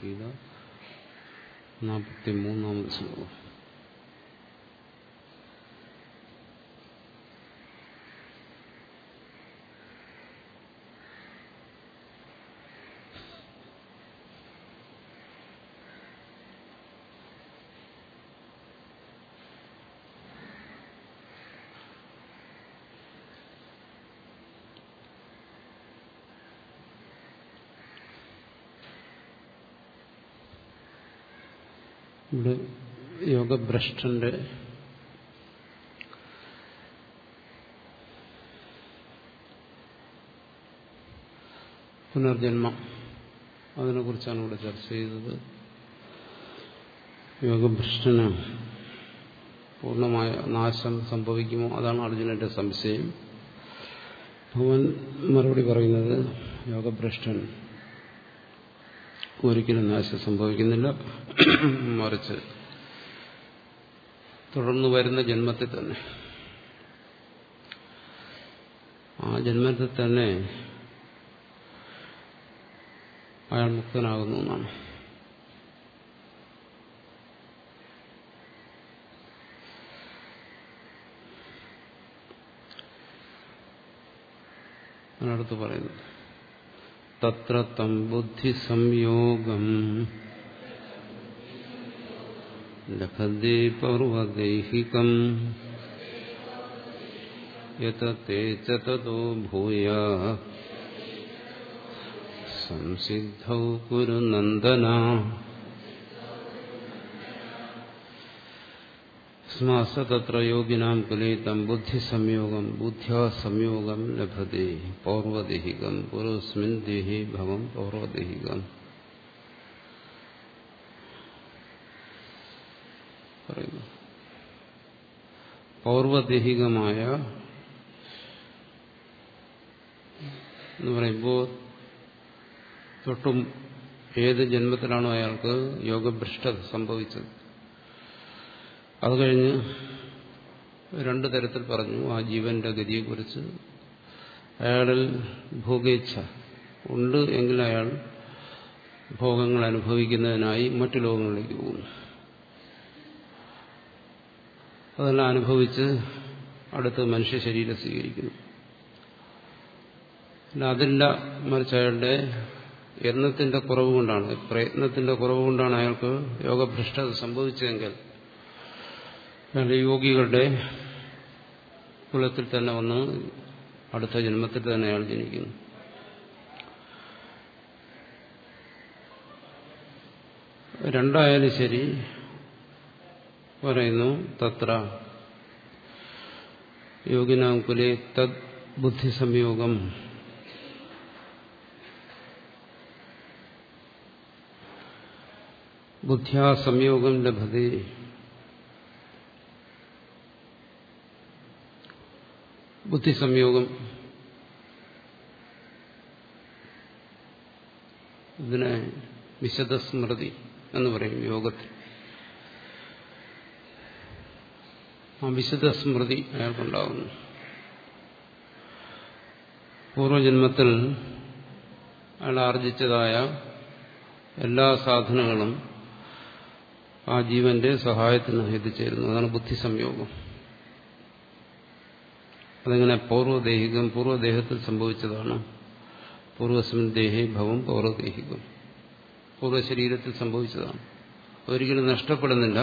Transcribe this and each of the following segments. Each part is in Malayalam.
ഭഗവത്ഗീത നാൽപ്പത്തി മൂന്നാമത് ശ്ലോകം ഇവിടെ യോഗഭ്രഷ്ടന്റെ പുനർജന്മം അതിനെക്കുറിച്ചാണ് ഇവിടെ ചർച്ച ചെയ്തത് യോഗഭ്രഷ്ടന് പൂർണ്ണമായ നാശം സംഭവിക്കുമോ അതാണ് അർജുനന്റെ സംശയം ഭഗവാൻ മറുപടി പറയുന്നത് യോഗഭ്രഷ്ടൻ ഒരിക്കലും നാശം സംഭവിക്കുന്നില്ല മറിച്ച് തുടർന്ന് വരുന്ന ജന്മത്തിൽ തന്നെ ആ ജന്മത്തിൽ തന്നെ അയാൾ മുക്തനാകുന്നു എന്നാണ് അതിനടുത്ത് പറയുന്നത് തത്ര തം ബുദ്ധി സംയോഗം ലഭതേ പർവദൈഹികം യതത്തെ ച തതോ ഭൂയ സംസിദ്ധൗ കുരു നന്ദന സ്മാസ തത്ര യോഗിനാം കുലീതം ബുദ്ധിസംയോഗം ബുദ്ധ്യാ സംയോഗം ലഭത്തെ പൗർവദേഹികം പുരുസ്മിൻ ദേഹി ഭവം പൗർവദേഹികം പറയുന്നു പൗർവദേഹികമായ എന്ന് പറയുമ്പോൾ തൊട്ടും ഏത് ജന്മത്തിലാണോ അയാൾക്ക് യോഗഭ്രഷ്ടത സംഭവിച്ചത് അത് കഴിഞ്ഞ് രണ്ടു തരത്തിൽ പറഞ്ഞു ആ ജീവന്റെ ഗതിയെക്കുറിച്ച് അയാളിൽ ഭോഗേച്ഛ ഉണ്ട് എങ്കിൽ അയാൾ ഭോഗങ്ങൾ അനുഭവിക്കുന്നതിനായി മറ്റു ലോകങ്ങളിലേക്ക് പോകുന്നു അതെല്ലാം അനുഭവിച്ച് അടുത്ത് മനുഷ്യ ശരീരം സ്വീകരിക്കുന്നു അതില്ല മറിച്ച് അയാളുടെ യത്നത്തിന്റെ കുറവ് കൊണ്ടാണ് പ്രയത്നത്തിന്റെ കുറവ് കൊണ്ടാണ് അയാൾക്ക് യോഗഭ്രഷ്ടത സംഭവിച്ചതെങ്കിൽ അയാളുടെ യോഗികളുടെ കുലത്തിൽ തന്നെ വന്ന് അടുത്ത ജന്മത്തിൽ തന്നെ അയാൾ ജനിക്കുന്നു രണ്ടായാലും ശരി പറയുന്നു തത്ര യോഗിനാം കുലേ തദ് ബുദ്ധി സംയോഗം ബുദ്ധ്യാ സംയോഗം ലഭതേ ബുദ്ധി സംയോഗം ഇതിനെ വിശദസ്മൃതി എന്ന് പറയും യോഗത്തിൽ ആ വിശുദ്ധ സ്മൃതി അയാൾക്കുണ്ടാകുന്നു പൂർവജന്മത്തിൽ അയാൾ ആർജിച്ചതായ എല്ലാ സാധനങ്ങളും ആ ജീവന്റെ സഹായത്തിന് എത്തിച്ചേരുന്നു അതാണ് ബുദ്ധി സംയോഗം അതെങ്ങനെ പൂർവ്വദേഹികം പൂർവ്വദേഹത്തിൽ സംഭവിച്ചതാണ് പൂർവസ്മിൻ ദേഹേ ഭവം പൗർവദേഹികം പൂർവ്വശരീരത്തിൽ സംഭവിച്ചതാണ് ഒരിക്കലും നഷ്ടപ്പെടുന്നില്ല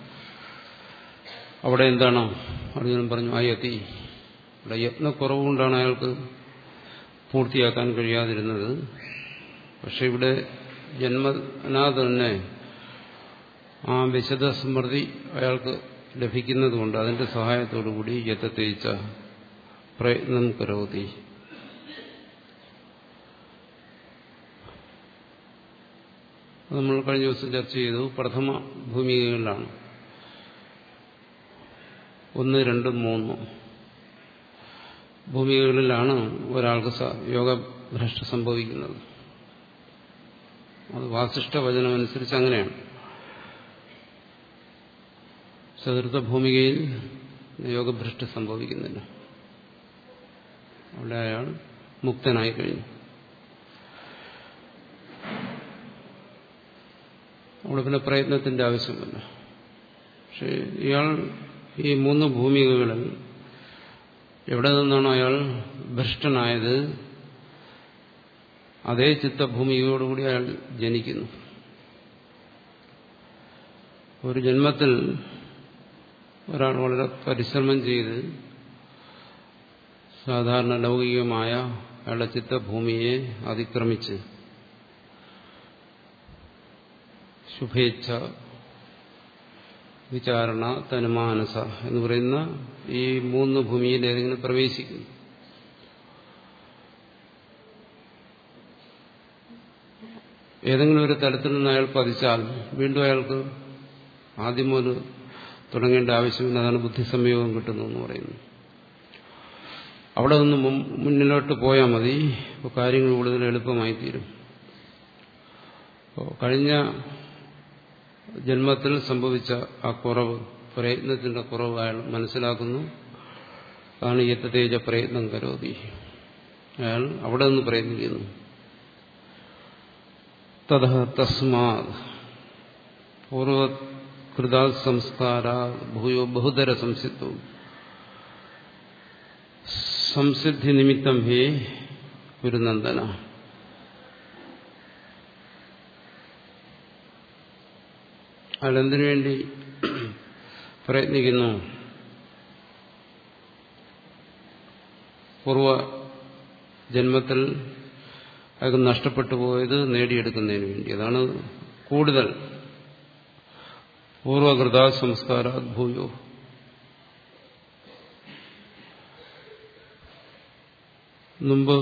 അവിടെ എന്താണ് അർജുനൻ പറഞ്ഞു അയത്തി ഇവിടെ യത്നക്കുറവുകൊണ്ടാണ് അയാൾക്ക് പൂർത്തിയാക്കാൻ കഴിയാതിരുന്നത് പക്ഷെ ഇവിടെ ജന്മനാ തന്നെ ആ വിശദ സ്മൃതി അയാൾക്ക് ലഭിക്കുന്നതുകൊണ്ട് അതിന്റെ സഹായത്തോടുകൂടി യത്തത്തേച്ച പ്രയത്നം കരോതി നമ്മൾ കഴിഞ്ഞ ദിവസം ചർച്ച ചെയ്തു പ്രഥമ ഭൂമികകളിലാണ് ഒന്ന് രണ്ട് മൂന്ന് ഭൂമികകളിലാണ് ഒരാൾക്ക് യോഗഭ്രഷ്ട സംഭവിക്കുന്നത് അത് വാസിഷ്ഠ വചനമനുസരിച്ച് അങ്ങനെയാണ് ചതുർത്ഥ ഭൂമികയിൽ യോഗഭ്രഷ്ട സംഭവിക്കുന്നില്ല അവിടെ അയാൾ മുക്തനായി കഴിഞ്ഞു അവിടെ പിന്നെ പ്രയത്നത്തിന്റെ ആവശ്യമില്ല പക്ഷെ ഇയാൾ ഈ മൂന്ന് ഭൂമികകളിൽ എവിടെ നിന്നാണോ അയാൾ ഭ്രഷ്ടനായത് അതേ ചിത്തഭൂമികയോടുകൂടി അയാൾ ജനിക്കുന്നു ഒരു ജന്മത്തിൽ ഒരാൾ വളരെ പരിശ്രമം ചെയ്ത് സാധാരണ ലൗകികമായ അയാളുടെ ചിത്തഭൂമിയെ അതിക്രമിച്ച് ശുഭേച്ഛ വിചാരണ തനുമാനസ എന്ന് പറയുന്ന ഈ മൂന്ന് ഭൂമിയിൽ ഏതെങ്കിലും പ്രവേശിക്കുന്നു ഏതെങ്കിലും ഒരു തലത്തിൽ നിന്ന് അയാൾ പതിച്ചാൽ വീണ്ടും അയാൾക്ക് ആദ്യം മുതൽ തുടങ്ങേണ്ട ആവശ്യമില്ല അതാണ് ബുദ്ധിസംയോഗം കിട്ടുന്നു എന്ന് പറയുന്നു അവിടെ നിന്ന് മുന്നിലോട്ട് പോയാൽ മതി അപ്പോൾ കാര്യങ്ങൾ കൂടുതൽ എളുപ്പമായി തീരും കഴിഞ്ഞ ജന്മത്തിൽ സംഭവിച്ച ആ കുറവ് പ്രയത്നത്തിന്റെ കുറവ് അയാൾ മനസ്സിലാക്കുന്നു അതാണ് യത്തതേജ പ്രയത്നം കരോതി അയാൾ അവിടെ നിന്ന് പ്രയത്നിക്കുന്നു തഥ തസ്മാ പൂർവകൃതാ സംസ്കാര ഭൂയോ ബഹുതര സംസിത്വം സംസിദ്ധി നിമിത്തം ഹേ ഗുരുനന്ദന അയാൾ എന്തിനു വേണ്ടി പ്രയത്നിക്കുന്നു പൂർവ ജന്മത്തിൽ അയാൾക്ക് നഷ്ടപ്പെട്ടു പോയത് നേടിയെടുക്കുന്നതിന് വേണ്ടി അതാണ് കൂടുതൽ പൂർവകൃത സംസ്കാര ഭൂയോ മുമ്പ്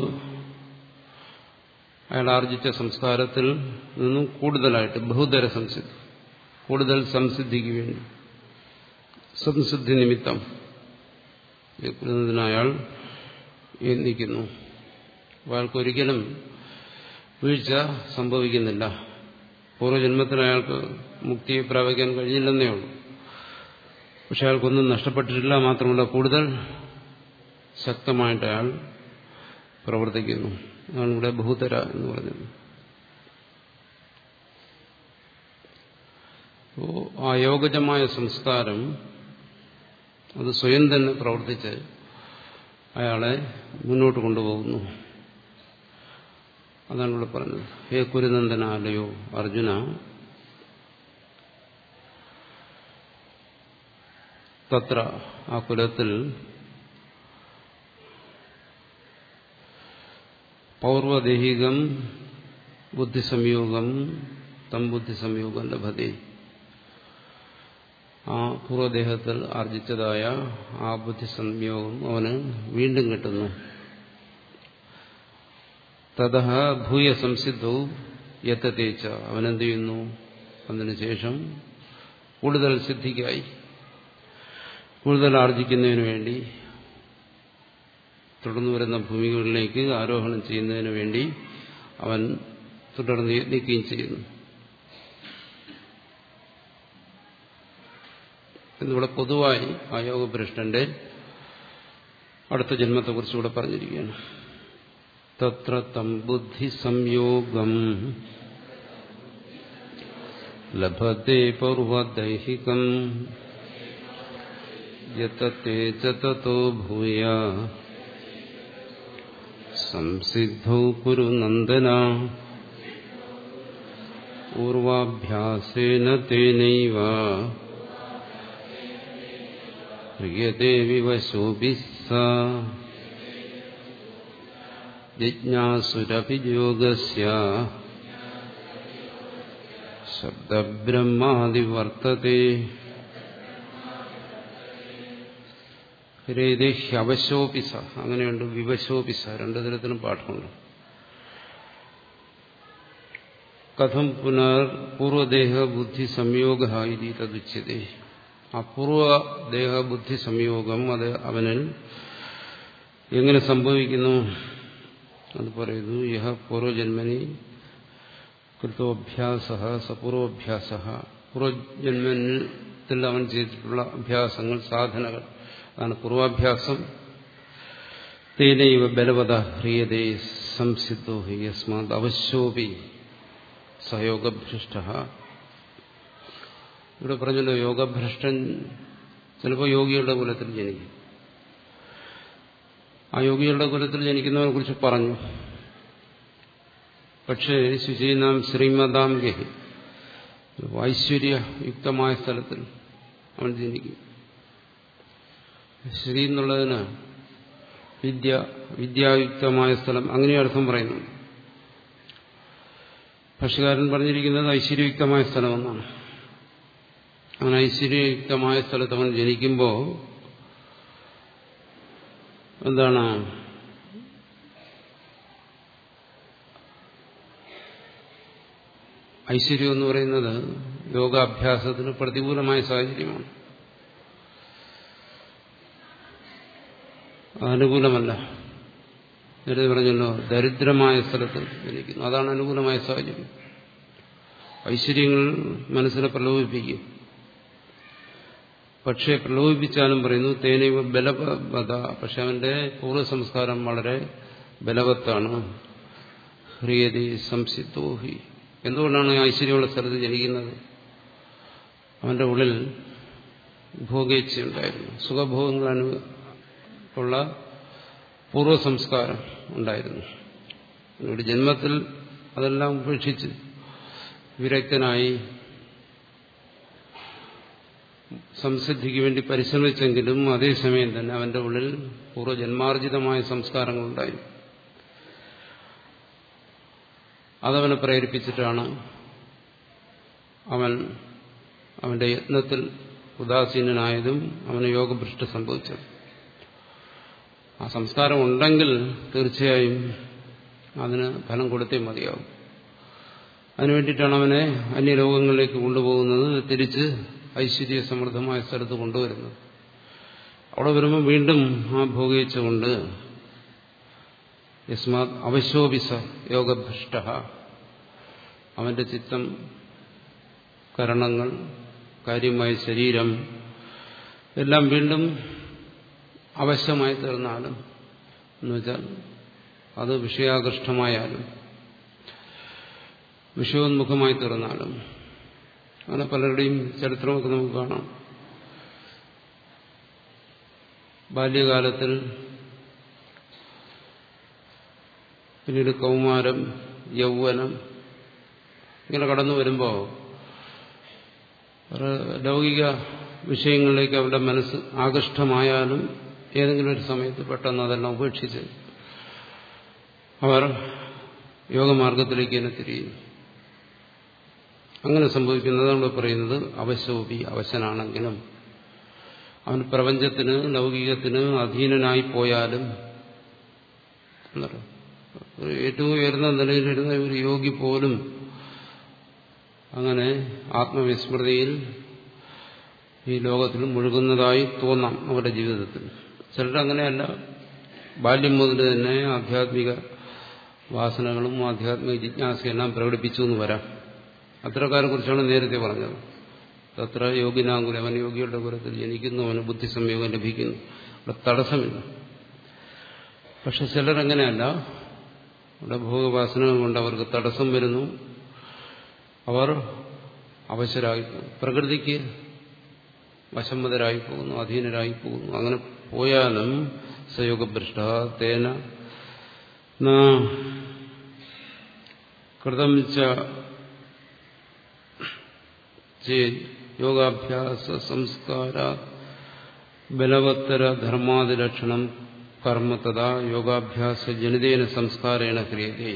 അയാൾ ആർജിച്ച സംസ്കാരത്തിൽ നിന്നും കൂടുതലായിട്ട് ബഹുതര സംസിദ്ധി കൂടുതൽ സംസിദ്ധിക്ക് വേണ്ടി സംസിദ്ധി നിമിത്തം അയാൾ യത്നിക്കുന്നു അയാൾക്കൊരിക്കലും വീഴ്ച സംഭവിക്കുന്നില്ല പൂർവ്വജന്മത്തിൽ അയാൾക്ക് മുക്തിയെ പ്രാപിക്കാൻ കഴിഞ്ഞില്ലെന്നേ ഉള്ളൂ പക്ഷെ അയാൾക്കൊന്നും നഷ്ടപ്പെട്ടിട്ടില്ല മാത്രമല്ല കൂടുതൽ ശക്തമായിട്ട് അയാൾ പ്രവർത്തിക്കുന്നു അതാണ് ഇവിടെ ബഹുതര എന്ന് പറഞ്ഞത് ആ യോഗജമായ സംസ്കാരം അത് സ്വയം തന്നെ പ്രവർത്തിച്ച് അയാളെ മുന്നോട്ട് കൊണ്ടുപോകുന്നു അതാണ് ഇവിടെ പറഞ്ഞത് ഹേ കുരുനന്ദനാലയോ അർജുന തത്ര ആ കുലത്തിൽ പൗർവദേഹികം ബുദ്ധിസംയോഗം തം ബുദ്ധിസംയോഗം ലഭതേ ആ പൂർവ്വദേഹത്തിൽ ആർജിച്ചതായ ആ ബുദ്ധിസംയോഗം അവന് വീണ്ടും കിട്ടുന്നു തഥ ഭൂയ സംസിദ്ധവും യത്തത്തേച്ച അവനെന്ത് ചെയ്യുന്നു അതിനുശേഷം കൂടുതൽ സിദ്ധിക്കായി കൂടുതൽ ആർജിക്കുന്നതിന് വേണ്ടി തുടർന്നു വരുന്ന ഭൂമികളിലേക്ക് ആരോഹണം ചെയ്യുന്നതിന് വേണ്ടി അവൻ തുടർന്ന് യത്നിക്കുകയും ചെയ്യുന്നു എന്നിവിടെ പൊതുവായി ആ യോഗഭ്രഷ്ടന്റെ അടുത്ത ജന്മത്തെക്കുറിച്ച് ഇവിടെ പറഞ്ഞിരിക്കുകയാണ് തത്ര തം ബുദ്ധി സംയോഗം ലഭത്തെ പൗർവദൈഹികം യത്തത്തെ ചതോ ഭൂയ സംസിദ്ധൗ കുരു നന്ദന പൂർവാഭ്യാസേന തേനൈവ ക്രിയത്തെ വിവശോപി ജിജ്ഞാസുരഭിയോഗസ്യ ശബ്ദബ്രഹ്മാതിവർത്തത്തെ ഹ്യവശോപിസ അങ്ങനെയുണ്ട് വിവശോപിസ രണ്ടു തരത്തിലും പാഠമുണ്ട് കഥം പുനർ പൂർവദേഹ ബുദ്ധി സംയോഗ ഇതി തതുച്യതേ അപൂർവദേഹ ബുദ്ധി സംയോഗം അത് അവനിൽ എങ്ങനെ സംഭവിക്കുന്നു അത് പറയുന്നു യഹ പൂർവജന്മനി കൃതോഭ്യാസ സപൂർവഭ്യാസ പൂർവജന്മത്തിൽ അവൻ ചെയ്തിട്ടുള്ള അഭ്യാസങ്ങൾ സാധനകൾ അതാണ് പൂർവാഭ്യാസം തേനൈവ ബലവത ഹ്രിയതേ സംസിദ്ധോ ഹി യസ്മാത് അവശ്യോപി സയോഗഭ്രഷ്ട ഇവിടെ പറഞ്ഞല്ലോ യോഗഭ്രഷ്ടൻ ചിലപ്പോൾ യോഗികളുടെ കുലത്തിൽ ജനിക്കും ആ യോഗികളുടെ കുലത്തിൽ ജനിക്കുന്നവരെ കുറിച്ച് പറഞ്ഞു പക്ഷേ ശുചീനാം ശ്രീമതാം ഗഹി ഐശ്വര്യയുക്തമായ സ്ഥലത്തിൽ അവൻ ജനിക്കും ശ്രീ എന്നുള്ളതിന് വിദ്യ വിദ്യായുക്തമായ സ്ഥലം അങ്ങനെ അർത്ഥം പറയുന്നു ഭക്ഷ്യകാരൻ പറഞ്ഞിരിക്കുന്നത് ഐശ്വര്യയുക്തമായ സ്ഥലമെന്നാണ് അങ്ങനെ ഐശ്വര്യയുക്തമായ സ്ഥലത്ത് അവൻ ജനിക്കുമ്പോൾ എന്താണ് ഐശ്വര്യം എന്ന് പറയുന്നത് യോഗാഭ്യാസത്തിന് പ്രതികൂലമായ സാഹചര്യമാണ് അനുകൂലമല്ല നേരത്തെ പറഞ്ഞല്ലോ ദരിദ്രമായ സ്ഥലത്ത് ജനിക്കുന്നു അതാണ് അനുകൂലമായ സാഹചര്യം ഐശ്വര്യങ്ങൾ മനസ്സിനെ പ്രലോഭിപ്പിക്കും പക്ഷേ പ്രലോഭിപ്പിച്ചാലും പറയുന്നു തേനൈവ ബലവത പക്ഷെ അവന്റെ പൂർവ്വ സംസ്കാരം വളരെ ബലവത്താണ് ഹ്രിയതി സംസിത്തോഹി എന്തുകൊണ്ടാണ് ഐശ്വര്യമുള്ള സ്ഥലത്ത് ജനിക്കുന്നത് അവന്റെ ഉള്ളിൽ ഭോഗേച്ഛയുണ്ടായിരുന്നു സുഖഭോഗങ്ങൾ ഉള്ള പൂർവ്വ സംസ്കാരം ഉണ്ടായിരുന്നു ഒരു ജന്മത്തിൽ അതെല്ലാം ഉപേക്ഷിച്ച് വിരക്തനായി സംസിദ്ധിക്ക് വേണ്ടി പരിശ്രമിച്ചെങ്കിലും അതേസമയം തന്നെ അവന്റെ ഉള്ളിൽ പൂർവ്വജന്മാർജിതമായ സംസ്കാരങ്ങളുണ്ടായി അതവനെ പ്രേരിപ്പിച്ചിട്ടാണ് അവൻ അവന്റെ യത്നത്തിൽ ഉദാസീനനായതും അവന് യോഗഭ്രഷ്ട സംഭവിച്ചത് ആ സംസ്കാരം ഉണ്ടെങ്കിൽ തീർച്ചയായും അതിന് ഫലം കൊടുത്തേ മതിയാവും അതിനുവേണ്ടിയിട്ടാണ് അവനെ അന്യലോകങ്ങളിലേക്ക് കൊണ്ടുപോകുന്നത് തിരിച്ച് ഐശ്വര്യ സമൃദ്ധമായ സ്ഥലത്ത് കൊണ്ടുവരുന്നത് അവിടെ വരുമ്പോൾ വീണ്ടും ആ ഭോഗയിച്ച കൊണ്ട് യസ്മാത് അവശോഭിസ യോഗഭ്രഷ്ട അവന്റെ ചിത്തം കരണങ്ങൾ കാര്യമായ ശരീരം എല്ലാം വീണ്ടും അവശ്യമായി തീർന്നാലും എന്നുവെച്ചാൽ അത് വിഷയാകൃഷ്ടമായാലും വിഷയോന്മുഖമായി തീർന്നാലും അങ്ങനെ പലരുടെയും ചരിത്രമൊക്കെ നമുക്ക് കാണാം ബാല്യകാലത്തിൽ പിന്നീട് കൗമാരം യൗവനം ഇങ്ങനെ കടന്നു വരുമ്പോൾ ലൗകിക വിഷയങ്ങളിലേക്ക് അവരുടെ മനസ്സ് ആകൃഷ്ടമായാലും ഏതെങ്കിലും ഒരു സമയത്ത് പെട്ടെന്ന് അതെല്ലാം ഉപേക്ഷിച്ച് അവർ യോഗമാർഗത്തിലേക്ക് തന്നെ തിരിയും അങ്ങനെ സംഭവിക്കുന്നത് നമ്മൾ പറയുന്നത് അവശോപി അവശനാണെങ്കിലും അവൻ പ്രപഞ്ചത്തിന് ലൗകികത്തിന് അധീനനായി പോയാലും ഏറ്റവും ഉയർന്ന നിലയിലിരുന്ന ഒരു യോഗി പോലും അങ്ങനെ ആത്മവിസ്മൃതിയിൽ ഈ ലോകത്തിൽ മുഴുകുന്നതായി തോന്നാം അവരുടെ ജീവിതത്തിൽ ചിലരങ്ങനെയല്ല ബാല്യം മുതൽ തന്നെ ആധ്യാത്മിക വാസനകളും ആധ്യാത്മിക ജിജ്ഞാസയെല്ലാം പ്രകടിപ്പിച്ചു എന്ന് വരാം അത്തരക്കാരെ കുറിച്ചാണ് നേരത്തെ പറഞ്ഞത് തത്ര യോഗിനാകുലം അവൻ യോഗിയുടെ കുലത്തിൽ ജനിക്കുന്നു അവന് ബുദ്ധി സംയോഗം ലഭിക്കുന്നു അവിടെ തടസ്സമില്ല പക്ഷെ ചിലരങ്ങനെയല്ല അവിടെ ഭോഗവാസനകൾ കൊണ്ട് അവർക്ക് തടസ്സം വരുന്നു അവർ അവശരായി പ്രകൃതിക്ക് വശംവതരായി പോകുന്നു അധീനരായി പോകുന്നു അങ്ങനെ പോയാലും സയോഗഭ്രഷ്ട തേന കൃതം യോഗാഭ്യാസ സംസ്കാര ബലവത്തര ധർമാതിലക്ഷണം കർമ്മ തഥാ യോഗാഭ്യാസ ജനിതേന സംസ്കാരേണ ക്രിയതേ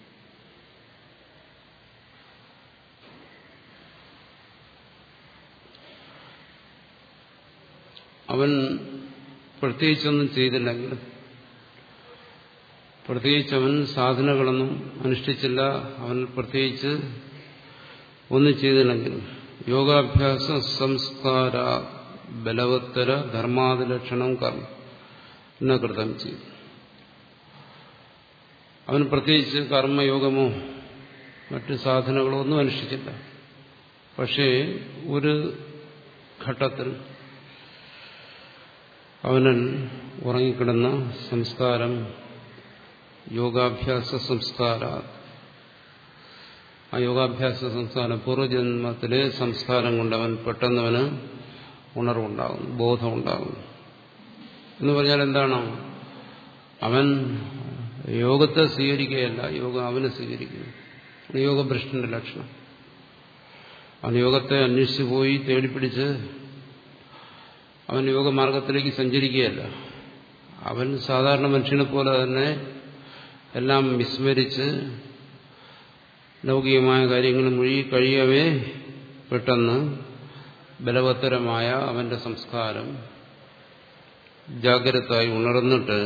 അവൻ പ്രത്യേകിച്ചൊന്നും ചെയ്തില്ലെങ്കിലും പ്രത്യേകിച്ച് അവൻ സാധനകളൊന്നും അനുഷ്ഠിച്ചില്ല അവൻ പ്രത്യേകിച്ച് ഒന്നും ചെയ്തില്ലെങ്കിലും യോഗാഭ്യാസ സംസ്കാര ബലവത്തര ധർമാതിലക്ഷണം കർമ്മ എന്ന കൃതം ചെയ്തു അവൻ പ്രത്യേകിച്ച് കർമ്മയോഗമോ മറ്റ് സാധനങ്ങളോ ഒന്നും അനുഷ്ഠിച്ചില്ല പക്ഷേ ഒരു ഘട്ടത്തിൽ അവനൻ ഉറങ്ങിക്കിടന്ന സംസ്കാരം യോഗാഭ്യാസ സംസ്കാര ആ യോഗാഭ്യാസ സംസ്കാരം പൂർവ്വജന്മത്തിലെ സംസ്കാരം കൊണ്ട് അവൻ പെട്ടെന്നവന് ഉണർവുണ്ടാകുന്നു ബോധമുണ്ടാകുന്നു എന്ന് പറഞ്ഞാൽ എന്താണ് അവൻ യോഗത്തെ സ്വീകരിക്കുകയല്ല യോഗം അവനെ സ്വീകരിക്കുന്നു യോഗഭ്രഷ്ടന്റെ ലക്ഷണം അവൻ യോഗത്തെ അന്വേഷിച്ചു പോയി തേടിപ്പിടിച്ച് അവൻ യോഗമാർഗത്തിലേക്ക് സഞ്ചരിക്കുകയല്ല അവൻ സാധാരണ മനുഷ്യനെ പോലെ തന്നെ എല്ലാം വിസ്മരിച്ച് ലൗകികമായ കാര്യങ്ങൾ മുഴുകി കഴിയവേ പെട്ടെന്ന് ബലവത്തരമായ അവന്റെ സംസ്കാരം ജാഗ്രതായി ഉണർന്നിട്ട്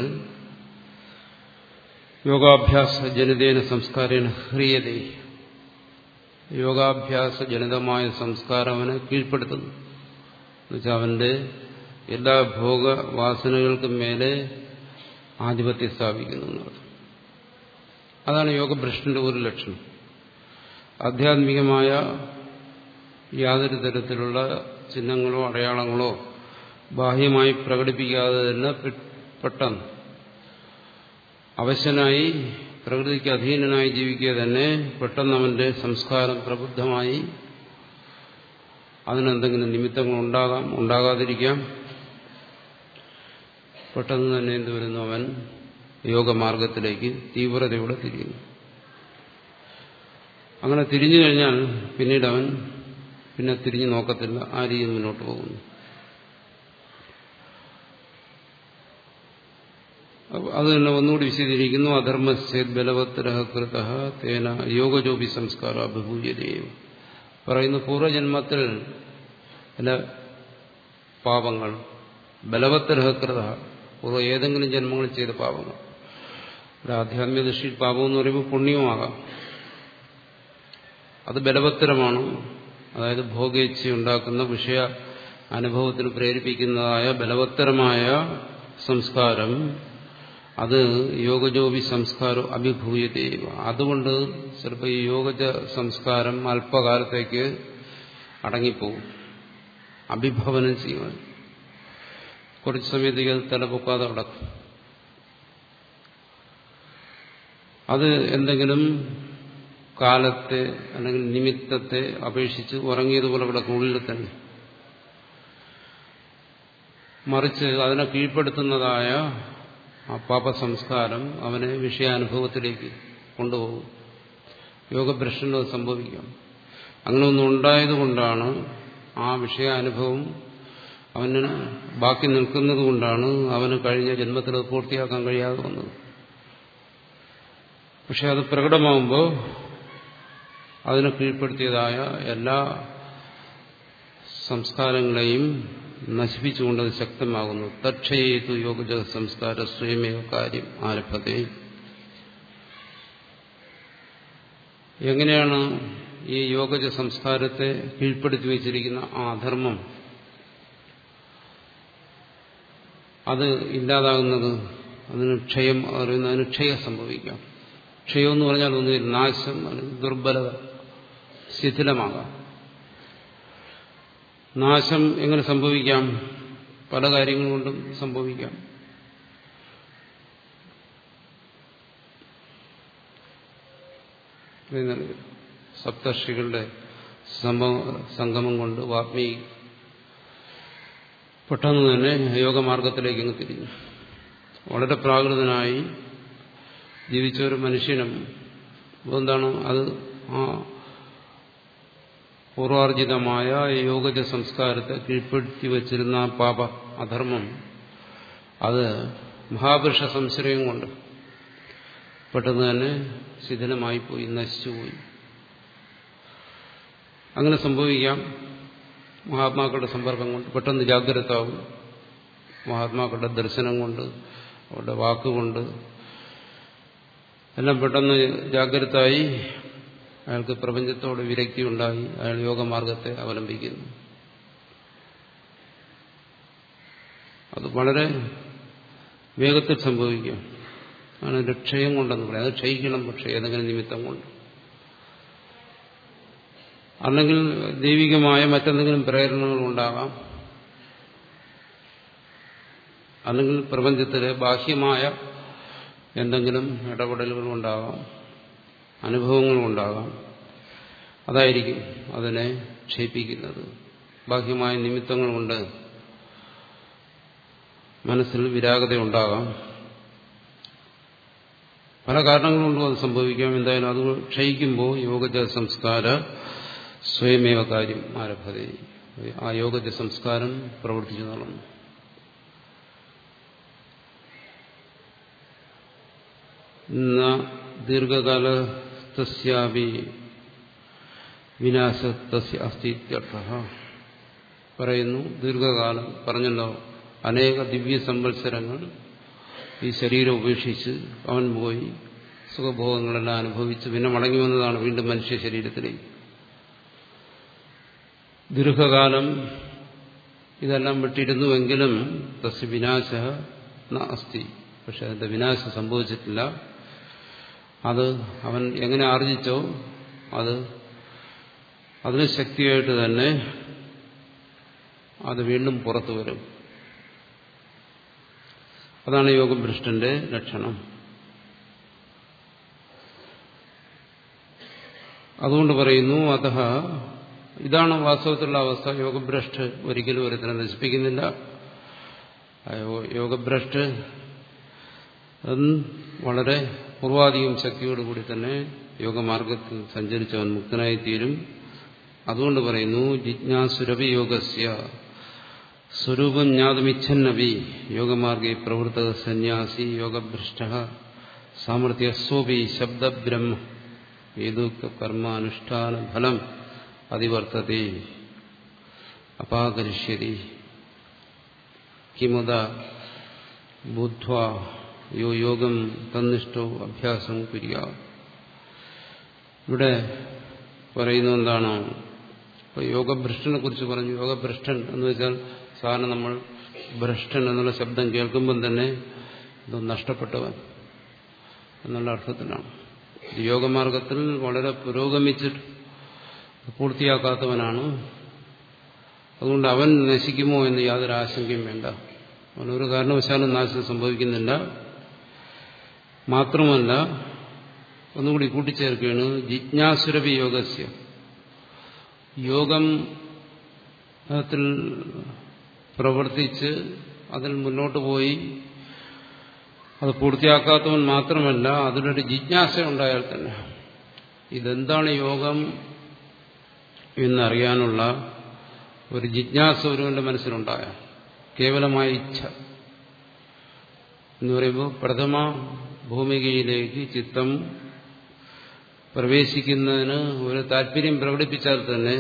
യോഗാഭ്യാസ ജനിതേന സംസ്കാരേണ ഹ്രിയതേ യോഗാഭ്യാസ ജനിതമായ സംസ്കാരം അവനെ കീഴ്പ്പെടുത്തുന്നു എന്നുവെച്ചാൽ അവന്റെ എല്ലാ ഭോഗവാസനകൾക്കും മേലെ ആധിപത്യം സ്ഥാപിക്കുന്നു എന്നുള്ളത് അതാണ് യോഗഭ്രഷ്ടന്റെ ഒരു ലക്ഷണം ആധ്യാത്മികമായ യാതൊരു തരത്തിലുള്ള ചിഹ്നങ്ങളോ അടയാളങ്ങളോ ബാഹ്യമായി പ്രകടിപ്പിക്കാതെ തന്നെ പെട്ടെന്ന് അവശനായി പ്രകൃതിക്ക് അധീനനായി ജീവിക്കുക തന്നെ പെട്ടെന്ന് അവന്റെ സംസ്കാരം പ്രബുദ്ധമായി അതിനെന്തെങ്കിലും നിമിത്തങ്ങൾ ഉണ്ടാകാം ഉണ്ടാകാതിരിക്കാം പെട്ടെന്ന് തന്നെ എന്ത് വരുന്നു അവൻ യോഗമാർഗത്തിലേക്ക് തീവ്രതയോടെ തിരിയുന്നു അങ്ങനെ തിരിഞ്ഞു കഴിഞ്ഞാൽ പിന്നീട് അവൻ പിന്നെ തിരിഞ്ഞു നോക്കത്തില്ല ആ രീതിയിൽ മുന്നോട്ട് പോകുന്നു അത് തന്നെ ഒന്നുകൂടി വിശദീകരിക്കുന്നു അധർമ്മസ്യേത് ബലവത്തരഹകൃത തേന യോഗജോപി സംസ്കാര അഭിഭൂയതയും പറയുന്ന പൂർവ്വജന്മത്തിൽ ചില പാപങ്ങൾ ബലവത്തരഹകൃത പൂർവ്വ ഏതെങ്കിലും ജന്മങ്ങളിൽ ചെയ്ത പാപങ്ങൾ ഒരു ആധ്യാത്മിക ദൃഷ്ടിയിൽ പാപം എന്ന് പറയുമ്പോൾ പുണ്യമാകാം അത് ബലവത്തരമാണ് അതായത് ഭോഗേച്ഛ ഉണ്ടാക്കുന്ന വിഷയ അനുഭവത്തിന് പ്രേരിപ്പിക്കുന്നതായ ബലവത്തരമായ സംസ്കാരം അത് യോഗജോപി സംസ്കാരം അഭിഭൂയതേവ അതുകൊണ്ട് ചിലപ്പോൾ ഈ യോഗജ സംസ്കാരം അല്പകാലത്തേക്ക് അടങ്ങിപ്പോവും അഭിഭവനം ചെയ്യുവാൻ കുറച്ച് സമയത്തേക്ക് അത് തലപൊക്കാതെ അടക്കും അത് എന്തെങ്കിലും കാലത്തെ അല്ലെങ്കിൽ നിമിത്തത്തെ അപേക്ഷിച്ച് ഉറങ്ങിയതുപോലെ കിടക്കും ഉള്ളിൽ തന്നെ മറിച്ച് അതിനെ കീഴ്പ്പെടുത്തുന്നതായ ആ പാപസംസ്കാരം അവനെ വിഷയാനുഭവത്തിലേക്ക് കൊണ്ടുപോകും യോഗഭ്രഷ്ടനത് സംഭവിക്കാം അങ്ങനെ ഒന്നും ഉണ്ടായതുകൊണ്ടാണ് ആ വിഷയാനുഭവം അവന് ബാക്കി നിൽക്കുന്നത് കൊണ്ടാണ് അവന് കഴിഞ്ഞ ജന്മത്തിൽ അത് പൂർത്തിയാക്കാൻ കഴിയാതെ വന്നത് പക്ഷെ അത് പ്രകടമാകുമ്പോൾ അതിനെ കീഴ്പ്പെടുത്തിയതായ എല്ലാ സംസ്കാരങ്ങളെയും നശിപ്പിച്ചുകൊണ്ട് അത് ശക്തമാകുന്നു തക്ഷയേതു യോഗജ സംസ്കാര സ്വയമേവ കാര്യം ആരംഭത്തെ എങ്ങനെയാണ് ഈ യോഗജ സംസ്കാരത്തെ കീഴ്പ്പെടുത്തി വച്ചിരിക്കുന്ന ആ അധർമ്മം അത് ഇല്ലാതാകുന്നത് അതിന് ക്ഷയം അറിയുന്നതിന് ക്ഷയം സംഭവിക്കാം ക്ഷയം എന്ന് പറഞ്ഞാൽ ഒന്നുകിൽ നാശം അല്ലെങ്കിൽ ദുർബലത ശിഥിലമാകാം നാശം എങ്ങനെ സംഭവിക്കാം പല കാര്യങ്ങൾ കൊണ്ടും സംഭവിക്കാം സപ്തർഷികളുടെ സംഗമം കൊണ്ട് വാത്മീ പെട്ടെന്ന് തന്നെ യോഗമാർഗത്തിലേക്ക് അങ്ങ് തിരിഞ്ഞു വളരെ പ്രാകൃതനായി ജീവിച്ച ഒരു മനുഷ്യനും എന്താണ് അത് ആ പൂർവാർജിതമായ യോഗജ സംസ്കാരത്തെ കീഴ്പ്പെടുത്തി വച്ചിരുന്ന ആ പാപ അധർമ്മം അത് മഹാപുരുഷ സംശ്രയം കൊണ്ട് പെട്ടെന്ന് തന്നെ ശിഥിലമായി പോയി നശിച്ചുപോയി അങ്ങനെ സംഭവിക്കാം മഹാത്മാക്കളുടെ സമ്പർക്കം കൊണ്ട് പെട്ടെന്ന് ജാഗ്രതാവും മഹാത്മാക്കളുടെ ദർശനം കൊണ്ട് അവരുടെ വാക്കുകൊണ്ട് എല്ലാം പെട്ടെന്ന് ജാഗ്രതായി അയാൾക്ക് പ്രപഞ്ചത്തോട് വിരക്തി ഉണ്ടായി അയാൾ യോഗമാർഗത്തെ അവലംബിക്കുന്നു അത് വളരെ വേഗത്തിൽ സംഭവിക്കാം ആണ് ക്ഷയം കൊണ്ടെന്ന് പറയാം അത് ക്ഷയിക്കണം പക്ഷെ ഏതെങ്കിലും നിമിത്തം കൊണ്ട് അല്ലെങ്കിൽ ദൈവികമായ മറ്റെന്തെങ്കിലും പ്രേരണകൾ ഉണ്ടാകാം അല്ലെങ്കിൽ പ്രപഞ്ചത്തിലെ ബാഹ്യമായ എന്തെങ്കിലും ഇടപെടലുകൾ ഉണ്ടാകാം അനുഭവങ്ങളുണ്ടാകാം അതായിരിക്കും അതിനെ ക്ഷയിപ്പിക്കുന്നത് ബാഹ്യമായ നിമിത്തങ്ങൾ കൊണ്ട് മനസ്സിൽ വിരാഗത ഉണ്ടാകാം പല കാരണങ്ങൾ കൊണ്ടും അത് സംഭവിക്കാം എന്തായാലും അത് ക്ഷയിക്കുമ്പോൾ യോഗജ സംസ്കാര സ്വയമേവ കാര്യം ആരംഭത ആ യോഗജ സംസ്കാരം പ്രവർത്തിച്ചു നടന്നു ദീർഘകാലസ്യാപി വിനാശത്തസ്യ അസ്തിത്യർത്ഥ പറയുന്നു ദീർഘകാലം പറഞ്ഞല്ലോ അനേക ദിവ്യ സംവത്സരങ്ങൾ ഈ ശരീരം ഉപേക്ഷിച്ച് അവൻ പോയി സുഖഭോഗങ്ങളെല്ലാം അനുഭവിച്ച് പിന്നെ മടങ്ങി വന്നതാണ് വീണ്ടും മനുഷ്യ ശരീരത്തിലേക്ക് ദീർഘകാലം ഇതെല്ലാം വിട്ടിരുന്നുവെങ്കിലും തസ് വിനാശ അസ്ഥി പക്ഷെ അതിന്റെ വിനാശം സംഭവിച്ചിട്ടില്ല അത് അവൻ എങ്ങനെ ആർജിച്ചോ അത് അതിന് ശക്തിയായിട്ട് തന്നെ അത് വീണ്ടും പുറത്തു വരും അതാണ് യോഗഭ്രഷ്ടന്റെ ലക്ഷണം അതുകൊണ്ട് പറയുന്നു അത ഇതാണ് വാസ്തവത്തിലുള്ള അവസ്ഥ യോഗഭ്രഷ്ട് ഒരിക്കലും ഒരുത്തിനെ നശിപ്പിക്കുന്നില്ല യോഗഭ്രഷ്ട് വളരെ പൂർവാധികം ശക്തിയോടുകൂടി തന്നെ യോഗമാർഗത്തിൽ സഞ്ചരിച്ചവൻ മുക്തനായിത്തീരും അതുകൊണ്ട് പറയുന്നു ജിജ്ഞാസുരവി യോഗസ്യ സ്വരൂപം ജ്ഞാതമിച്ഛന്നവി യോഗമാർഗെ പ്രവൃത്ത സന്യാസി യോഗഭ്രഷ്ട സാമർഥ്യസ്വപി ശബ്ദബ്രഹ്മ ഏതുക്ത കർമാനുഷ്ഠാന ഫലം അതിവർത്തത്തെ അപാകരിഷ്യതി കിമുത ബുദ്ധ്വ യോ യോഗം തന്നിഷ്ടോ അഭ്യാസം കുര്യ ഇവിടെ പറയുന്ന എന്താണ് ഇപ്പൊ യോഗഭ്രഷ്ടനെ കുറിച്ച് പറഞ്ഞു യോഗഭ്രഷ്ടൻ എന്ന് വെച്ചാൽ സാധാരണ നമ്മൾ ഭ്രഷ്ടൻ എന്നുള്ള ശബ്ദം കേൾക്കുമ്പം തന്നെ ഇത് നഷ്ടപ്പെട്ടവൻ എന്നുള്ള അർത്ഥത്തിലാണ് യോഗമാർഗത്തിൽ വളരെ പുരോഗമിച്ചിട്ട് പൂർത്തിയാക്കാത്തവനാണ് അതുകൊണ്ട് അവൻ നശിക്കുമോ എന്ന് യാതൊരു ആശങ്കയും വേണ്ട അവനൊരു കാരണവശാലും നാശം സംഭവിക്കുന്നില്ല മാത്രമല്ല ഒന്നുകൂടി കൂട്ടിച്ചേർക്കുകയാണ് ജിജ്ഞാസുരവി യോഗസ്യ യോഗം ത്തിൽ പ്രവർത്തിച്ച് അതിൽ മുന്നോട്ട് പോയി അത് പൂർത്തിയാക്കാത്തവൻ മാത്രമല്ല അതിലൊരു ജിജ്ഞാസ ഉണ്ടായാൽ തന്നെ ഇതെന്താണ് യോഗം എന്നറിയാനുള്ള ഒരു ജിജ്ഞാസ ഒരുവന്റെ മനസ്സിലുണ്ടായ കേവലമായ ഇച്ഛ എന്ന് പറയുമ്പോൾ പ്രഥമ ഭൂമികയിലേക്ക് ചിത്തം പ്രവേശിക്കുന്നതിന് ഒരു താല്പര്യം പ്രകടിപ്പിച്ചാൽ തന്നെ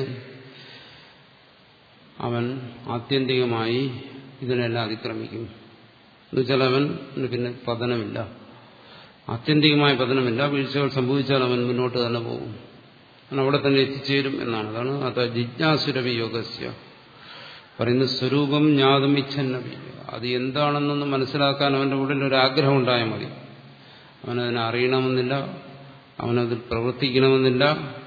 അവൻ ആത്യന്തികമായി ഇതിനെല്ലാം അതിക്രമിക്കും എന്നുവെച്ചാൽ അവൻ പിന്നെ പതനമില്ല ആത്യന്തികമായ പതനമില്ല വീഴ്ചകൾ സംഭവിച്ചാൽ അവൻ മുന്നോട്ട് തന്നെ പോകും അവൻ അവിടെ തന്നെ എത്തിച്ചേരും എന്നാണ് അതാണ് അത് ജിജ്ഞാസുരവി യോഗസ്യ പറയുന്ന സ്വരൂപം ജ്ഞാതമിച്ഛന്നവി അത് എന്താണെന്നൊന്ന് മനസ്സിലാക്കാൻ അവന്റെ ഉള്ളിൽ ഒരു ആഗ്രഹം ഉണ്ടായാൽ മതി അവനതിനെ അറിയണമെന്നില്ല അവനതിൽ പ്രവർത്തിക്കണമെന്നില്ല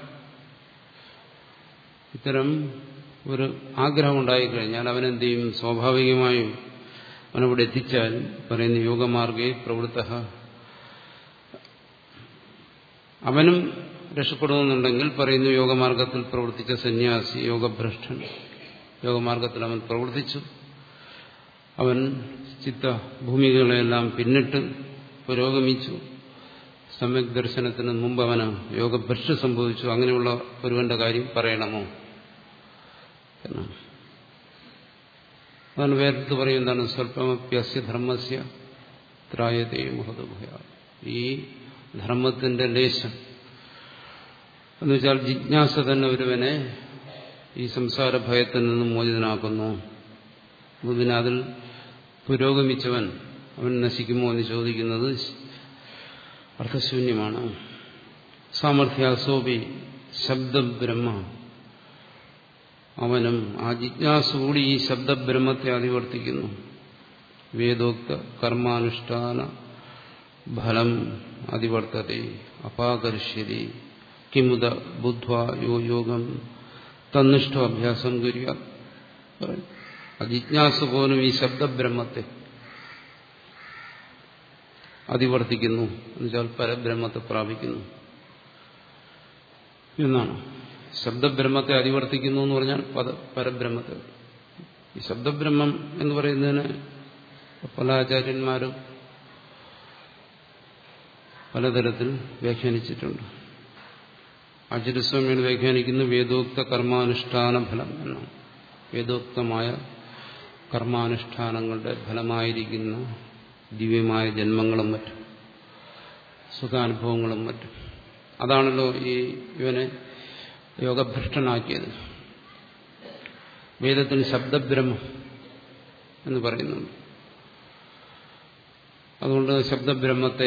ഇത്തരം ഒരു ആഗ്രഹം ഉണ്ടായിക്കഴിഞ്ഞാൽ അവനെന്ത് ചെയ്യും സ്വാഭാവികമായും അവനവിടെ എത്തിച്ചാൽ പറയുന്ന യോഗമാർഗേ പ്രവൃത്ത അവനും രക്ഷപ്പെടുമെന്നുണ്ടെങ്കിൽ പറയുന്നു യോഗമാർഗത്തിൽ പ്രവർത്തിച്ച സന്യാസി യോഗഭ്രഷ്ടൻ യോഗമാർഗത്തിൽ അവൻ പ്രവർത്തിച്ചു അവൻ ചിത്ത ഭൂമികളെല്ലാം പിന്നിട്ട് പുരോഗമിച്ചു സമ്യക് ദർശനത്തിന് മുമ്പ് അവന് യോഗഭ്രഷ്ട സംഭവിച്ചു അങ്ങനെയുള്ള ഒരുവന്റെ കാര്യം പറയണമോ എന്നാണ് അതാണ് വേറെടുത്ത് പറയും എന്താണ് സ്വല്പമപ്യസ്യ ധർമ്മസ്യ ത്രായതേ മഹതുഭയ ഈ ധർമ്മത്തിന്റെ ലേശം എന്നുവെച്ചാൽ ജിജ്ഞാസ തന്നെ ഒരുവനെ ഈ സംസാര ഭയത്തിൽ നിന്നും മോചിതനാക്കുന്നു പിന്നെ അതിൽ പുരോഗമിച്ചവൻ അവൻ നശിക്കുമോ എന്ന് ചോദിക്കുന്നത് അർത്ഥശൂന്യമാണ് സാമർഥ്യാസോപി ശബ്ദബ്രഹ്മ അവനും ആ ജിജ്ഞാസ കൂടി ഈ ശബ്ദബ്രഹ്മത്തെ അതിവർത്തിക്കുന്നു വേദോക്ത കർമാനുഷ്ഠാന ഫലം അതിവർത്തത്തെ അപാകർഷ്യതി കിമുത ബുദ്ധ്വ യോ യോഗം തന്നിഷ്ട അഭ്യാസം കുര്യ അജിജ്ഞാസ പോലും ഈ ശബ്ദബ്രഹ്മത്തെ അതിവർത്തിക്കുന്നു എന്നുവെച്ചാൽ പരബ്രഹ്മത്തെ പ്രാപിക്കുന്നു എന്നാണ് ശബ്ദബ്രഹ്മത്തെ അതിവർത്തിക്കുന്നു എന്ന് പറഞ്ഞാൽ പദ പരബ്രഹ്മത്തെ ഈ ശബ്ദബ്രഹ്മം എന്ന് പറയുന്നതിന് പല ആചാര്യന്മാരും പലതരത്തിൽ വ്യാഖ്യാനിച്ചിട്ടുണ്ട് ആചാര്യസ്വാമിയാണ് വ്യാഖ്യാനിക്കുന്ന വേദോക്ത കർമാനുഷ്ഠാന ഫലം എന്നാണ് വേദോക്തമായ കർമാനുഷ്ഠാനങ്ങളുടെ ഫലമായിരിക്കുന്ന ദിവ്യമായ ജന്മങ്ങളും മറ്റും സുഖാനുഭവങ്ങളും മറ്റും അതാണല്ലോ ഈ ഇവനെ യോഗഭ്രഷ്ടനാക്കിയത് വേദത്തിന് ശബ്ദബ്രഹ്മം എന്ന് പറയുന്നുണ്ട് അതുകൊണ്ട് ശബ്ദബ്രഹ്മത്തെ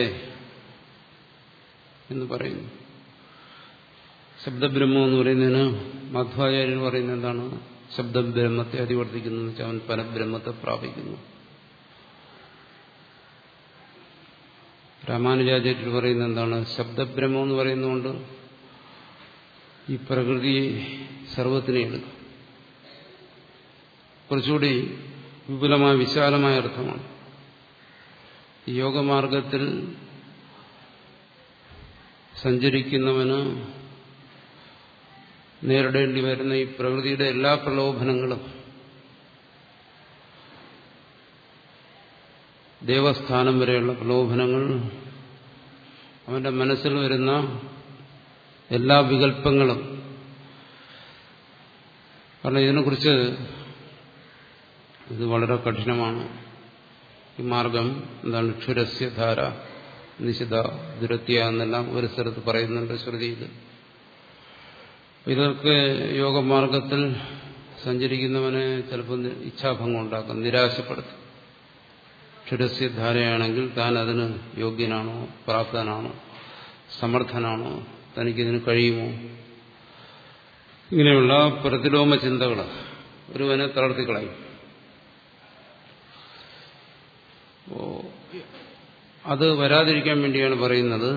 എന്ന് പറയുന്നു ശബ്ദബ്രഹ്മം എന്ന് പറയുന്നതിന് മധ്വാചാര്യർ പറയുന്നത് എന്താണ് ശബ്ദബ്രഹ്മത്തെ അതിവർത്തിക്കുന്നു എന്ന് വെച്ചാൽ അവൻ പരബ്രഹ്മത്തെ പ്രാപിക്കുന്നു രാമാനുജാചാര്യർ പറയുന്നത് എന്താണ് ശബ്ദബ്രഹ്മം എന്ന് പറയുന്നതുകൊണ്ട് ഈ പ്രകൃതി സർവത്തിനെ എടുക്കും കുറച്ചുകൂടി വിപുലമായ വിശാലമായ അർത്ഥമാണ് ഈ യോഗമാർഗത്തിൽ സഞ്ചരിക്കുന്നവന് നേരിടേണ്ടി വരുന്ന ഈ പ്രകൃതിയുടെ എല്ലാ പ്രലോഭനങ്ങളും ദേവസ്ഥാനം വരെയുള്ള പ്രലോഭനങ്ങൾ അവന്റെ മനസ്സിൽ വരുന്ന എല്ലാ വികല്പങ്ങളും കാരണം ഇതിനെക്കുറിച്ച് ഇത് വളരെ കഠിനമാണ് ഈ മാർഗം എന്താണ് ക്ഷുരസ്യ ധാര നിശിത ദുരത്യ എന്നെല്ലാം ഒരു സ്ഥലത്ത് പറയുന്നുണ്ട് ശ്രുതിയിൽ ഇതൊക്കെ യോഗമാർഗത്തിൽ സഞ്ചരിക്കുന്നവനെ ചിലപ്പോൾ ഇച്ഛാഭംഗം ഉണ്ടാക്കും നിരാശപ്പെടുത്തും ക്ഷുരസ്യധാരയാണെങ്കിൽ താൻ അതിന് യോഗ്യനാണോ പ്രാപ്തനാണോ സമർത്ഥനാണോ തനിക്കിതിന് കഴിയുമോ ഇങ്ങനെയുള്ള പ്രതിലോമ ചിന്തകൾ ഒരുവനെ തളർത്തിക്കളയും അത് വരാതിരിക്കാൻ വേണ്ടിയാണ് പറയുന്നത്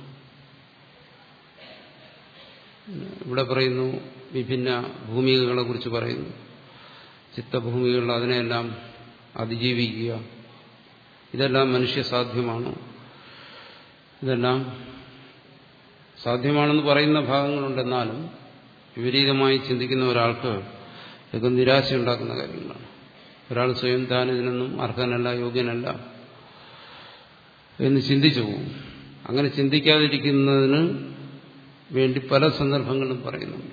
ഇവിടെ പറയുന്നു വിഭിന്ന ഭൂമികകളെ കുറിച്ച് പറയുന്നു ചിത്തഭൂമികൾ അതിനെല്ലാം അതിജീവിക്കുക ഇതെല്ലാം മനുഷ്യ സാധ്യമാണ് ഇതെല്ലാം സാധ്യമാണെന്ന് പറയുന്ന ഭാഗങ്ങളുണ്ടെന്നാലും വിപരീതമായി ചിന്തിക്കുന്ന ഒരാൾക്ക് ഇതൊക്കെ നിരാശയുണ്ടാക്കുന്ന കാര്യങ്ങളാണ് ഒരാൾ സ്വയം താൻ ഇതിനൊന്നും അർഹനല്ല യോഗ്യനല്ല എന്ന് ചിന്തിച്ചു പോകും അങ്ങനെ ചിന്തിക്കാതിരിക്കുന്നതിന് വേണ്ടി പല സന്ദർഭങ്ങളും പറയുന്നുണ്ട്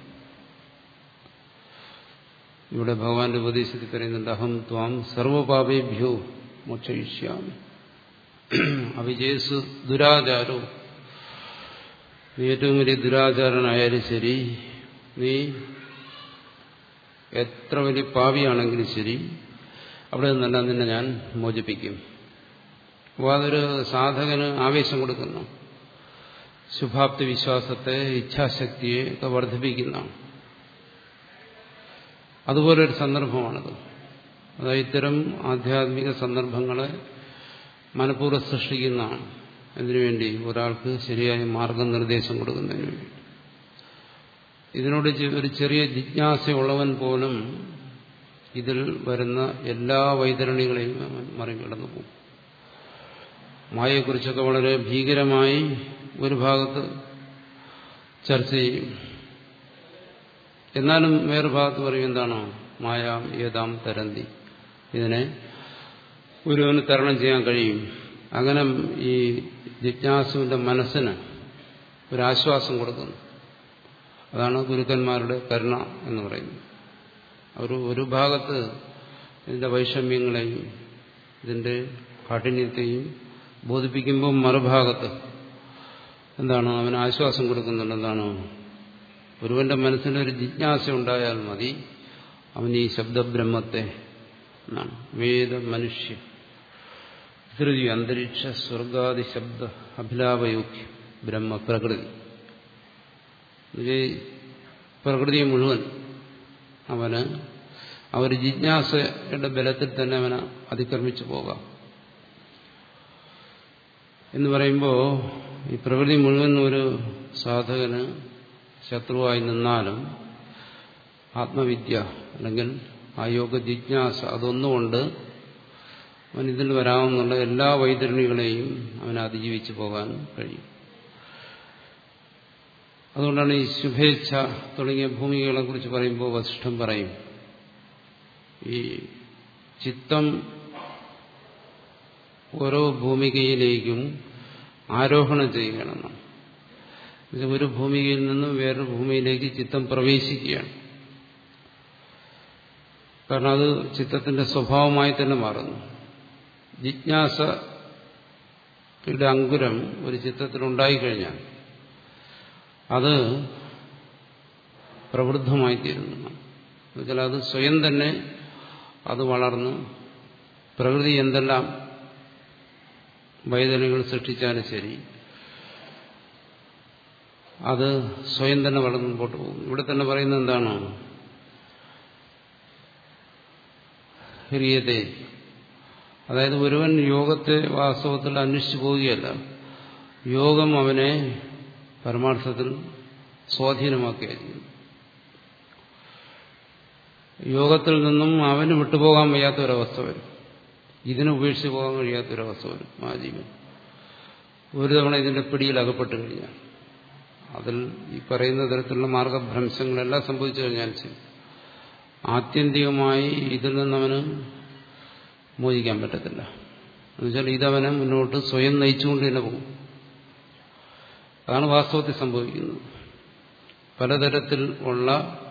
ഇവിടെ ഭഗവാന്റെ ഉപദേശത്തിൽ പറയുന്നുണ്ട് അഹം ത്വാം സർവപാപേഭ്യോ മോക്ഷയിഷ്യാമി അവിജയസ് ദുരാചാരോ നീ ഏറ്റവും വലിയ ദുരാചാരനായാലും ശരി നീ എത്ര വലിയ പാവിയാണെങ്കിലും ശരി അവിടെ നിന്നെല്ലാം നിന്നെ ഞാൻ മോചിപ്പിക്കും അപ്പോൾ അതൊരു സാധകന് ആവേശം കൊടുക്കുന്നു ശുഭാപ്തി വിശ്വാസത്തെ ഇച്ഛാശക്തിയെ ഒക്കെ വർദ്ധിപ്പിക്കുന്നതാണ് അതുപോലൊരു സന്ദർഭമാണത് അതായത് ഇത്തരം ആധ്യാത്മിക സന്ദർഭങ്ങളെ മനഃപൂർവ്വം സൃഷ്ടിക്കുന്നതാണ് അതിനുവേണ്ടി ഒരാൾക്ക് ശരിയായ മാർഗനിർദ്ദേശം കൊടുക്കുന്നതിന് വേണ്ടി ഇതിനോട് ഒരു ചെറിയ ജിജ്ഞാസയുള്ളവൻ പോലും ഇതിൽ വരുന്ന എല്ലാ വൈതരണികളെയും മറികടന്നു പോകും മായയെക്കുറിച്ചൊക്കെ വളരെ ഭീകരമായി ഒരു ഭാഗത്ത് ചർച്ച ചെയ്യും എന്നാലും വേറെ ഭാഗത്ത് പറയും എന്താണോ മായാം ഏതാം തരന്തി ഇതിനെ ഒരുവന് തരണം ചെയ്യാൻ കഴിയും അങ്ങനെ ഈ ജിജ്ഞാസുവിന്റെ മനസ്സിന് ഒരാശ്വാസം കൊടുക്കുന്നു അതാണ് ഗുരുക്കന്മാരുടെ കരുണ എന്ന് പറയുന്നത് അവർ ഒരു ഭാഗത്ത് ഇതിന്റെ വൈഷമ്യങ്ങളെയും ഇതിന്റെ കാഠിന്യത്തെയും ബോധിപ്പിക്കുമ്പോൾ മറുഭാഗത്ത് എന്താണ് അവന് ആശ്വാസം കൊടുക്കുന്നുണ്ട് എന്താണ് ഒരുവന്റെ മനസ്സിനൊരു ജിജ്ഞാസ ഉണ്ടായാൽ മതി അവൻ ഈ ശബ്ദബ്രഹ്മത്തെ എന്നാണ് വേദ മനുഷ്യ ധൃതി അന്തരീക്ഷ സ്വർഗാദി ശബ്ദ അഭിലാപയോഗ്യം ബ്രഹ്മ പ്രകൃതി പ്രകൃതി മുഴുവൻ അവന് ആ ഒരു ജിജ്ഞാസയുടെ ബലത്തിൽ തന്നെ അവന് അതിക്രമിച്ചു പോകാം എന്ന് പറയുമ്പോൾ ഈ പ്രകൃതി മുഴുവൻ ഒരു സാധകന് ശത്രുവായി നിന്നാലും ആത്മവിദ്യ അല്ലെങ്കിൽ ആ യോഗ ജിജ്ഞാസ അതൊന്നുകൊണ്ട് അവൻ ഇതിൽ വരാമെന്നുള്ള എല്ലാ വൈതരണികളെയും അവന് അതിജീവിച്ചു പോകാൻ കഴിയും അതുകൊണ്ടാണ് ഈ ശുഭേച്ഛ തുടങ്ങിയ ഭൂമികകളെ കുറിച്ച് പറയുമ്പോൾ വസിഷ്ഠം പറയും ഈ ചിത്തം ഓരോ ഭൂമികയിലേക്കും ആരോഹണം ചെയ്യുകയാണെന്നാണ് ഒരു ഭൂമികയിൽ നിന്നും വേറൊരു ഭൂമിയിലേക്ക് ചിത്തം പ്രവേശിക്കുകയാണ് കാരണം അത് ചിത്തത്തിന്റെ സ്വഭാവമായി തന്നെ മാറുന്നു ജിജ്ഞാസയുടെ അങ്കുരം ഒരു ചിത്തത്തിലുണ്ടായിക്കഴിഞ്ഞാൽ അത് പ്രവൃദ്ധമായിത്തീരുന്നു എന്നുവെച്ചാൽ അത് സ്വയം തന്നെ അത് വളർന്ന് പ്രകൃതി എന്തെല്ലാം വൈതലുകൾ സൃഷ്ടിച്ചാലും ശരി അത് സ്വയം തന്നെ വളർന്ന് മുമ്പോട്ട് പോകും ഇവിടെ തന്നെ പറയുന്നത് എന്താണ് ഹ്രിയത്തെ അതായത് ഒരുവൻ യോഗത്തെ വാസ്തവത്തിൽ അന്വേഷിച്ചു പോവുകയല്ല യോഗം അവനെ പരമാർത്ഥത്തിൽ സ്വാധീനമാക്കുകയായിരിക്കും യോഗത്തിൽ നിന്നും അവന് വിട്ടുപോകാൻ വയ്യാത്ത ഒരവസ്ഥ വരും ഇതിനെ ഉപേക്ഷിച്ച് പോകാൻ കഴിയാത്തൊരവസ്ഥ വരും ആ ജീവൻ ഒരു തവണ ഇതിന്റെ പിടിയിൽ അകപ്പെട്ട് കഴിഞ്ഞാൽ അതിൽ ഈ പറയുന്ന തരത്തിലുള്ള മാർഗഭ്രംശങ്ങളെല്ലാം സംഭവിച്ചു കഴിഞ്ഞാൽ ശരി ആത്യന്തികമായി ഇതിൽ നിന്നവന് മോചിക്കാൻ പറ്റത്തില്ല എന്നുവെച്ചാൽ ഇതവനെ മുന്നോട്ട് സ്വയം നയിച്ചുകൊണ്ട് തന്നെ പോകും അതാണ് വാസ്തവത്തിൽ സംഭവിക്കുന്നത് പലതരത്തിൽ ഉള്ള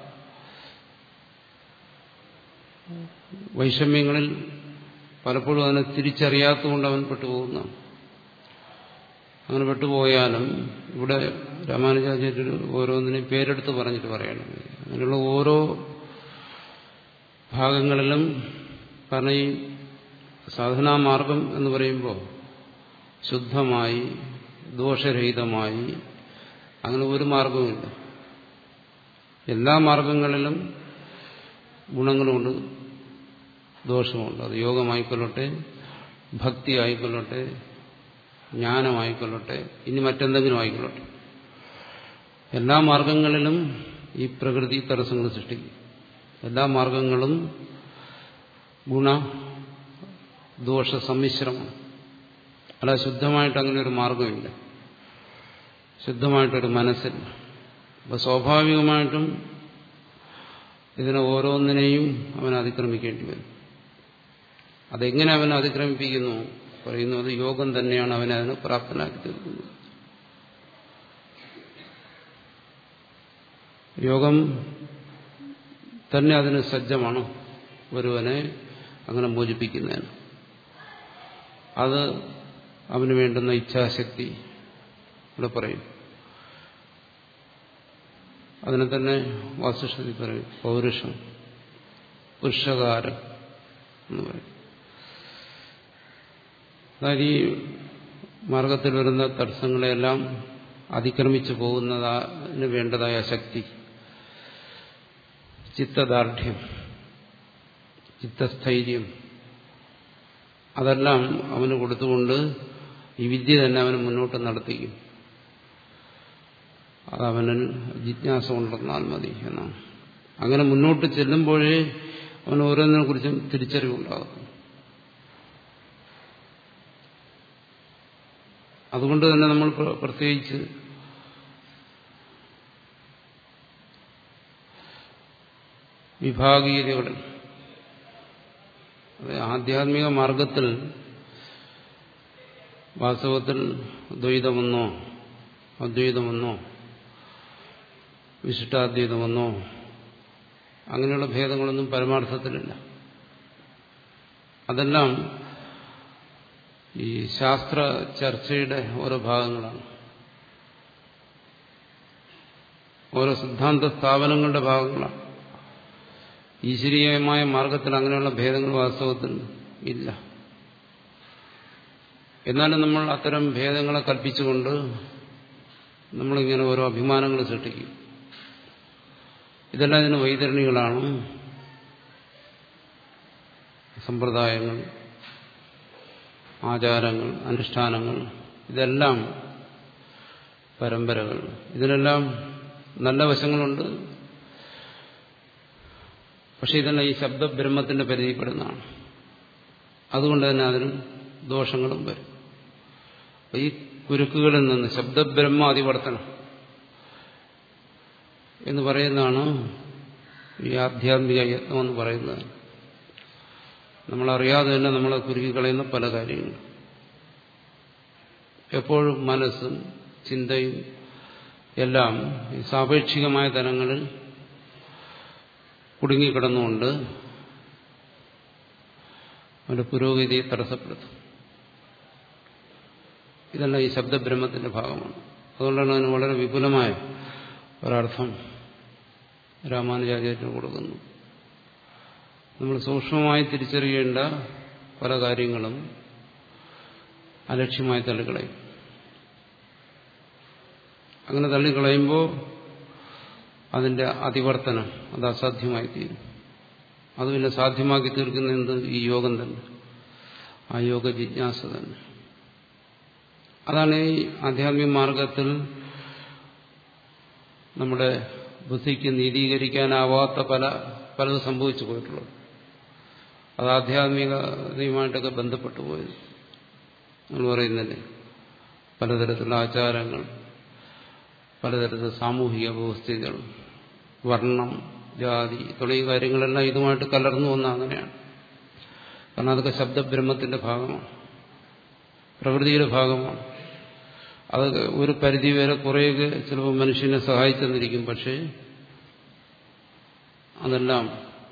വൈഷമ്യങ്ങളിൽ പലപ്പോഴും അതിനെ തിരിച്ചറിയാത്തതുകൊണ്ട് അവൻ പെട്ടുപോകുന്നതാണ് അങ്ങനെ പെട്ടുപോയാലും ഇവിടെ രാമാനുജാചാര്യർ ഓരോന്നിനെയും പേരെടുത്ത് പറഞ്ഞിട്ട് പറയണം അങ്ങനെയുള്ള ഓരോ ഭാഗങ്ങളിലും കാരണം ഈ സാധനാമാർഗം എന്ന് പറയുമ്പോൾ ശുദ്ധമായി ദോഷരഹിതമായി അങ്ങനെ ഒരു മാർഗവുമില്ല എല്ലാ മാർഗങ്ങളിലും ഗുണങ്ങളുമുണ്ട് ദോഷമുണ്ട് അത് യോഗമായിക്കൊള്ളട്ടെ ഭക്തി ആയിക്കൊള്ളട്ടെ ജ്ഞാനമായിക്കൊള്ളട്ടെ ഇനി മറ്റെന്തെങ്കിലും ആയിക്കൊള്ളട്ടെ എല്ലാ മാർഗങ്ങളിലും ഈ പ്രകൃതി തടസ്സങ്ങൾ സൃഷ്ടിക്കും എല്ലാ മാർഗങ്ങളും ഗുണ ദോഷ സമ്മിശ്രമാണ് അല്ല ശുദ്ധമായിട്ട് അങ്ങനെ ഒരു മാർഗമില്ല ശുദ്ധമായിട്ടൊരു മനസ്സില്ല അപ്പൊ സ്വാഭാവികമായിട്ടും ഇതിനെ ഓരോന്നിനെയും അവൻ അതിക്രമിക്കേണ്ടി വരും അതെങ്ങനെ അവൻ അതിക്രമിപ്പിക്കുന്നു പറയുന്നു അത് യോഗം തന്നെയാണ് അവനെ അതിന് പ്രാപ്തനാക്കി തീർക്കുന്നത് യോഗം തന്നെ അതിന് സജ്ജമാണ് ഒരുവനെ അങ്ങനെ മോചിപ്പിക്കുന്നതിന് അത് അവന് വേണ്ടുന്ന ഇച്ഛാശക്തി ഇവിടെ പറയും അതിനെ തന്നെ വാസ്തുശക്തി പറയും പൗരുഷം പുരുഷകാരം എന്ന് പറയും അതായത് ഈ മാർഗത്തിൽ വരുന്ന തടസ്സങ്ങളെല്ലാം അതിക്രമിച്ചു പോകുന്നതിന് വേണ്ടതായ ശക്തി ചിത്തദാർഢ്യം ചിത്തസ്ഥൈര്യം അതെല്ലാം അവന് കൊടുത്തുകൊണ്ട് ഈ വിദ്യ തന്നെ അവന് മുന്നോട്ട് നടത്തിക്കും അതവനിൽ ജിജ്ഞാസ ഉണ്ടെന്നാൽ മതി എന്നാണ് അങ്ങനെ മുന്നോട്ട് ചെല്ലുമ്പോഴേ അവൻ ഓരോന്നിനെ കുറിച്ചും തിരിച്ചറിവുണ്ടാകും അതുകൊണ്ട് തന്നെ നമ്മൾ പ്രത്യേകിച്ച് വിഭാഗീയതകളിൽ ആധ്യാത്മിക മാർഗത്തിൽ വാസ്തവത്തിൽ ദ്വൈതമെന്നോ അദ്വൈതമെന്നോ വിശിഷ്ടാദ്വൈതമെന്നോ അങ്ങനെയുള്ള ഭേദങ്ങളൊന്നും പരമാർത്ഥത്തിലില്ല അതെല്ലാം ഈ ശാസ്ത്ര ചർച്ചയുടെ ഓരോ ഭാഗങ്ങളാണ് ഓരോ സിദ്ധാന്ത സ്ഥാപനങ്ങളുടെ ഭാഗങ്ങളാണ് ഈശ്വരീയമായ മാർഗത്തിൽ അങ്ങനെയുള്ള ഭേദങ്ങൾ വാസ്തവത്തിൽ ഇല്ല എന്നാലും നമ്മൾ അത്തരം ഭേദങ്ങളെ കൽപ്പിച്ചുകൊണ്ട് നമ്മളിങ്ങനെ ഓരോ അഭിമാനങ്ങൾ സൃഷ്ടിക്കും ഇതെല്ലാം ഇതിന് വൈതരണികളാണ് സമ്പ്രദായങ്ങൾ ആചാരങ്ങൾ അനുഷ്ഠാനങ്ങൾ ഇതെല്ലാം പരമ്പരകൾ ഇതിനെല്ലാം നല്ല വശങ്ങളുണ്ട് പക്ഷെ ഇതെല്ലാം ഈ ശബ്ദബ്രഹ്മത്തിന്റെ പരിധിപ്പെടുന്നതാണ് അതുകൊണ്ട് തന്നെ അതിന് ദോഷങ്ങളും വരും ഈ കുരുക്കുകളിൽ നിന്ന് ശബ്ദബ്രഹ്മ അതിവർത്തനം എന്ന് പറയുന്നതാണ് ഈ ആധ്യാത്മിക യത്നം എന്ന് പറയുന്നത് നമ്മളറിയാതെ തന്നെ നമ്മളെ കുരുക്കിക്കളയുന്ന പല കാര്യങ്ങളും എപ്പോഴും മനസ്സും ചിന്തയും എല്ലാം ഈ സാപേക്ഷികമായ തലങ്ങളിൽ കുടുങ്ങിക്കിടന്നുകൊണ്ട് അവന്റെ പുരോഗതിയെ തടസ്സപ്പെടുത്തും ഇതെല്ലാം ഈ ശബ്ദബ്രഹ്മത്തിന്റെ ഭാഗമാണ് അതുകൊണ്ടാണ് അതിന് വളരെ വിപുലമായ ഒരർത്ഥം രാമാനുജാചാര്യന് കൊടുക്കുന്നു നമ്മൾ സൂക്ഷ്മമായി തിരിച്ചറിയേണ്ട പല കാര്യങ്ങളും അലക്ഷ്യമായി തള്ളിക്കളയും അങ്ങനെ തള്ളിക്കളയുമ്പോൾ അതിന്റെ അതിവർത്തനം അത് അസാധ്യമായി തീരും അത് പിന്നെ സാധ്യമാക്കി തീർക്കുന്ന എന്ത് ഈ യോഗം തന്നെ ആ യോഗ ജിജ്ഞാസ തന്നെ അതാണ് ഈ ആധ്യാത്മിക മാർഗത്തിൽ നമ്മുടെ ബുദ്ധിക്ക് നീതീകരിക്കാനാവാത്ത പല പലത് സംഭവിച്ചു പോയിട്ടുള്ളത് അത് ആധ്യാത്മികതയുമായിട്ടൊക്കെ ബന്ധപ്പെട്ടു പോയത് നമ്മൾ പറയുന്നില്ലേ പലതരത്തിലുള്ള ആചാരങ്ങൾ പലതരത്തിലുള്ള സാമൂഹിക വ്യവസ്ഥിതികൾ വർണ്ണം ജാതി തുടങ്ങിയ കാര്യങ്ങളെല്ലാം ഇതുമായിട്ട് കലർന്നു വന്ന അങ്ങനെയാണ് കാരണം അതൊക്കെ ശബ്ദബ്രഹ്മത്തിന്റെ ഭാഗമാണ് പ്രകൃതിയുടെ ഭാഗമാണ് അത് ഒരു പരിധി വരെ കുറേയൊക്കെ ചിലപ്പോൾ മനുഷ്യനെ സഹായിച്ചെന്നിരിക്കും പക്ഷേ അതെല്ലാം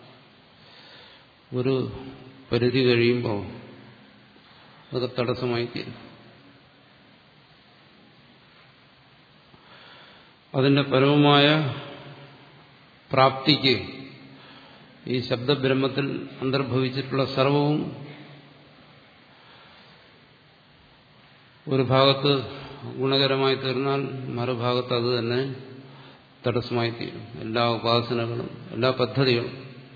ഒരു പരിധി കഴിയുമ്പോൾ അതൊക്കെ തടസ്സമായി തീരും അതിന്റെ പരമമായ പ്രാപ്തിക്ക് ഈ ശബ്ദബ്രഹ്മത്തിൽ അന്തർഭവിച്ചിട്ടുള്ള സർവവും ഒരു ഭാഗത്ത് ഗുണകരമായി തീർന്നാൽ മറുഭാഗത്ത് അത് തന്നെ തടസ്സമായി തീരും എല്ലാ ഉപാസനകളും എല്ലാ പദ്ധതികളും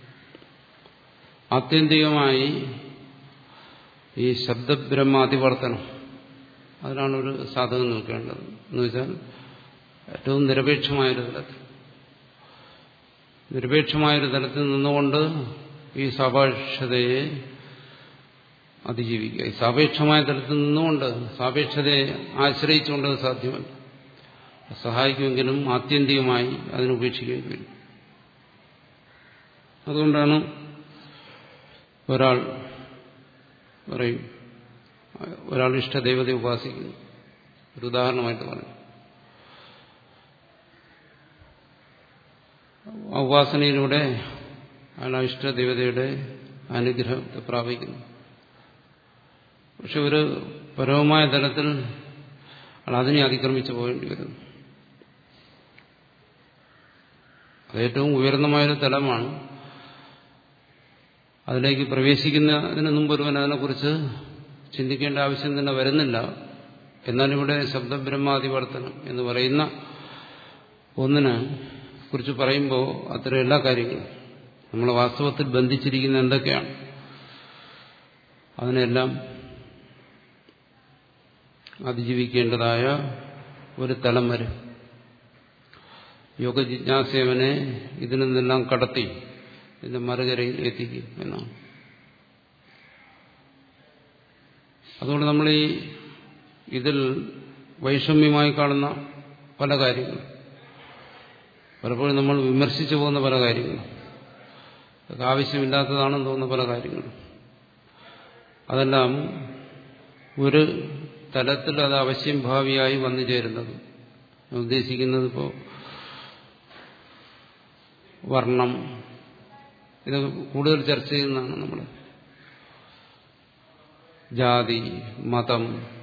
ആത്യന്തികമായി ഈ ശബ്ദബ്രഹ്മാതിവർത്തനം അതിനാണ് ഒരു സാധകം നിൽക്കേണ്ടത് എന്ന് വെച്ചാൽ ഏറ്റവും നിരപേക്ഷമായൊരു തലത്തിൽ നിരപേക്ഷമായൊരു തലത്തിൽ നിന്നുകൊണ്ട് ഈ സാപേക്ഷതയെ അതിജീവിക്കുക ഈ സാപേക്ഷമായ തലത്തിൽ നിന്നുകൊണ്ട് സാപേക്ഷതയെ ആശ്രയിച്ചുകൊണ്ട് അത് സാധ്യമല്ല സഹായിക്കുമെങ്കിലും ആത്യന്തികമായി അതിനുപേക്ഷിക്കേണ്ടി വരും അതുകൊണ്ടാണ് ഒരാൾ പറയും ഒരാൾ ഇഷ്ടദൈവതയെ ഉപാസിക്കുന്നു ഒരു ഉദാഹരണമായിട്ട് പറഞ്ഞു ആ ഉപാസനയിലൂടെ അയാൾ ആ ഇഷ്ടദേവതയുടെ അനുഗ്രഹത്തെ പ്രാപിക്കുന്നു പക്ഷെ ഒരു പരമമായ തലത്തിൽ അയാൾ അതിനെ അതിക്രമിച്ചു പോകേണ്ടി വരുന്നു അത് ഏറ്റവും ഉയർന്നമായൊരു തലമാണ് അതിലേക്ക് പ്രവേശിക്കുന്നതിന് മുമ്പ് ഒരുവൻ അതിനെക്കുറിച്ച് ചിന്തിക്കേണ്ട ആവശ്യം തന്നെ വരുന്നില്ല എന്നാൽ ഇവിടെ ശബ്ദബ്രഹ്മാതിവർത്തനം എന്ന് പറയുന്ന ഒന്നിനെ കുറിച്ച് പറയുമ്പോൾ അത്തരം എല്ലാ കാര്യങ്ങളും നമ്മൾ വാസ്തവത്തിൽ ബന്ധിച്ചിരിക്കുന്ന എന്തൊക്കെയാണ് അതിനെല്ലാം അതിജീവിക്കേണ്ടതായ ഒരു തലം വരെ യോഗ ജിജ്ഞാസേവനെ ഇതിൽ നിന്നെല്ലാം കടത്തി ഇതിന്റെ മറുകരയിൽ എത്തിക്കും എന്നാണ് അതുകൊണ്ട് നമ്മൾ ഈ ഇതിൽ വൈഷമ്യമായി കാണുന്ന പല കാര്യങ്ങളും പലപ്പോഴും നമ്മൾ വിമർശിച്ചു പോകുന്ന പല കാര്യങ്ങളും അതൊക്കെ ആവശ്യമില്ലാത്തതാണെന്ന് തോന്നുന്ന പല കാര്യങ്ങളും അതെല്ലാം ഒരു തലത്തിൽ അത് അവശ്യം ഭാവിയായി വന്നു ചേരുന്നത് ഉദ്ദേശിക്കുന്നത് ഇപ്പോൾ വർണ്ണം ഇതൊക്കെ കൂടുതൽ ചർച്ച ചെയ്യുന്നതാണ് നമ്മൾ ജാതി മതം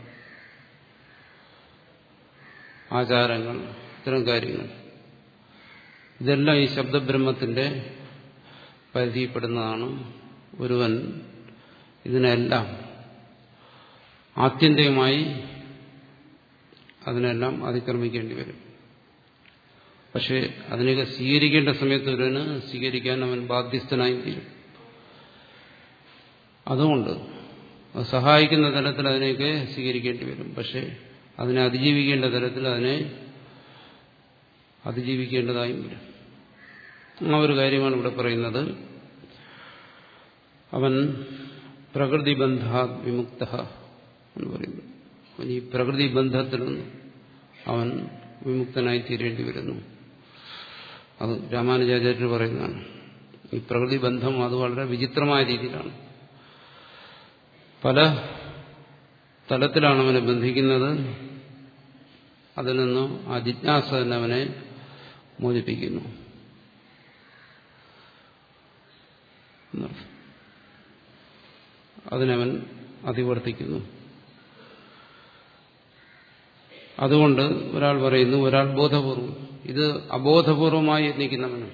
ആചാരങ്ങൾ ഇത്തരം കാര്യങ്ങൾ ഇതെല്ലാം ഈ ശബ്ദബ്രഹ്മത്തിന്റെ പരിധിപ്പെടുന്നതാണ് ഒരുവൻ ഇതിനെല്ലാം ആത്യന്തികമായി അതിനെല്ലാം അതിക്രമിക്കേണ്ടി വരും പക്ഷെ അതിനെയൊക്കെ സ്വീകരിക്കേണ്ട സമയത്ത് ഒരുവന് സ്വീകരിക്കാൻ അവൻ ബാധ്യസ്ഥനായി തീരും അതുകൊണ്ട് അത് സഹായിക്കുന്ന തലത്തിൽ അതിനെയൊക്കെ സ്വീകരിക്കേണ്ടി വരും പക്ഷെ അതിനെ അതിജീവിക്കേണ്ട തലത്തിൽ അതിനെ അതിജീവിക്കേണ്ടതായും വരും ആ ഒരു കാര്യമാണ് ഇവിടെ പറയുന്നത് അവൻ പ്രകൃതി ബന്ധാ വിമുക്ത എന്ന് പറയുന്നു അവൻ ഈ പ്രകൃതി ബന്ധത്തിൽ നിന്ന് അവൻ വിമുക്തനായി തീരേണ്ടി വരുന്നു അത് രാമാനുജാചാര്യർ പറയുന്നതാണ് ഈ പ്രകൃതി ബന്ധം അത് വളരെ വിചിത്രമായ രീതിയിലാണ് പല തലത്തിലാണ് അവനെ ബന്ധിക്കുന്നത് അതിൽ നിന്ന് ആ ജിജ്ഞാസ തന്നെ അവനെ മോചിപ്പിക്കുന്നു അതിനവൻ അതിവർത്തിക്കുന്നു അതുകൊണ്ട് ഒരാൾ പറയുന്നു ഒരാൾ ബോധപൂർവം ഇത് അബോധപൂർവമായി യത്നിക്കുന്നവന്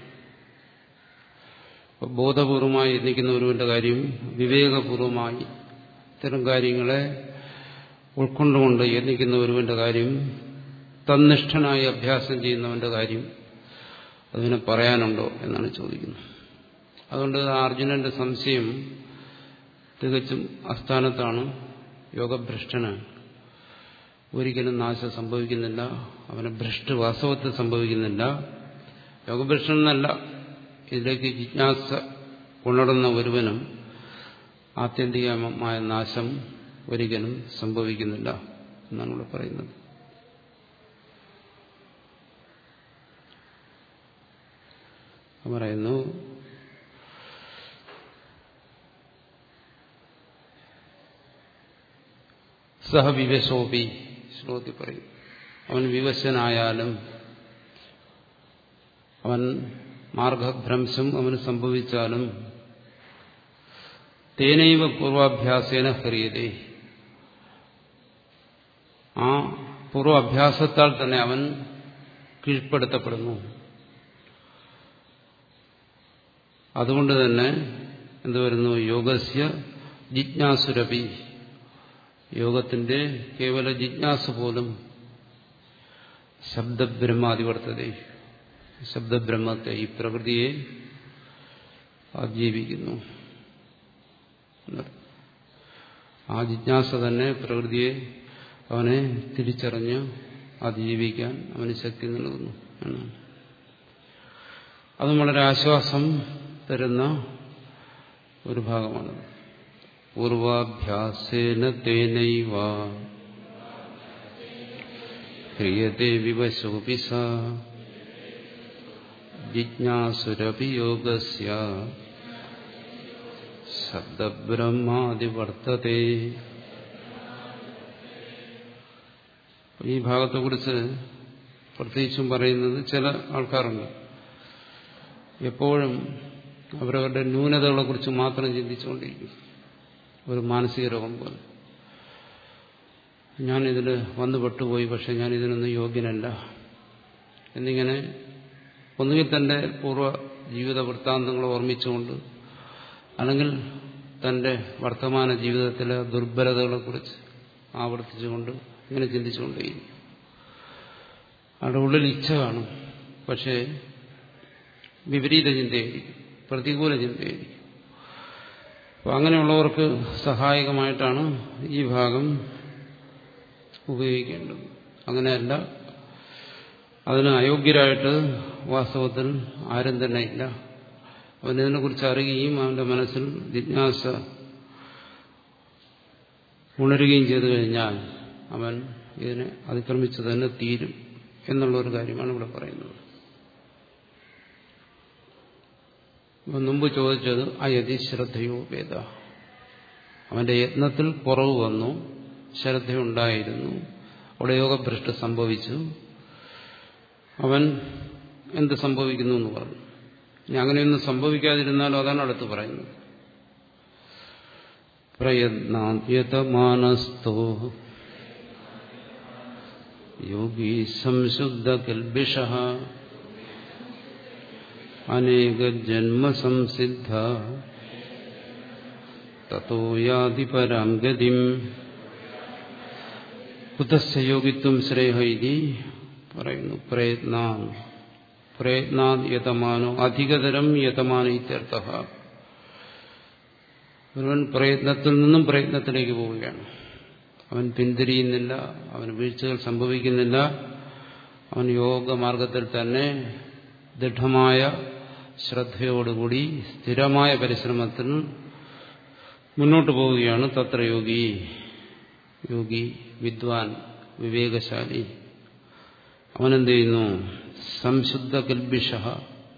ബോധപൂർവമായി യത്നിക്കുന്ന ഒരുവന്റെ കാര്യം വിവേകപൂർവമായി ഇത്തരം കാര്യങ്ങളെ ഉൾക്കൊണ്ടുകൊണ്ട് യത്നിക്കുന്ന ഒരുവന്റെ കാര്യം തന്നിഷ്ഠനായി അഭ്യാസം ചെയ്യുന്നവന്റെ കാര്യം അതിനെ പറയാനുണ്ടോ എന്നാണ് ചോദിക്കുന്നത് അതുകൊണ്ട് അർജുനന്റെ സംശയം തികച്ചും അസ്ഥാനത്താണ് യോഗഭ്രഷ്ടന് ഒരിക്കലും നാശം സംഭവിക്കുന്നില്ല അവന് ഭ്രഷ്ട് വാസ്തവത്തിൽ സംഭവിക്കുന്നില്ല യോഗഭ്രഷ്ടനെന്നല്ല ഇതിലേക്ക് ജിജ്ഞാസ ഉണർന്ന ഒരുവനും ആത്യന്തികമായ നാശം ഒരിക്കലും സംഭവിക്കുന്നില്ല എന്നാണ് ഇവിടെ പറയുന്നത് പറയുന്നു സഹവിവശോപി ശ്ലോകത്തിൽ പറയും അവൻ വിവശനായാലും അവൻ മാർഗഭ്രംശം അവന് സംഭവിച്ചാലും തേനൈവ പൂർവാഭ്യാസേന ഹ്രിയതേ ആ പൂർവാഭ്യാസത്താൽ തന്നെ അവൻ കീഴ്പ്പെടുത്തപ്പെടുന്നു അതുകൊണ്ട് തന്നെ എന്തുവരുന്നു യോഗസ്യ ജിജ്ഞാസുരപി യോഗത്തിന്റെ കേവല ജിജ്ഞാസ പോലും ശബ്ദബ്രഹ്മാധിവർത്തത ശബ്ദബ്രഹ്മത്തെ ഈ പ്രകൃതിയെ ആജീവിക്കുന്നു ആ ജിജ്ഞാസ തന്നെ പ്രകൃതിയെ അവനെ തിരിച്ചറിഞ്ഞ് അതിജീവിക്കാൻ അവന് ശക്തി നൽകുന്നു എന്നാണ് അതും വളരെ ആശ്വാസം തരുന്ന ഒരു ഭാഗമാണ് പൂർവാഭ്യാസേന തേനൈവ ക്രിയത്തെ വിവശോപി സ ജിജ്ഞാസുരപി യോഗസ്യ ശബ്ദബ്രഹ്മാതിവർത്തത്തെ ഈ ഭാഗത്തെക്കുറിച്ച് പ്രത്യേകിച്ചും പറയുന്നത് ചില ആൾക്കാരുണ്ട് എപ്പോഴും അവരവരുടെ ന്യൂനതകളെക്കുറിച്ച് മാത്രം ചിന്തിച്ചുകൊണ്ടിരിക്കും ഒരു മാനസിക രോഗം പോലെ ഞാനിതിൽ വന്നു പെട്ടുപോയി പക്ഷെ ഞാൻ ഇതിനൊന്നും യോഗ്യനല്ല എന്നിങ്ങനെ ഒന്നുകിൽ തന്റെ പൂർവ്വ ജീവിത വൃത്താന്തങ്ങൾ ഓർമ്മിച്ചുകൊണ്ട് അല്ലെങ്കിൽ തന്റെ വർത്തമാന ജീവിതത്തിലെ ദുർബലതകളെക്കുറിച്ച് ആവർത്തിച്ചുകൊണ്ട് ഇങ്ങനെ ചിന്തിച്ചുകൊണ്ടേയിരിക്കും അവിടെ ഉള്ളിൽ ഇച്ഛ കാണും പക്ഷേ വിപരീത ചിന്തയായിരിക്കും പ്രതികൂല ചിന്തയായിരിക്കും അപ്പോൾ അങ്ങനെയുള്ളവർക്ക് സഹായകമായിട്ടാണ് ഈ ഭാഗം ഉപയോഗിക്കേണ്ടത് അങ്ങനെയല്ല അതിന് അയോഗ്യരായിട്ട് വാസ്തവത്തിൽ ആരും തന്നെ ഇല്ല അവനിതിനെക്കുറിച്ച് അറിയുകയും അവന്റെ മനസ്സിൽ ജിജ്ഞാസ ഉണരുകയും ചെയ്തു കഴിഞ്ഞാൽ അവൻ ഇതിനെ അതിക്രമിച്ചു തന്നെ തീരും എന്നുള്ള ഒരു കാര്യമാണ് ഇവിടെ പറയുന്നത് മുമ്പ് ചോദിച്ചത് അയതി ശ്രദ്ധയോ വേദ അവന്റെ യത്നത്തിൽ കുറവ് വന്നു ശ്രദ്ധയുണ്ടായിരുന്നു അവിടെ യോഗഭ്രഷ്ട സംഭവിച്ചു അവൻ എന്ത് സംഭവിക്കുന്നു എന്ന് പറഞ്ഞു ഇനി അങ്ങനെയൊന്നും സംഭവിക്കാതിരുന്നാലും അതാണ് അടുത്ത് പറയുന്നത് പ്രയത്നാന്യതമാനസ്തോ യോഗി സംശുദ്ധ കൽബിഷ അനേകജന്മസംസിദ്ധ തോ യാതി പരാം ഗതിം കുതസ്യ യോഗിത്വം ശ്രേഹ ഇതി പറയുന്നു പ്രയത്നാ പ്രയത്നാ യതമാനോ അധികതരം യതമാനോ ഇത്യർത്ഥ ഒരുവൻ പ്രയത്നത്തിൽ നിന്നും പ്രയത്നത്തിലേക്ക് പോവുകയാണ് അവൻ പിന്തിരിയുന്നില്ല അവന് വീഴ്ചകൾ സംഭവിക്കുന്നില്ല അവൻ യോഗമാർഗത്തിൽ തന്നെ ദൃഢമായ ശ്രദ്ധയോടുകൂടി സ്ഥിരമായ പരിശ്രമത്തിൽ മുന്നോട്ട് പോവുകയാണ് തത്ര യോഗി യോഗി വിദ്വാൻ വിവേകശാലി അവനെന്ത് ചെയ്യുന്നു സംശുദ്ധ കൽബിഷ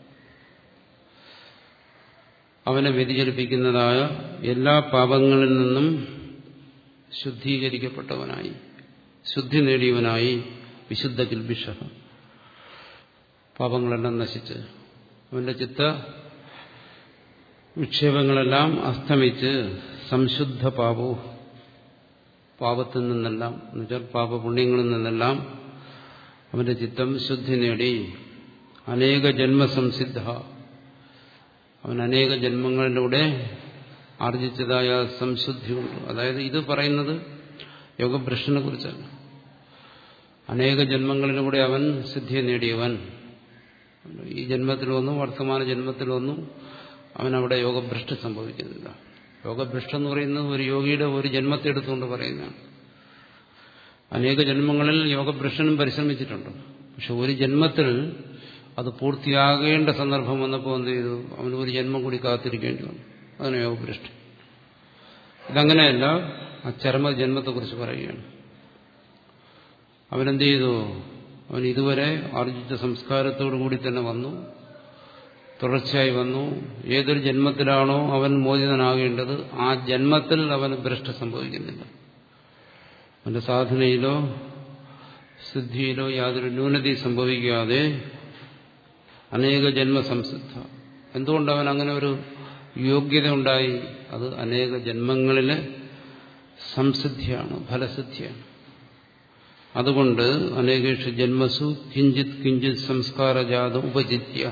അവനെ വ്യതിചലിപ്പിക്കുന്നതായ എല്ലാ പാപങ്ങളിൽ നിന്നും ശുദ്ധീകരിക്കപ്പെട്ടവനായി ശുദ്ധി നേടിയവനായി വിശുദ്ധ കിൽബിഷ പാപങ്ങളെല്ലാം നശിച്ച് അവന്റെ ചിത്ത വിക്ഷേപങ്ങളെല്ലാം അസ്തമിച്ച് സംശുദ്ധ പാപോ പാപത്തിൽ നിന്നെല്ലാം എന്നുവെച്ചാൽ പാപപുണ്യങ്ങളിൽ നിന്നെല്ലാം അവന്റെ ചിത്തം ശുദ്ധി നേടി അനേക ജന്മസംസിദ്ധ അവൻ അനേക ജന്മങ്ങളിലൂടെ ആർജിച്ചതായ സംശുദ്ധിയുണ്ട് അതായത് ഇത് പറയുന്നത് യോഗഭ്രഷ്ടനെ കുറിച്ചാണ് അനേക ജന്മങ്ങളിലൂടെ അവൻ സിദ്ധിയെ നേടിയവൻ ഈ ജന്മത്തിൽ വന്നു വർത്തമാന ജന്മത്തിൽ വന്നു അവനവിടെ യോഗഭ്രഷ്ട സംഭവിക്കുന്നില്ല യോഗഭ്രഷ്ടം എന്ന് പറയുന്നത് ഒരു യോഗിയുടെ ഒരു ജന്മത്തെ എടുത്തുകൊണ്ട് പറയുന്നതാണ് അനേക ജന്മങ്ങളിൽ യോഗഭ്രഷ്ടനും പരിശ്രമിച്ചിട്ടുണ്ട് പക്ഷെ ഒരു ജന്മത്തിൽ അത് പൂർത്തിയാകേണ്ട സന്ദർഭം വന്നപ്പോൾ എന്ത് ചെയ്തു അവന് ഒരു ജന്മം കൂടി കാത്തിരിക്കേണ്ടി വന്നു അതാണ് യോഗഭ്രഷ്ടൻ ഇതങ്ങനെയല്ല ആ ചരമ ജന്മത്തെക്കുറിച്ച് പറയുകയാണ് അവനെന്ത് ചെയ്തു അവൻ ഇതുവരെ ആർജിച്ച സംസ്കാരത്തോടു കൂടി തന്നെ വന്നു തുടർച്ചയായി വന്നു ഏതൊരു ജന്മത്തിലാണോ അവൻ മോചിതനാകേണ്ടത് ആ ജന്മത്തിൽ അവന് ഭ്രഷ്ട സംഭവിക്കുന്നില്ല അവന്റെ സാധനയിലോ സിദ്ധിയിലോ യാതൊരു ന്യൂനതയും സംഭവിക്കാതെ അനേക ജന്മസംസിദ്ധ എന്തുകൊണ്ട് അവൻ അങ്ങനെ ഒരു യോഗ്യത ഉണ്ടായി അത് അനേക ജന്മങ്ങളിലെ സംസിദ്ധിയാണ് ഫലസിദ്ധിയാണ് അതുകൊണ്ട് അനേകേഷു ജന്മസു കിഞ്ചിത് കിഞ്ചിത് സംസ്കാരജാത ഉപജിത്യ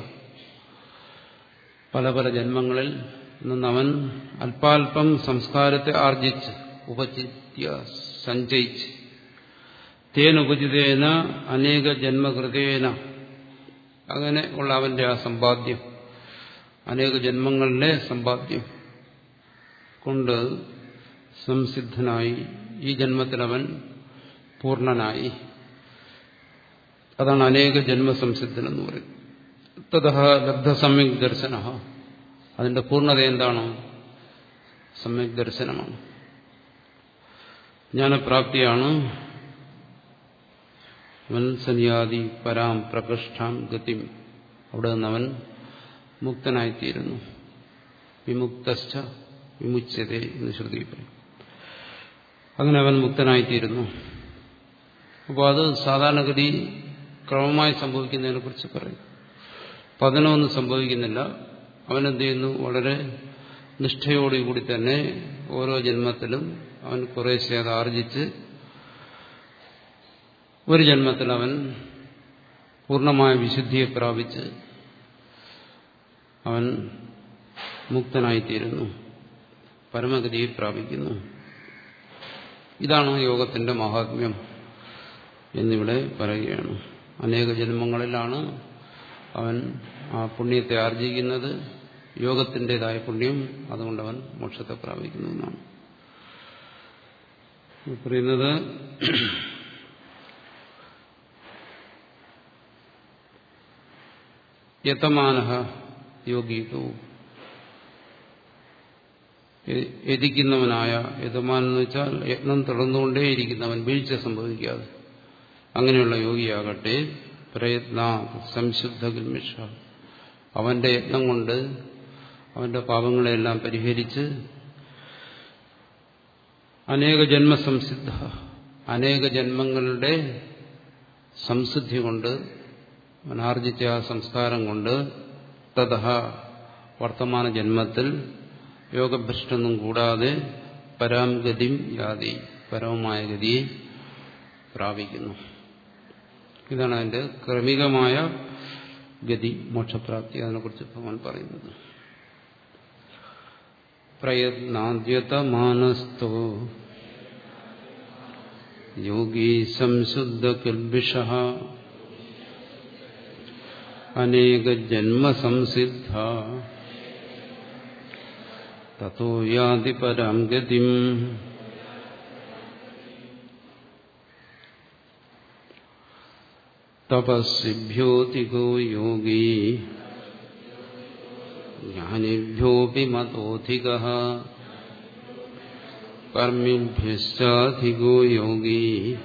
പല പല ജന്മങ്ങളിൽ നിന്നവൻ അല്പാൽപം സംസ്കാരത്തെ ആർജിച്ച് ഉപജിത്യ സഞ്ചയിച്ച് തേനുപജിതേന അനേക ജന്മകൃതേന അങ്ങനെ ഉള്ള അവന്റെ ആ സമ്പാദ്യം അനേക ജന്മങ്ങളിലെ സമ്പാദ്യം കൊണ്ട് സംസിദ്ധനായി ഈ ജന്മത്തിൽ അവൻ പൂർണ്ണനായി അതാണ് അനേക ജന്മസംസിദ്ധൻ എന്ന് പറയുന്നത് തഥ ലബ്ധ സമ്യക് ദർശന അതിന്റെ പൂർണ്ണത എന്താണ് സമ്യക് ദർശനമാണ് ജ്ഞാനപ്രാപ്തിയാണ് അവൻ സന്യാദി പരാം പ്രകൃഷ്ടാം ഗതിം അവിടെ നിന്ന് അവൻ മുക്തനായിത്തീരുന്നു വിമുക്തശ്ച വിമുച്ചത എന്ന് ശ്രുതി പറയും അങ്ങനെ അവൻ മുക്തനായിത്തീരുന്നു അപ്പോൾ അത് സാധാരണഗതി ക്രമമായി സംഭവിക്കുന്നതിനെ കുറിച്ച് പറയും പതനമൊന്നും സംഭവിക്കുന്നില്ല അവനെന്ത് ചെയ്യുന്നു വളരെ നിഷ്ഠയോടുകൂടി തന്നെ ഓരോ ജന്മത്തിലും അവൻ കുറേശ്ശെ അത് ആർജിച്ച് ഒരു ജന്മത്തിൽ അവൻ പൂർണ്ണമായ വിശുദ്ധിയെ പ്രാപിച്ച് അവൻ മുക്തനായിത്തീരുന്നു പരമഗതിയെ പ്രാപിക്കുന്നു ഇതാണ് യോഗത്തിന്റെ മഹാത്മ്യം എന്നിവിടെ പറയുകയാണ് അനേക ജന്മങ്ങളിലാണ് അവൻ ആ പുണ്യത്തെ ആർജിക്കുന്നത് യോഗത്തിൻ്റെതായ പുണ്യം അതുകൊണ്ട് അവൻ മോക്ഷത്തെ പ്രാപിക്കുന്നു എന്നാണ് പറയുന്നത് യതമാന യോഗീതു യതിക്കുന്നവനായ യജമാൻ എന്ന് വെച്ചാൽ യത്നം തുടർന്നുകൊണ്ടേയിരിക്കുന്നവൻ വീഴ്ച സംഭവിക്കാതെ അങ്ങനെയുള്ള യോഗിയാകട്ടെ പ്രയത്ന സംശുദ്ധ ഗിൽമിഷ അവന്റെ യത്നം കൊണ്ട് അവന്റെ പാപങ്ങളെല്ലാം പരിഹരിച്ച് അനേക ജന്മസംസിദ്ധ അനേക ജന്മങ്ങളുടെ സംസിദ്ധി കൊണ്ട് അവനാർജിച്ച ആ സംസ്കാരം കൊണ്ട് തഥ വർത്തമാന ജന്മത്തിൽ യോഗഭ്രഷ്ടൊന്നും കൂടാതെ പരാംഗതിം യാതി പരമമായ ഗതിയെ പ്രാപിക്കുന്നു ഇതാണ് അതിന്റെ ക്രമികമായ ഗതി മോക്ഷപ്രാപ്തി അതിനെക്കുറിച്ച് ഭഗവാൻ പറയുന്നത് പ്രയത്നാദ്യതമാനസ്തോ യോഗീ സംശുദ്ധ കിൽബിഷ അനേക ജന്മസംസിദ്ധ തോ യാതി പരാം ഗതിം തപസ്സിഭ്യോതികോ യോഗീ ജ്ഞാനിഭ്യോപി മതോധിക കർമ്മിഭ്യശ്ചാധികോ യോഗീ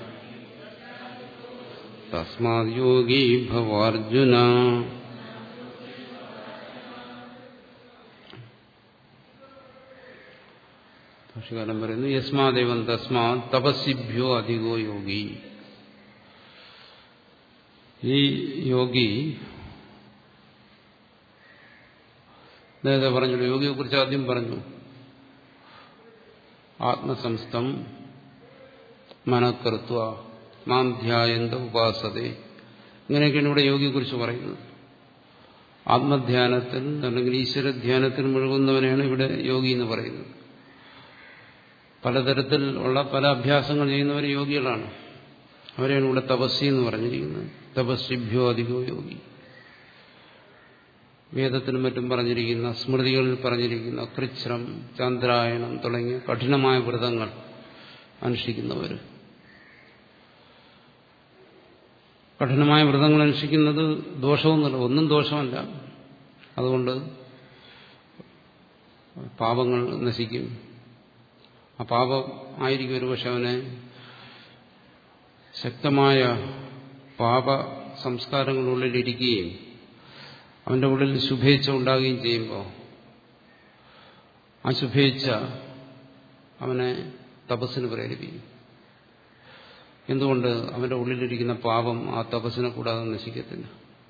തസ്മാത് യോഗീ ഭവാർജുന ഭാഷകാലം പറയുന്നു യസ്മാദേവൻ തസ്മാ തപസ്സിഭ്യോ അധികോ യോഗി ഈ യോഗി നേരത്തെ പറഞ്ഞു യോഗിയെ കുറിച്ച് ആദ്യം പറഞ്ഞു ആത്മസംസ്ഥം മനക്കൃത്വ മാം ധ്യായന്ത ഉപാസതേ ഇങ്ങനെയൊക്കെയാണ് ഇവിടെ യോഗിയെക്കുറിച്ച് പറയുന്നത് ആത്മധ്യാനത്തിൽ അല്ലെങ്കിൽ ഈശ്വരധ്യാനത്തിൽ മുഴുകുന്നവനെയാണ് ഇവിടെ യോഗി എന്ന് പറയുന്നത് പലതരത്തിൽ ഉള്ള പല അഭ്യാസങ്ങൾ ചെയ്യുന്നവർ യോഗികളാണ് അവരെയാണ് ഇവിടെ തപസ്സി എന്ന് പറഞ്ഞിരിക്കുന്നത് തപസ്സിഭ്യോ അധികോ യോഗി വേദത്തിനും മറ്റും പറഞ്ഞിരിക്കുന്ന സ്മൃതികളിൽ പറഞ്ഞിരിക്കുന്ന കൃച്ഛ്രം ചന്ദ്രായണം തുടങ്ങിയ കഠിനമായ വ്രതങ്ങൾ അനുഷ്ഠിക്കുന്നവർ കഠിനമായ വ്രതങ്ങൾ അനുഷ്ഠിക്കുന്നത് ദോഷമൊന്നുമല്ല ഒന്നും ദോഷമല്ല അതുകൊണ്ട് പാപങ്ങൾ നശിക്കും ആ പാപം ആയിരിക്കും ഒരു പക്ഷെ അവനെ ശക്തമായ പാപ സംസ്കാരങ്ങളുള്ളിലിരിക്കുകയും അവന്റെ ഉള്ളിൽ ശുഭേച്ഛ ഉണ്ടാകുകയും ചെയ്യുമ്പോൾ ആ ശുഭേച്ഛ അവനെ തപസ്സിന് പ്രേരിപ്പിക്കും എന്തുകൊണ്ട് അവന്റെ ഉള്ളിലിരിക്കുന്ന പാപം ആ തപസ്സിനെ കൂടാതെ നശിക്കത്തില്ല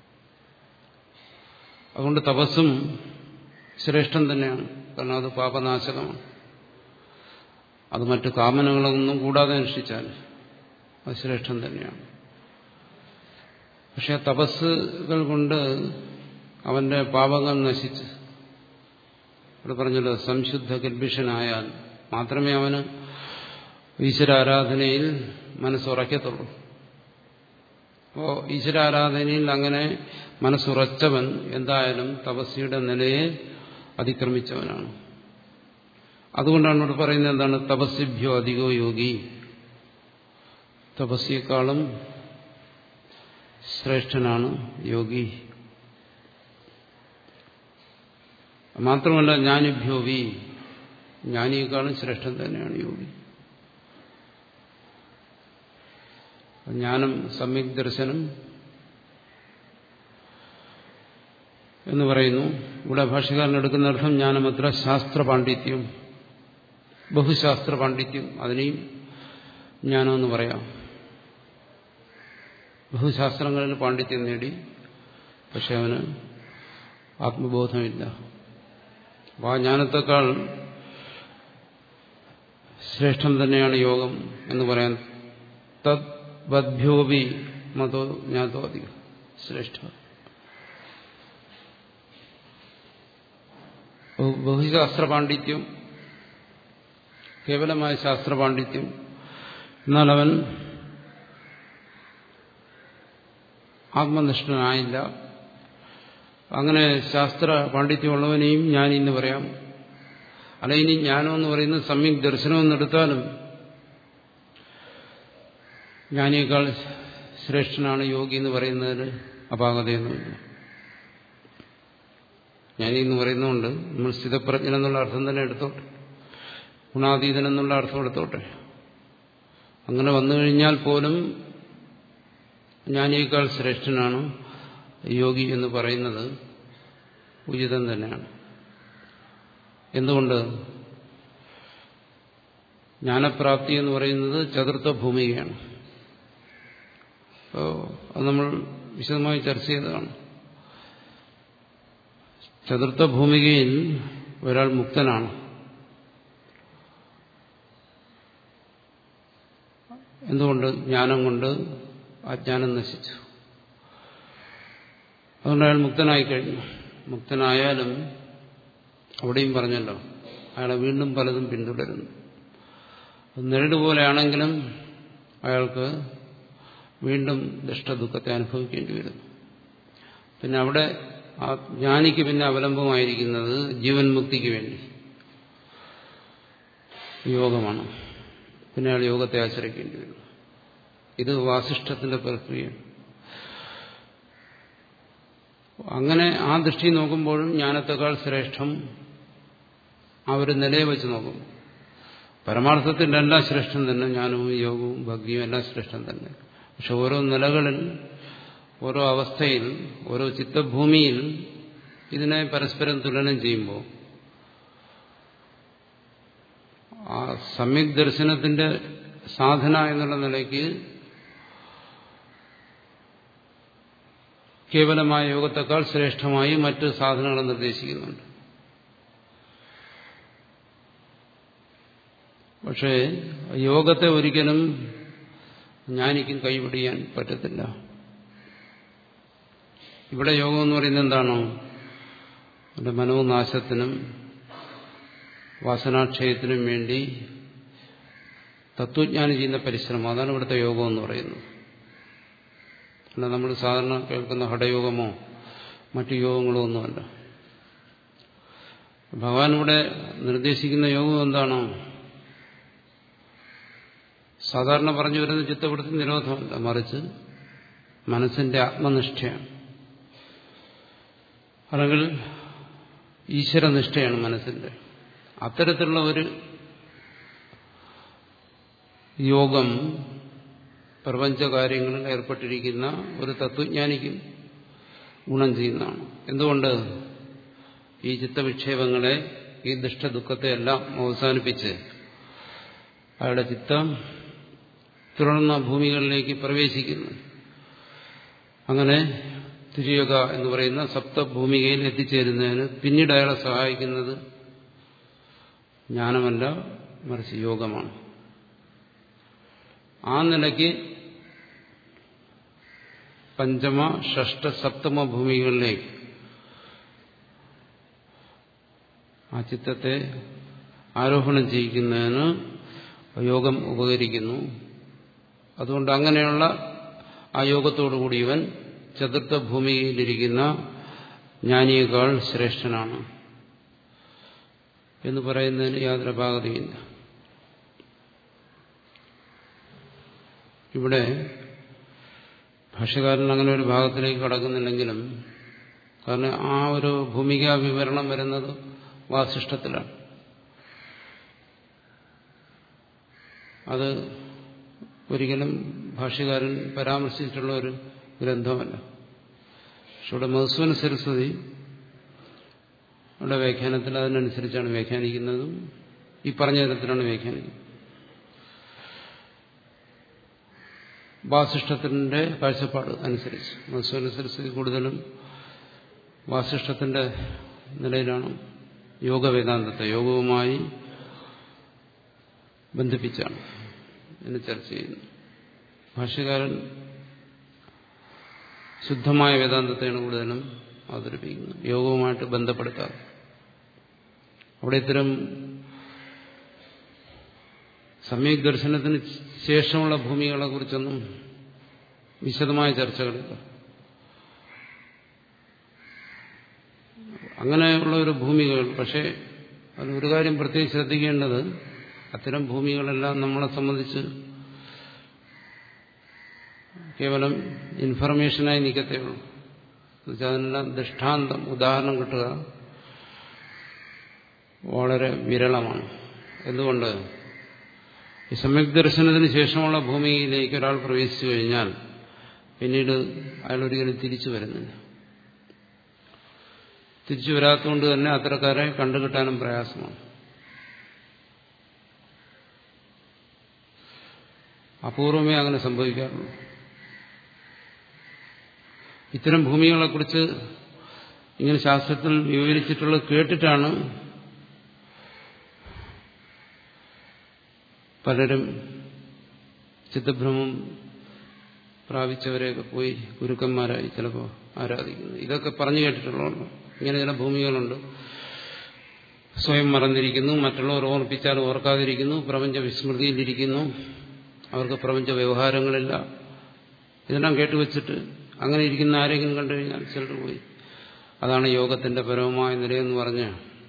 അതുകൊണ്ട് തപസ്സും ശ്രേഷ്ഠം തന്നെയാണ് കാരണം അത് പാപനാശകമാണ് അത് മറ്റു കാമനകളൊന്നും കൂടാതെ അനുഷ്ഠിച്ചാൽ അത് ശ്രേഷ്ഠം തന്നെയാണ് പക്ഷെ തപസ്സുകൾ കൊണ്ട് അവന്റെ പാപങ്ങൾ നശിച്ച് ഇവിടെ പറഞ്ഞല്ലോ സംശുദ്ധ കൽബിഷനായാൽ മാത്രമേ അവന് ഈശ്വരാരാധനയിൽ മനസ്സുറയ്ക്കത്തുള്ളൂ അപ്പോൾ ഈശ്വരാരാധനയിൽ അങ്ങനെ മനസ്സുറച്ചവൻ എന്തായാലും തപസ്സിയുടെ നിലയെ അതിക്രമിച്ചവനാണ് അതുകൊണ്ടാണ് ഇവിടെ പറയുന്നത് എന്താണ് തപസ്സിഭ്യോ അധികോ യോഗി തപസ്സിയേക്കാളും ശ്രേഷ്ഠനാണ് യോഗി മാത്രമല്ല ജ്ഞാനിഭ്യോ വി ജ്ഞാനിയേക്കാളും ശ്രേഷ്ഠൻ തന്നെയാണ് യോഗി ജ്ഞാനം സമ്യക് ദർശനം എന്ന് പറയുന്നു ഇവിടെ ഭാഷകാരൻ എടുക്കുന്ന അർത്ഥം ജ്ഞാനമത്ര ശാസ്ത്ര പാണ്ഡിത്യം ബഹുശാസ്ത്ര പാണ്ഡിത്യം അതിനെയും ജ്ഞാനമെന്ന് പറയാം ബഹുശാസ്ത്രങ്ങളിൽ പാണ്ഡിത്യം നേടി പക്ഷെ അവന് ആത്മബോധമില്ല അപ്പോൾ ആ ജ്ഞാനത്തെക്കാൾ ശ്രേഷ്ഠം തന്നെയാണ് യോഗം എന്ന് പറയാൻ തദ് ബദ്ഭ്യോപി മതോ ജ്ഞാതോ അധികം ശ്രേഷ്ഠ ബഹുശാസ്ത്ര പാണ്ഡിത്യം കേവലമായ ശാസ്ത്ര പാണ്ഡിത്യം എന്നാൽ അവൻ ആത്മനിഷ്ഠനായില്ല അങ്ങനെ ശാസ്ത്ര പാണ്ഡിത്യമുള്ളവനെയും ഞാൻ ഇന്ന് പറയാം അല്ല ഇനി ജ്ഞാനം എന്ന് പറയുന്നത് സമ്യക് ദർശനമെന്ന് എടുത്താലും ജ്ഞാനിയേക്കാൾ ശ്രേഷ്ഠനാണ് യോഗി എന്ന് പറയുന്നതിന് അപാകതയൊന്നുമില്ല ജ്ഞാനി എന്ന് പറയുന്നതുകൊണ്ട് നമ്മൾ സ്ഥിതപ്രജ്ഞൻ എന്നുള്ള അർത്ഥം തന്നെ എടുത്തോട്ടെ ഗുണാതീതൻ എന്നുള്ള അർത്ഥം എടുത്തോട്ടെ അങ്ങനെ വന്നു കഴിഞ്ഞാൽ പോലും ജ്ഞാനിയേക്കാൾ ശ്രേഷ്ഠനാണ് യോഗി എന്ന് പറയുന്നത് ഉചിതം തന്നെയാണ് എന്തുകൊണ്ട് ജ്ഞാനപ്രാപ്തി എന്ന് പറയുന്നത് ചതുർത്ഥ ഭൂമികയാണ് അപ്പോൾ അത് നമ്മൾ വിശദമായി ചർച്ച ചെയ്തതാണ് ചതുർത്ഥ ഭൂമികയിൽ ഒരാൾ മുക്തനാണ് എന്തുകൊണ്ട് ജ്ഞാനം കൊണ്ട് അജ്ഞാനം നശിച്ചു അതുകൊണ്ട് അയാൾ മുക്തനായി കഴിഞ്ഞു മുക്തനായാലും അവിടെയും പറഞ്ഞല്ലോ അയാളെ വീണ്ടും പലതും പിന്തുടരുന്നു നിഴലുപോലെയാണെങ്കിലും അയാൾക്ക് വീണ്ടും ദുഷ്ടദുഃഖത്തെ അനുഭവിക്കേണ്ടി വരുന്നു പിന്നെ അവിടെ ആ ജ്ഞാനിക്ക് പിന്നെ അവലംബമായിരിക്കുന്നത് ജീവൻ മുക്തിക്ക് വേണ്ടി യോഗമാണ് പിന്നെ അയാൾ യോഗത്തെ ആശ്രയിക്കേണ്ടി വരുന്നു ഇത് വാസിഷ്ഠത്തിന്റെ പ്രക്രിയയാണ് അങ്ങനെ ആ ദൃഷ്ടി നോക്കുമ്പോഴും ജ്ഞാനത്തെക്കാൾ ശ്രേഷ്ഠം ആ ഒരു നിലയെ വെച്ച് നോക്കും പരമാർത്ഥത്തിൽ എല്ലാം ശ്രേഷ്ഠം തന്നെ ജ്ഞാനവും യോഗവും ഭക്തിയും എല്ലാം ശ്രേഷ്ഠം തന്നെ പക്ഷെ ഓരോ നിലകളിൽ ഓരോ അവസ്ഥയിൽ ഓരോ ചിത്തഭൂമിയിൽ ഇതിനെ പരസ്പരം തുലനം ചെയ്യുമ്പോൾ ആ സമ്യക് ദർശനത്തിന്റെ സാധന എന്നുള്ള നിലയ്ക്ക് കേവലമായ യോഗത്തെക്കാൾ ശ്രേഷ്ഠമായി മറ്റ് സാധനങ്ങൾ നിർദ്ദേശിക്കുന്നുണ്ട് പക്ഷേ യോഗത്തെ ഒരിക്കലും ജ്ഞാനിക്കും കൈപിടിയാൻ പറ്റത്തില്ല ഇവിടെ യോഗം എന്ന് പറയുന്നത് എന്താണോ അവന്റെ മനോനാശത്തിനും വാസനാക്ഷയത്തിനും വേണ്ടി തത്വജ്ഞാനം ചെയ്യുന്ന പരിശ്രമം അതാണ് ഇവിടുത്തെ യോഗം എന്ന് പറയുന്നത് അല്ല നമ്മൾ സാധാരണ കേൾക്കുന്ന ഹഠയോഗമോ മറ്റു യോഗങ്ങളോ ഒന്നുമല്ല ഭഗവാൻ ഇവിടെ നിർദ്ദേശിക്കുന്ന യോഗം എന്താണോ സാധാരണ പറഞ്ഞു വരുന്ന ചിത്തപ്പെടുത്തി നിരോധമല്ല മറിച്ച് മനസ്സിന്റെ ആത്മനിഷ്ഠയാണ് അല്ലെങ്കിൽ ഈശ്വരനിഷ്ഠയാണ് മനസ്സിന്റെ അത്തരത്തിലുള്ള ഒരു യോഗം പ്രപഞ്ചകാര്യങ്ങളിൽ ഏർപ്പെട്ടിരിക്കുന്ന ഒരു തത്വജ്ഞാനിക്കും ഗുണം ചെയ്യുന്നതാണ് എന്തുകൊണ്ട് ഈ ചിത്തവിക്ഷേപങ്ങളെ ഈ ദുഷ്ടദുഃഖത്തെ എല്ലാം അവസാനിപ്പിച്ച് അയാളുടെ ചിത്തം തുടർന്ന ഭൂമികളിലേക്ക് പ്രവേശിക്കുന്നു അങ്ങനെ തിരിയുക എന്ന് പറയുന്ന സപ്തഭൂമികയിൽ എത്തിച്ചേരുന്നതിന് പിന്നീട് അയാളെ സഹായിക്കുന്നത് ജ്ഞാനമല്ല മറിച്ച് യോഗമാണ് ആ നിലയ്ക്ക് പഞ്ചമ ഷഷ്ട സപ്തമ ഭൂമികളിലേക്ക് ആ ചിത്തത്തെ ആരോഹണം ചെയ്യിക്കുന്നതിന് യോഗം ഉപകരിക്കുന്നു അതുകൊണ്ട് അങ്ങനെയുള്ള ആ യോഗത്തോടുകൂടി ഇവൻ ചതുർത്ഥ ഭൂമിയിലിരിക്കുന്ന ജ്ഞാനിയേക്കാൾ ശ്രേഷ്ഠനാണ് എന്ന് പറയുന്നതിന് യാതൊരു അപാകതയില്ല ഇവിടെ ഭാഷകാരൻ അങ്ങനെ ഒരു ഭാഗത്തിലേക്ക് കടക്കുന്നില്ലെങ്കിലും കാരണം ആ ഒരു ഭൂമിക വിവരണം വരുന്നത് വാസിഷ്ടത്തിലാണ് അത് ഒരിക്കലും ഭാഷ്യകാരൻ പരാമർശിച്ചിട്ടുള്ള ഒരു ഗ്രന്ഥമല്ല പക്ഷെ ഇവിടെ മധുസൂന സരസ്വതി അവിടെ വ്യാഖ്യാനത്തിൽ അതിനനുസരിച്ചാണ് വ്യാഖ്യാനിക്കുന്നതും ഈ പറഞ്ഞ തരത്തിലാണ് വ്യാഖ്യാനിക്കുന്നത് വാസിഷ്ടത്തിന്റെ കാഴ്ചപ്പാട് അനുസരിച്ച് മധുസൂന സരസ്വതി കൂടുതലും വാസിഷ്ടത്തിന്റെ നിലയിലാണ് യോഗവേദാന്തത്തെ യോഗവുമായി ബന്ധിപ്പിച്ചാണ് എന്ന് ചർച്ച ചെയ്യുന്നു ഭാഷ്യകാരൻ ശുദ്ധമായ വേദാന്തത്തെയാണ് കൂടുതലും അവതരിപ്പിക്കുന്നത് യോഗവുമായിട്ട് ബന്ധപ്പെടുത്താതെ അവിടെ ഇത്തരം സമ്യക് ദർശനത്തിന് ശേഷമുള്ള ഭൂമികളെ കുറിച്ചൊന്നും വിശദമായ ചർച്ചകളില്ല അങ്ങനെയുള്ള ഒരു ഭൂമികൾ പക്ഷേ അതിൽ ഒരു കാര്യം പ്രത്യേകം ശ്രദ്ധിക്കേണ്ടത് അത്തരം ഭൂമികളെല്ലാം നമ്മളെ സംബന്ധിച്ച് കേവലം ഇൻഫർമേഷനായി നിൽക്കത്തേ ഉള്ളൂ എന്നുവെച്ചാൽ അതിനെല്ലാം ദൃഷ്ടാന്തം ഉദാഹരണം കിട്ടുക വളരെ വിരളമാണ് എന്തുകൊണ്ട് ഈ സമ്യക് ദർശനത്തിന് ശേഷമുള്ള ഭൂമിയിലേക്ക് ഒരാൾ പ്രവേശിച്ചു കഴിഞ്ഞാൽ പിന്നീട് അയാൾ ഒരിക്കലും തിരിച്ചു വരുന്നില്ല തിരിച്ചു വരാത്തതുകൊണ്ട് തന്നെ അത്തരക്കാരെ കണ്ടുകിട്ടാനും പ്രയാസമാണ് അപൂർവമേ അങ്ങനെ സംഭവിക്കാറുള്ളൂ ഇത്തരം ഭൂമികളെക്കുറിച്ച് ഇങ്ങനെ ശാസ്ത്രത്തിൽ വിവരിച്ചിട്ടുള്ളത് കേട്ടിട്ടാണ് പലരും ചിത്തഭ്രമം പ്രാപിച്ചവരെയൊക്കെ പോയി ഗുരുക്കന്മാരായി ചിലപ്പോൾ ആരാധിക്കുന്നു ഇതൊക്കെ പറഞ്ഞു കേട്ടിട്ടുള്ളതുകൊണ്ട് ഇങ്ങനെ ചില ഭൂമികളുണ്ട് സ്വയം മറന്നിരിക്കുന്നു മറ്റുള്ളവർ ഓർപ്പിച്ചാൽ ഓർക്കാതിരിക്കുന്നു പ്രപഞ്ച വിസ്മൃതിയിലിരിക്കുന്നു അവർക്ക് പ്രപഞ്ച വ്യവഹാരങ്ങളില്ല ഇതെല്ലാം കേട്ടുവെച്ചിട്ട് അങ്ങനെ ഇരിക്കുന്ന ആരെങ്കിലും കണ്ടു കഴിഞ്ഞാൽ ചിലർ പോയി അതാണ് യോഗത്തിന്റെ പരമമായ നിലയെന്ന് പറഞ്ഞ്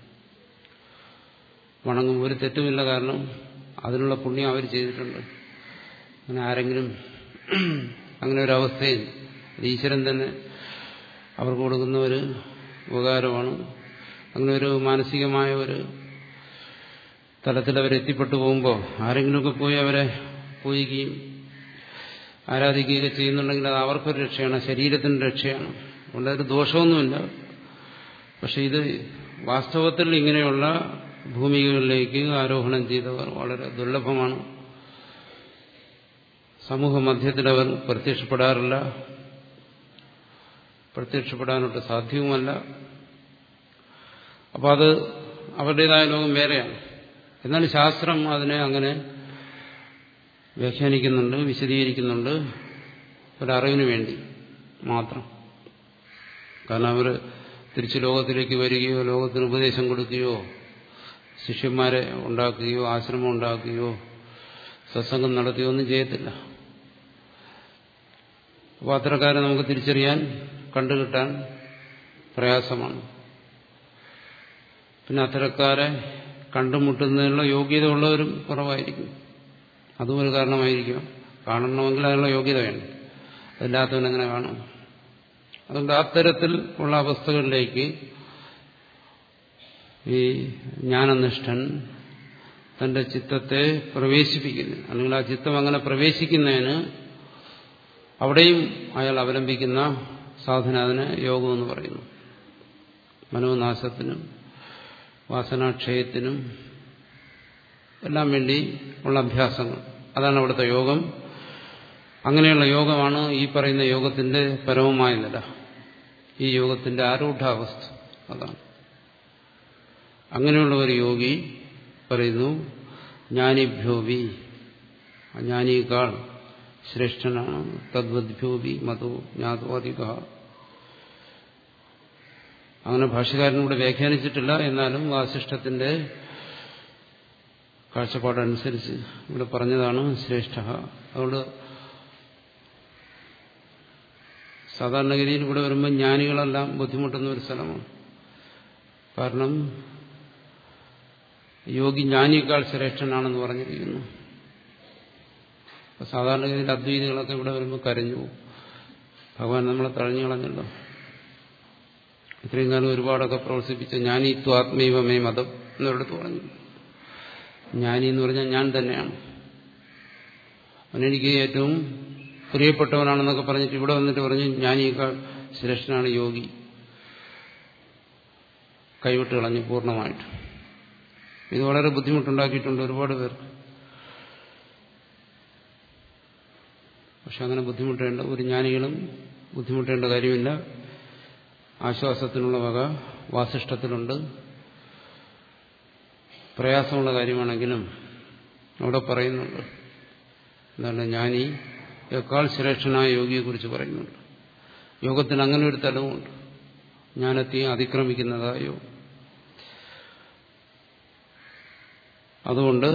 വണങ്ങും ഒരു തെറ്റുമില്ല കാരണം അതിനുള്ള പുണ്യം അവർ ചെയ്തിട്ടുണ്ട് അങ്ങനെ ആരെങ്കിലും അങ്ങനെ ഒരു അവസ്ഥയിൽ ഈശ്വരൻ തന്നെ അവർക്ക് കൊടുക്കുന്ന ഒരു ഉപകാരമാണ് അങ്ങനെ ഒരു മാനസികമായ ഒരു തലത്തിൽ അവരെത്തിപ്പെട്ടു പോകുമ്പോൾ ആരെങ്കിലുമൊക്കെ പോയി അവരെ പൂജിക്കുകയും ആരാധിക്കുകയൊക്കെ ചെയ്യുന്നുണ്ടെങ്കിൽ അത് അവർക്കൊരു രക്ഷയാണ് ശരീരത്തിന്റെ രക്ഷയാണ് അതുകൊണ്ട് ഒരു ദോഷമൊന്നുമില്ല പക്ഷെ ഇത് വാസ്തവത്തിൽ ഇങ്ങനെയുള്ള ഭൂമികളിലേക്ക് ആരോഹണം ചെയ്തവർ വളരെ ദുർലഭമാണ് സമൂഹ മധ്യത്തിൽ അവർ പ്രത്യക്ഷപ്പെടാറില്ല പ്രത്യക്ഷപ്പെടാനൊട്ട് സാധ്യവുമല്ല അപ്പോൾ അത് അവരുടേതായ ലോകം വേറെയാണ് എന്നാൽ ശാസ്ത്രം അതിനെ അങ്ങനെ വ്യാഖ്യാനിക്കുന്നുണ്ട് വിശദീകരിക്കുന്നുണ്ട് ഒരറിവിന് വേണ്ടി മാത്രം കാരണം അവർ തിരിച്ച് ലോകത്തിലേക്ക് വരികയോ ലോകത്തിന് ഉപദേശം കൊടുക്കുകയോ ശിഷ്യന്മാരെ ഉണ്ടാക്കുകയോ ആശ്രമം ഉണ്ടാക്കുകയോ സത്സംഗം നടത്തുകയോ ഒന്നും ചെയ്യത്തില്ല അപ്പോൾ അത്തരക്കാരെ നമുക്ക് തിരിച്ചറിയാൻ കണ്ടുകിട്ടാൻ പ്രയാസമാണ് പിന്നെ അത്തരക്കാരെ കണ്ടുമുട്ടുന്നതിനുള്ള യോഗ്യത ഉള്ളവരും കുറവായിരിക്കും അതും ഒരു കാരണമായിരിക്കും കാണണമെങ്കിൽ അതിനുള്ള യോഗ്യത വേണം അതില്ലാത്തവനെങ്ങനെ കാണും അതുകൊണ്ട് അത്തരത്തിൽ ഉള്ള അവസ്ഥകളിലേക്ക് ഈ ജ്ഞാനനിഷ്ഠൻ തന്റെ ചിത്തത്തെ പ്രവേശിപ്പിക്കുന്നു അല്ലെങ്കിൽ ആ ചിത്തം അങ്ങനെ പ്രവേശിക്കുന്നതിന് അവിടെയും അയാൾ അവലംബിക്കുന്ന സാധന അതിന് യോഗമെന്ന് പറയുന്നു മനോനാശത്തിനും വാസനാക്ഷയത്തിനും എല്ലാം വേണ്ടി ഉള്ള അഭ്യാസങ്ങൾ അതാണ് അവിടുത്തെ യോഗം അങ്ങനെയുള്ള യോഗമാണ് ഈ പറയുന്ന യോഗത്തിന്റെ പരമമായ നില ഈ യോഗത്തിന്റെ ആരൂഢാവസ്ഥ അതാണ് അങ്ങനെയുള്ള ഒരു യോഗി പറയുന്നു ജ്ഞാനിഭ്യോവി ജ്ഞാനിയേക്കാൾ ശ്രേഷ്ഠനാണ് തദ്വദ്ഭ്യോവി മതോ ജ്ഞാതോധിക അങ്ങനെ ഭാഷകാരനൂടെ വ്യാഖ്യാനിച്ചിട്ടില്ല എന്നാലും വാസിഷ്ഠത്തിന്റെ കാഴ്ചപ്പാടനുസരിച്ച് ഇവിടെ പറഞ്ഞതാണ് ശ്രേഷ്ഠ അതുകൊണ്ട് സാധാരണഗതിയിൽ ഇവിടെ വരുമ്പോൾ ജ്ഞാനികളെല്ലാം ബുദ്ധിമുട്ടുന്ന ഒരു സ്ഥലമാണ് കാരണം യോഗി ജ്ഞാനിയേക്കാൾ ശ്രേഷ്ഠനാണെന്ന് പറഞ്ഞിരിക്കുന്നു സാധാരണഗതിയിൽ അദ്വൈതികളൊക്കെ ഇവിടെ വരുമ്പോൾ കരഞ്ഞു ഭഗവാൻ നമ്മളെ തഴഞ്ഞു കളഞ്ഞല്ലോ ഇത്രയും കാലം ഒരുപാടൊക്കെ പ്രവർത്തിപ്പിച്ച ജ്ഞാനി ത്വാത്മീവമേ മതം എന്നൊരിടത്ത് പറഞ്ഞു ജ്ഞാനി എന്ന് പറഞ്ഞാൽ ഞാൻ തന്നെയാണ് അവനെനിക്ക് ഏറ്റവും പ്രിയപ്പെട്ടവനാണെന്നൊക്കെ പറഞ്ഞിട്ട് ഇവിടെ വന്നിട്ട് പറഞ്ഞു ജ്ഞാനിയേക്കാൾ ശ്രേഷ്ഠനാണ് യോഗി കൈവിട്ട് കളഞ്ഞു പൂർണ്ണമായിട്ട് ഇത് വളരെ ബുദ്ധിമുട്ടുണ്ടാക്കിയിട്ടുണ്ട് ഒരുപാട് പേർക്ക് പക്ഷെ അങ്ങനെ ബുദ്ധിമുട്ടേണ്ട ഒരു ജ്ഞാനികളും ബുദ്ധിമുട്ടേണ്ട കാര്യമില്ല ആശ്വാസത്തിനുള്ള വക വാസിഷ്ടത്തിലുണ്ട് പ്രയാസമുള്ള കാര്യമാണെങ്കിലും അവിടെ പറയുന്നുണ്ട് എന്താണ് ജ്ഞാനി എക്കാൾ ശ്രേഷ്ഠനായ യോഗിയെക്കുറിച്ച് പറയുന്നുണ്ട് യോഗത്തിന് അങ്ങനെ ഒരു തലവുമുണ്ട് ജ്ഞാനത്തെയും അതിക്രമിക്കുന്നതായോ അതുകൊണ്ട്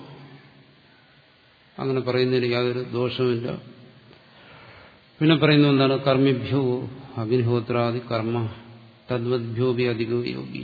അങ്ങനെ പറയുന്നതിന് യാതൊരു ദോഷവുമില്ല പിന്നെ പറയുന്ന എന്താണ് കർമ്മിഭ്യോ അഗ്നിഹോത്രാദി കർമ്മ തദ്വദ്ഭ്യോപി അധിക യോഗി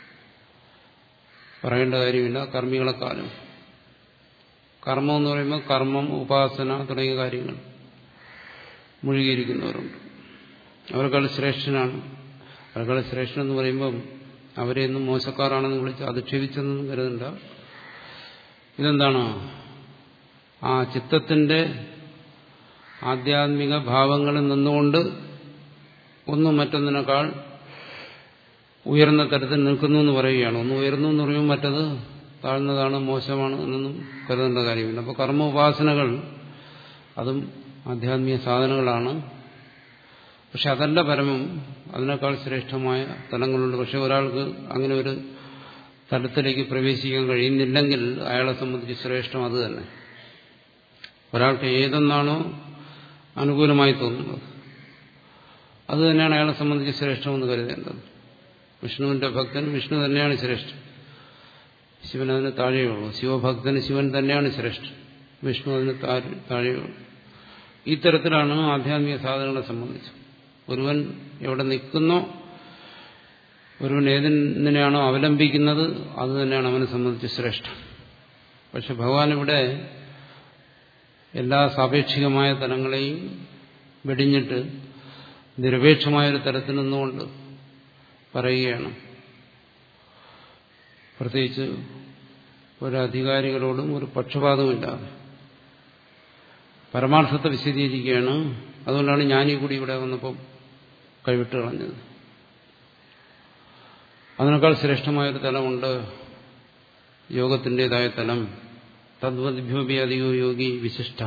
പറയേണ്ട കാര്യമില്ല കർമ്മികളെക്കാളും കർമ്മം എന്ന് പറയുമ്പോൾ കർമ്മം ഉപാസന തുടങ്ങിയ കാര്യങ്ങൾ മുഴുകിയിരിക്കുന്നവരുണ്ട് അവർക്കാൾ ശ്രേഷ്ഠനാണ് അവർക്കാൾ ശ്രേഷ്ഠൻ എന്ന് പറയുമ്പം അവരെയൊന്നും മോശക്കാരാണെന്ന് വിളിച്ച് അധിക്ഷേപിച്ചെന്നൊന്നും കരുതണ്ട ഇതെന്താണ് ആ ചിത്തത്തിന്റെ ആധ്യാത്മിക ഭാവങ്ങളിൽ നിന്നുകൊണ്ട് ഒന്നും മറ്റൊന്നിനേക്കാൾ ഉയർന്ന തരത്തിൽ നിൽക്കുന്നു എന്ന് പറയുകയാണ് ഒന്ന് ഉയർന്നു എന്ന് പറയുമ്പോൾ മറ്റത് താഴ്ന്നതാണ് മോശമാണ് എന്നൊന്നും കരുതേണ്ട കാര്യമില്ല അപ്പോൾ കർമ്മ ഉപാസനകൾ അതും ആധ്യാത്മിക സാധനങ്ങളാണ് പക്ഷെ അതല്ല പരമം അതിനേക്കാൾ ശ്രേഷ്ഠമായ തലങ്ങളുണ്ട് പക്ഷെ ഒരാൾക്ക് അങ്ങനെ ഒരു തലത്തിലേക്ക് പ്രവേശിക്കാൻ കഴിയുന്നില്ലെങ്കിൽ അയാളെ സംബന്ധിച്ച് ശ്രേഷ്ഠം അത് തന്നെ ഒരാൾക്ക് ഏതെന്നാണോ അനുകൂലമായി തോന്നുന്നത് അത് തന്നെയാണ് അയാളെ സംബന്ധിച്ച് ശ്രേഷ്ഠമെന്ന് കരുതേണ്ടത് വിഷ്ണുവിന്റെ ഭക്തൻ വിഷ്ണു തന്നെയാണ് ശ്രേഷ്ഠൻ ശിവൻ അതിന് താഴെയുള്ളൂ ശിവഭക്തന് ശിവൻ തന്നെയാണ് ശ്രേഷ്ഠൻ വിഷ്ണു അതിന് താഴെയുള്ളൂ ഈ തരത്തിലാണ് ആധ്യാത്മിക സാധനങ്ങളെ സംബന്ധിച്ച് ഒരുവൻ എവിടെ നിൽക്കുന്നോ ഒരുവൻ ഏതിനെയാണോ അവലംബിക്കുന്നത് അത് തന്നെയാണ് അവനെ സംബന്ധിച്ച് ശ്രേഷ്ഠം പക്ഷെ ഭഗവാൻ ഇവിടെ എല്ലാ സാപേക്ഷികമായ തലങ്ങളെയും വെടിഞ്ഞിട്ട് നിരപേക്ഷമായൊരു തരത്തിൽ നിന്നുകൊണ്ട് പറയുകയാണ് പ്രത്യേകിച്ച് ഒരധികാരികളോടും ഒരു പക്ഷപാതമില്ലാതെ പരമാർത്ഥത്തെ വിശദീകരിക്കുകയാണ് അതുകൊണ്ടാണ് ഞാനീ കൂടി ഇവിടെ വന്നപ്പോൾ കൈവിട്ട് കളഞ്ഞത് അതിനേക്കാൾ ശ്രേഷ്ഠമായൊരു തലമുണ്ട് യോഗത്തിൻ്റെതായ തലം തദ്വദ്ഭ്യോപി അധികോ യോഗി വിശിഷ്ട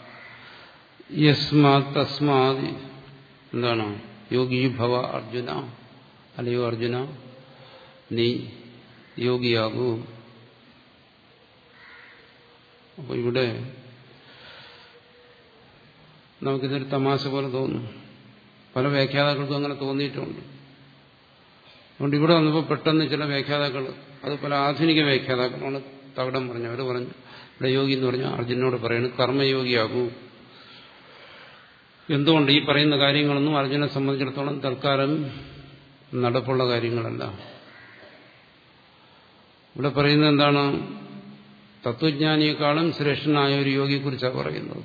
യസ്മാത് തസ്മാത് എന്താണ് യോഗി ഭവ അർജുന അല്ലയോ അർജുന നീ യോഗിയാകൂ അപ്പോൾ ഇവിടെ നമുക്കിതൊരു തമാശ പോലെ തോന്നും പല വ്യാഖ്യാതാക്കൾക്കും അങ്ങനെ തോന്നിയിട്ടുണ്ട് അതുകൊണ്ട് ഇവിടെ വന്നപ്പോൾ പെട്ടെന്ന് ചില വ്യാഖ്യാതാക്കൾ അത് പല ആധുനിക വ്യാഖ്യാതാക്കളാണ് തകടം പറഞ്ഞു അവർ പറഞ്ഞു ഇവിടെ യോഗി എന്ന് പറഞ്ഞാൽ അർജുനോട് പറയുന്നത് കർമ്മയോഗിയാകൂ എന്തുകൊണ്ട് ഈ പറയുന്ന കാര്യങ്ങളൊന്നും അർജുനെ സംബന്ധിച്ചിടത്തോളം തൽക്കാലം നടപ്പുള്ള കാര്യങ്ങളല്ല ഇവിടെ പറയുന്നത് എന്താണ് തത്വജ്ഞാനിയെക്കാളും ശ്രേഷ്ഠനായ ഒരു യോഗിയെക്കുറിച്ചാണ് പറയുന്നത്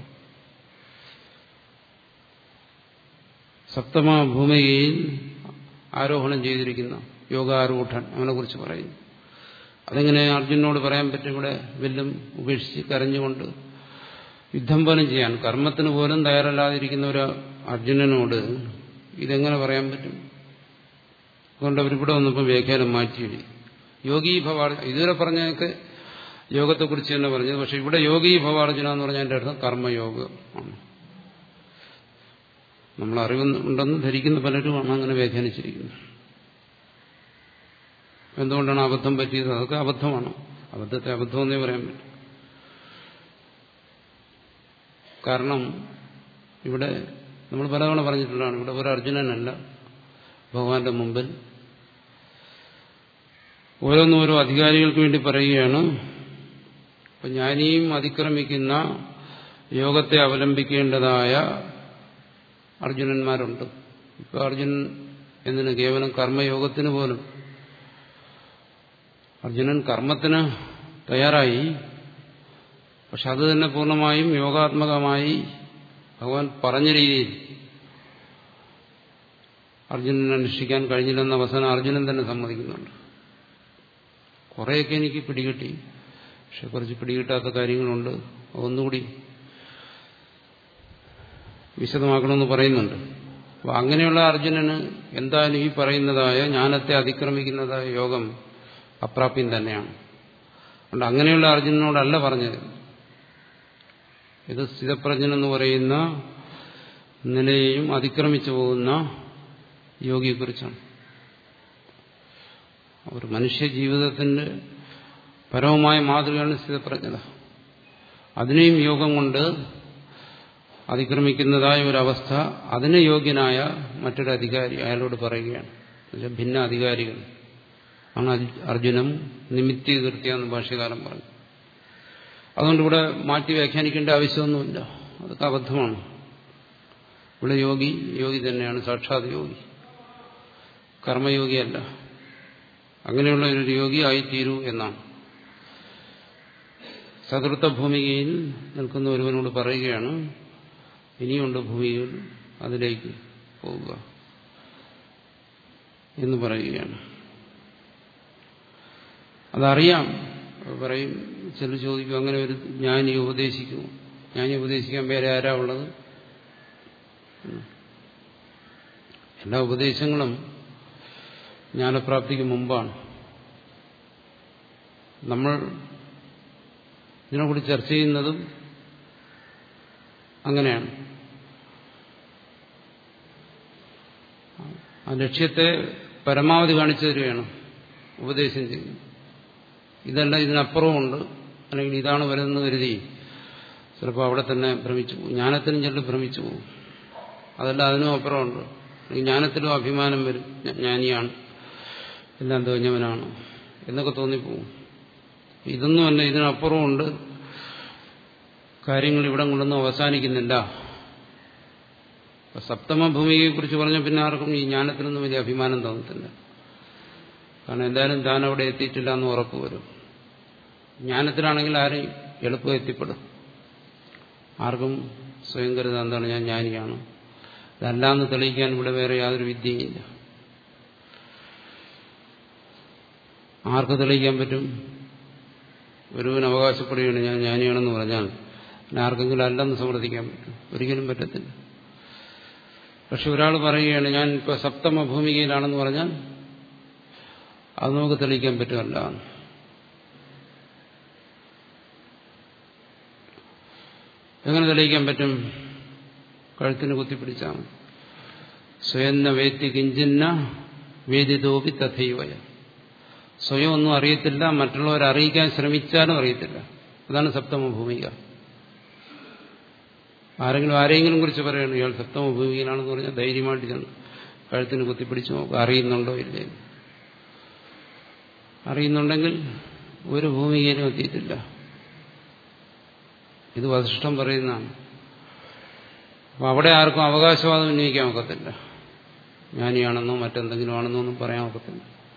സപ്തമ ഭൂമികയിൽ ആരോഹണം ചെയ്തിരിക്കുന്ന യോഗാരൂഢൻ അവനെ കുറിച്ച് പറയുന്നു അതെങ്ങനെ അർജുനോട് പറയാൻ പറ്റും ഇവിടെ വില്ലും ഉപേക്ഷിച്ച് കരഞ്ഞുകൊണ്ട് യുദ്ധം പോലും ചെയ്യാൻ കർമ്മത്തിന് പോലും തയ്യാറല്ലാതിരിക്കുന്ന ഒരു അർജുനനോട് ഇതെങ്ങനെ പറയാൻ പറ്റും അതുകൊണ്ട് അവരിവിടെ വന്നപ്പോൾ വ്യാഖ്യാനം മാറ്റി യോഗീ ഭവാർജ ഇതുവരെ പറഞ്ഞതൊക്കെ യോഗത്തെക്കുറിച്ച് തന്നെ പറഞ്ഞത് പക്ഷെ ഇവിടെ യോഗീ ഭവാർജുന എന്ന് പറഞ്ഞാൽ എൻ്റെ അർത്ഥം കർമ്മയോഗം ആണ് നമ്മൾ അറിവുണ്ടെന്ന് ധരിക്കുന്ന പലരുമാണ് അങ്ങനെ വ്യാഖ്യാനിച്ചിരിക്കുന്നത് എന്തുകൊണ്ടാണ് അബദ്ധം പറ്റിയത് അതൊക്കെ അബദ്ധമാണ് അബദ്ധത്തെ അബദ്ധമെന്നേ പറയാൻ പറ്റും കാരണം ഇവിടെ നമ്മൾ പലതവണ പറഞ്ഞിട്ടുള്ളതാണ് ഇവിടെ ഒരു അർജുനനല്ല ഭഗവാന്റെ മുമ്പിൽ ഓരോന്നോരോ അധികാരികൾക്ക് വേണ്ടി പറയുകയാണ് അപ്പൊ ജ്ഞാനിയും അതിക്രമിക്കുന്ന യോഗത്തെ അവലംബിക്കേണ്ടതായ അർജുനന്മാരുണ്ട് ഇപ്പൊ അർജുനൻ എന്തിന് കേവലം കർമ്മയോഗത്തിന് പോലും അർജുനൻ കർമ്മത്തിന് തയ്യാറായി പക്ഷെ അത് തന്നെ പൂർണ്ണമായും യോഗാത്മകമായി ഭഗവാൻ പറഞ്ഞ രീതിയിൽ അർജുനൻ അനുഷ്ഠിക്കാൻ കഴിഞ്ഞില്ലെന്ന അവസാനം അർജുനൻ തന്നെ സമ്മതിക്കുന്നുണ്ട് കുറേയൊക്കെ എനിക്ക് പിടികിട്ടി പക്ഷെ കുറച്ച് പിടികിട്ടാത്ത കാര്യങ്ങളുണ്ട് ഒന്നുകൂടി വിശദമാക്കണമെന്ന് പറയുന്നുണ്ട് അപ്പോൾ അങ്ങനെയുള്ള അർജുനന് എന്തായാലും ഈ പറയുന്നതായ ജ്ഞാനത്തെ അതിക്രമിക്കുന്നതായ യോഗം അപ്രാപ്യം തന്നെയാണ് അതുകൊണ്ട് അങ്ങനെയുള്ള അർജുനനോടല്ല പറഞ്ഞത് ഇത് സ്ഥിതപ്രജ്ഞനെന്ന് പറയുന്ന നിലയെയും അതിക്രമിച്ചു പോകുന്ന യോഗിയെക്കുറിച്ചാണ് ഒരു മനുഷ്യ ജീവിതത്തിന്റെ പരമമായ മാതൃകയാണ് സ്ഥിതപ്രജ്ഞത അതിനെയും യോഗം കൊണ്ട് അതിക്രമിക്കുന്നതായ ഒരവസ്ഥ അതിന് യോഗ്യനായ മറ്റൊരു അധികാരി അയാളോട് പറയുകയാണ് എന്നുവെച്ചാൽ ഭിന്ന അധികാരികൾ ആണ് അർജുനം നിമിത്തീകൃത്യ എന്ന് ഭാഷ്യകാലം പറഞ്ഞു അതുകൊണ്ട് ഇവിടെ മാറ്റി വ്യാഖ്യാനിക്കേണ്ട ആവശ്യമൊന്നുമില്ല അതൊക്കെ അബദ്ധമാണ് ഇവിടെ യോഗി യോഗി തന്നെയാണ് സാക്ഷാത് യോഗി കർമ്മയോഗിയല്ല അങ്ങനെയുള്ള ഒരു യോഗി ആയിത്തീരൂ എന്നാണ് ചതുർത്ഥ ഭൂമികയിൽ നിൽക്കുന്ന ഒരുവനോട് പറയുകയാണ് ഇനിയുണ്ട് ഭൂമിയിൽ അതിലേക്ക് പോവുക എന്ന് പറയുകയാണ് അതറിയാം പറയും ചില ചോദിക്കും അങ്ങനെ ഒരു ജ്ഞാനി ഉപദേശിക്കുമോ ജ്ഞാനി ഉപദേശിക്കാൻ വേറെ ആരാ ഉള്ളത് എല്ലാ ഉപദേശങ്ങളും ജ്ഞാനപ്രാപ്തിക്ക് മുമ്പാണ് നമ്മൾ ഇതിനെക്കുറിച്ച് ചർച്ച ചെയ്യുന്നതും അങ്ങനെയാണ് ആ ലക്ഷ്യത്തെ പരമാവധി കാണിച്ചു തരികയാണ് ഉപദേശം ചെയ്യുന്നത് ഇതല്ല ഇതിനപ്പുറമുണ്ട് അല്ലെങ്കിൽ ഇതാണ് വരുന്നത് കരുതി ചിലപ്പോൾ അവിടെ തന്നെ ഭ്രമിച്ചു പോകും ജ്ഞാനത്തിനും ചിലർ ഭ്രമിച്ചു പോകും അതല്ല അതിനും അപ്പുറമുണ്ട് ജ്ഞാനത്തിലും അഭിമാനം വരും ജ്ഞാനിയാണ് എല്ലാം തോന്നിയവനാണ് എന്നൊക്കെ തോന്നിപ്പോവും ഇതൊന്നുമല്ല ഇതിനപ്പുറമുണ്ട് കാര്യങ്ങൾ ഇവിടം കൊണ്ടൊന്നും അവസാനിക്കുന്നില്ല സപ്തമ ഭൂമികയെക്കുറിച്ച് പറഞ്ഞ പിന്നെ ആർക്കും ഈ ജ്ഞാനത്തിനൊന്നും വലിയ അഭിമാനം തോന്നത്തില്ല കാരണം എന്തായാലും താൻ അവിടെ എത്തിയിട്ടില്ല എന്ന് ഉറപ്പ് വരും ജ്ഞാനത്തിലാണെങ്കിൽ ആരും എളുപ്പം എത്തിപ്പെടും ആർക്കും സ്വയം കരുതാൻ എന്താണ് ഞാൻ ജ്ഞാനിയാണ് ഇതല്ലാന്ന് തെളിയിക്കാൻ ഇവിടെ വേറെ യാതൊരു വിദ്യയില്ല ആർക്ക് തെളിയിക്കാൻ പറ്റും ഒരുവൻ അവകാശപ്പെടുകയാണ് ഞാൻ ജ്ഞാനിയാണെന്ന് പറഞ്ഞാൽ പിന്നെ ആർക്കെങ്കിലും അല്ലെന്ന് സമർത്ഥിക്കാൻ പറ്റും ഒരിക്കലും പറ്റത്തില്ല പക്ഷെ ഒരാൾ പറയുകയാണ് ഞാൻ ഇപ്പോൾ സപ്തമ ഭൂമികയിലാണെന്ന് പറഞ്ഞാൽ അത് നമുക്ക് തെളിയിക്കാൻ പറ്റുമല്ല എങ്ങനെ തെളിയിക്കാൻ പറ്റും കഴുത്തിന് കുത്തിപ്പിടിച്ചാൽ മതി സ്വയം വേത്തി കിഞ്ചിന്ന വേദിതോപി തഥൈവയ സ്വയം ഒന്നും അറിയത്തില്ല മറ്റുള്ളവരെ അറിയിക്കാൻ ശ്രമിച്ചാലും അറിയത്തില്ല അതാണ് സപ്തമ ഭൂമിക ആരെങ്കിലും ആരെങ്കിലും കുറിച്ച് പറയണം ഇയാൾ സപ്തമ ഭൂമികയിലാണെന്ന് പറഞ്ഞാൽ ധൈര്യമായിട്ട് ചെന്ന് കഴുത്തിന് കുത്തിപ്പിടിച്ച് നോക്കുക അറിയുന്നുണ്ടോ ഇല്ലേ അറിയുന്നുണ്ടെങ്കിൽ ഒരു ഭൂമികയിലും എത്തിയിട്ടില്ല ഇത് വസിഷ്ഠം പറയുന്നതാണ് അപ്പൊ അവിടെ ആർക്കും അവകാശവാദം ഉന്നയിക്കാൻ ഒക്കത്തില്ല ജ്ഞാനിയാണെന്നോ മറ്റെന്തെങ്കിലും ആണെന്നോ ഒന്നും പറയാൻ ഒക്കത്തില്ല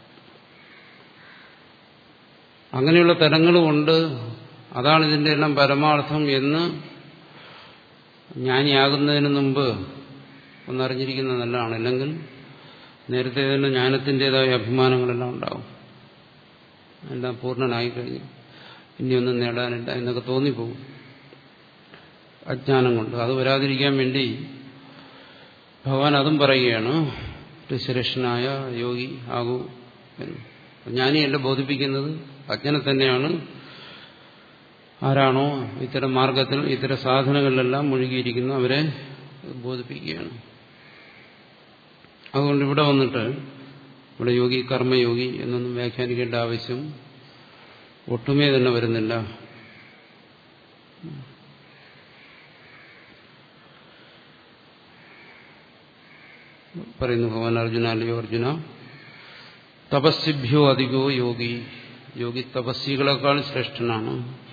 അങ്ങനെയുള്ള തലങ്ങളുമുണ്ട് അതാണ് ഇതിന്റെ എല്ലാം പരമാർത്ഥം എന്ന് ജ്ഞാനിയാകുന്നതിന് മുമ്പ് ഒന്നറിഞ്ഞിരിക്കുന്നത് നല്ലതാണ് അല്ലെങ്കിൽ നേരത്തെ തന്നെ ജ്ഞാനത്തിൻ്റെതായ അഭിമാനങ്ങളെല്ലാം ഉണ്ടാവും എല്ലാം പൂർണ്ണനായി കഴിഞ്ഞു ഇനിയൊന്നും നേടാനില്ല എന്നൊക്കെ തോന്നിപ്പോകും അജ്ഞാനം കൊണ്ട് അത് വരാതിരിക്കാൻ വേണ്ടി ഭഗവാൻ അതും പറയുകയാണ് ഋഷിരക്ഷനായ യോഗി ആകൂ എന്ന് ജ്ഞാനിയല്ല ബോധിപ്പിക്കുന്നത് അജ്ഞനെ തന്നെയാണ് ആരാണോ ഇത്തരം മാർഗത്തിൽ ഇത്തരം സാധനങ്ങളിലെല്ലാം മുഴുകിയിരിക്കുന്നു അവരെ ബോധിപ്പിക്കുകയാണ് അതുകൊണ്ട് ഇവിടെ വന്നിട്ട് ഇവിടെ യോഗി കർമ്മയോഗി എന്നൊന്നും വ്യാഖ്യാനിക്കേണ്ട ആവശ്യം ഒട്ടുമേ തന്നെ വരുന്നില്ല പറയുന്നു ഭഗവാൻ അർജുന അല്ലയോ അർജുന തപസ്സിഭ്യോ അധികോ യോഗി യോഗി തപസ്സികളെക്കാൾ ശ്രേഷ്ഠനാണ്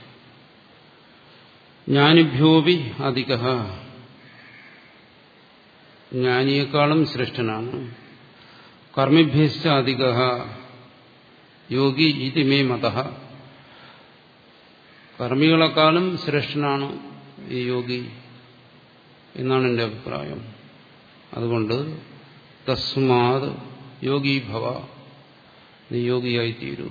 ജ്ഞാനിഭ്യോപി അധിക ജ്ഞാനിയേക്കാളും ശ്രേഷ്ഠനാണ് കർമ്മിഭ്യശ്ച അധിക യോഗി ഇതി മേ മത കർമ്മികളെക്കാളും ശ്രേഷ്ഠനാണ് ഈ യോഗി എന്നാണ് എൻ്റെ അഭിപ്രായം അതുകൊണ്ട് തസ്മാത് യോഗി ഭവ നീ യോഗിയായി തീരൂ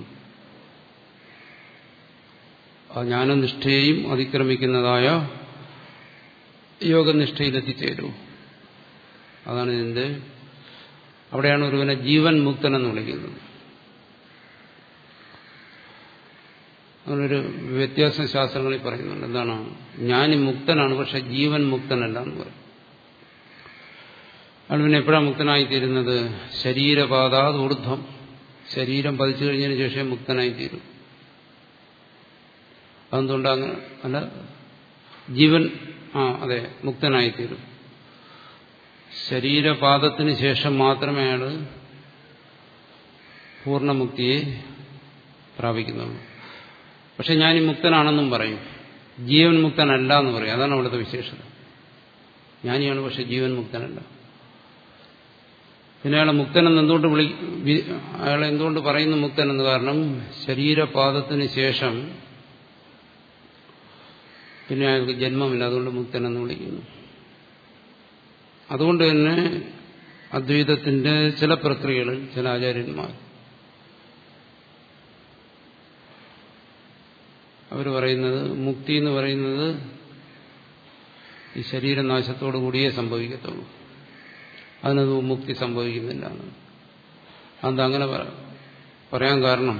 ആ ജ്ഞാനനിഷ്ഠയെയും അതിക്രമിക്കുന്നതായ യോഗനിഷ്ഠയിലെത്തിച്ചേരൂ അതാണ് ഇതിന്റെ അവിടെയാണ് ഒരുവനെ ജീവൻ മുക്തൻ എന്ന് വിളിക്കുന്നത് അങ്ങനൊരു വ്യത്യാസം ശാസ്ത്രങ്ങളിൽ പറയുന്നുണ്ട് എന്താണ് ജ്ഞാനി മുക്തനാണ് പക്ഷെ ജീവൻ മുക്തനല്ല എന്ന് പറയും അയാൾ പിന്നെ എപ്പോഴാണ് മുക്തനായിത്തീരുന്നത് ശരീരപാതാത് ഊർധ്വം ശരീരം പതിച്ചു കഴിഞ്ഞതിന് ശേഷം മുക്തനായിത്തീരും അതെന്തുകൊണ്ട് അങ്ങനെ അല്ല ജീവൻ ആ അതെ മുക്തനായിത്തീരും ശരീരപാദത്തിന് ശേഷം മാത്രമേ അയാൾ പൂർണ്ണമുക്തിയെ പ്രാപിക്കുന്നുള്ളൂ പക്ഷെ ഞാൻ ഈ മുക്തനാണെന്നും പറയും ജീവൻ മുക്തനല്ല എന്ന് പറയും അതാണ് അവിടുത്തെ വിശേഷത ജ്ഞാനിയാണ് പക്ഷെ ജീവൻ മുക്തനല്ല പിന്നെ അയാളെ മുക്തനെന്ന് എന്തുകൊണ്ട് വിളി അയാളെ എന്തുകൊണ്ട് പറയുന്നു മുക്തനെന്ന് കാരണം ശരീരപാദത്തിന് ശേഷം പിന്നെ അയാൾക്ക് ജന്മമില്ല അതുകൊണ്ട് മുക്തനെന്ന് വിളിക്കുന്നു അതുകൊണ്ട് തന്നെ അദ്വൈതത്തിന്റെ ചില പ്രക്രിയകളിൽ ചില ആചാര്യന്മാർ അവർ പറയുന്നത് മുക്തി എന്ന് പറയുന്നത് ഈ ശരീരനാശത്തോടു കൂടിയേ സംഭവിക്കത്തുള്ളൂ അതിനത് മുക്തി സംഭവിക്കുന്നില്ല അതെന്താ അങ്ങനെ പറയാൻ കാരണം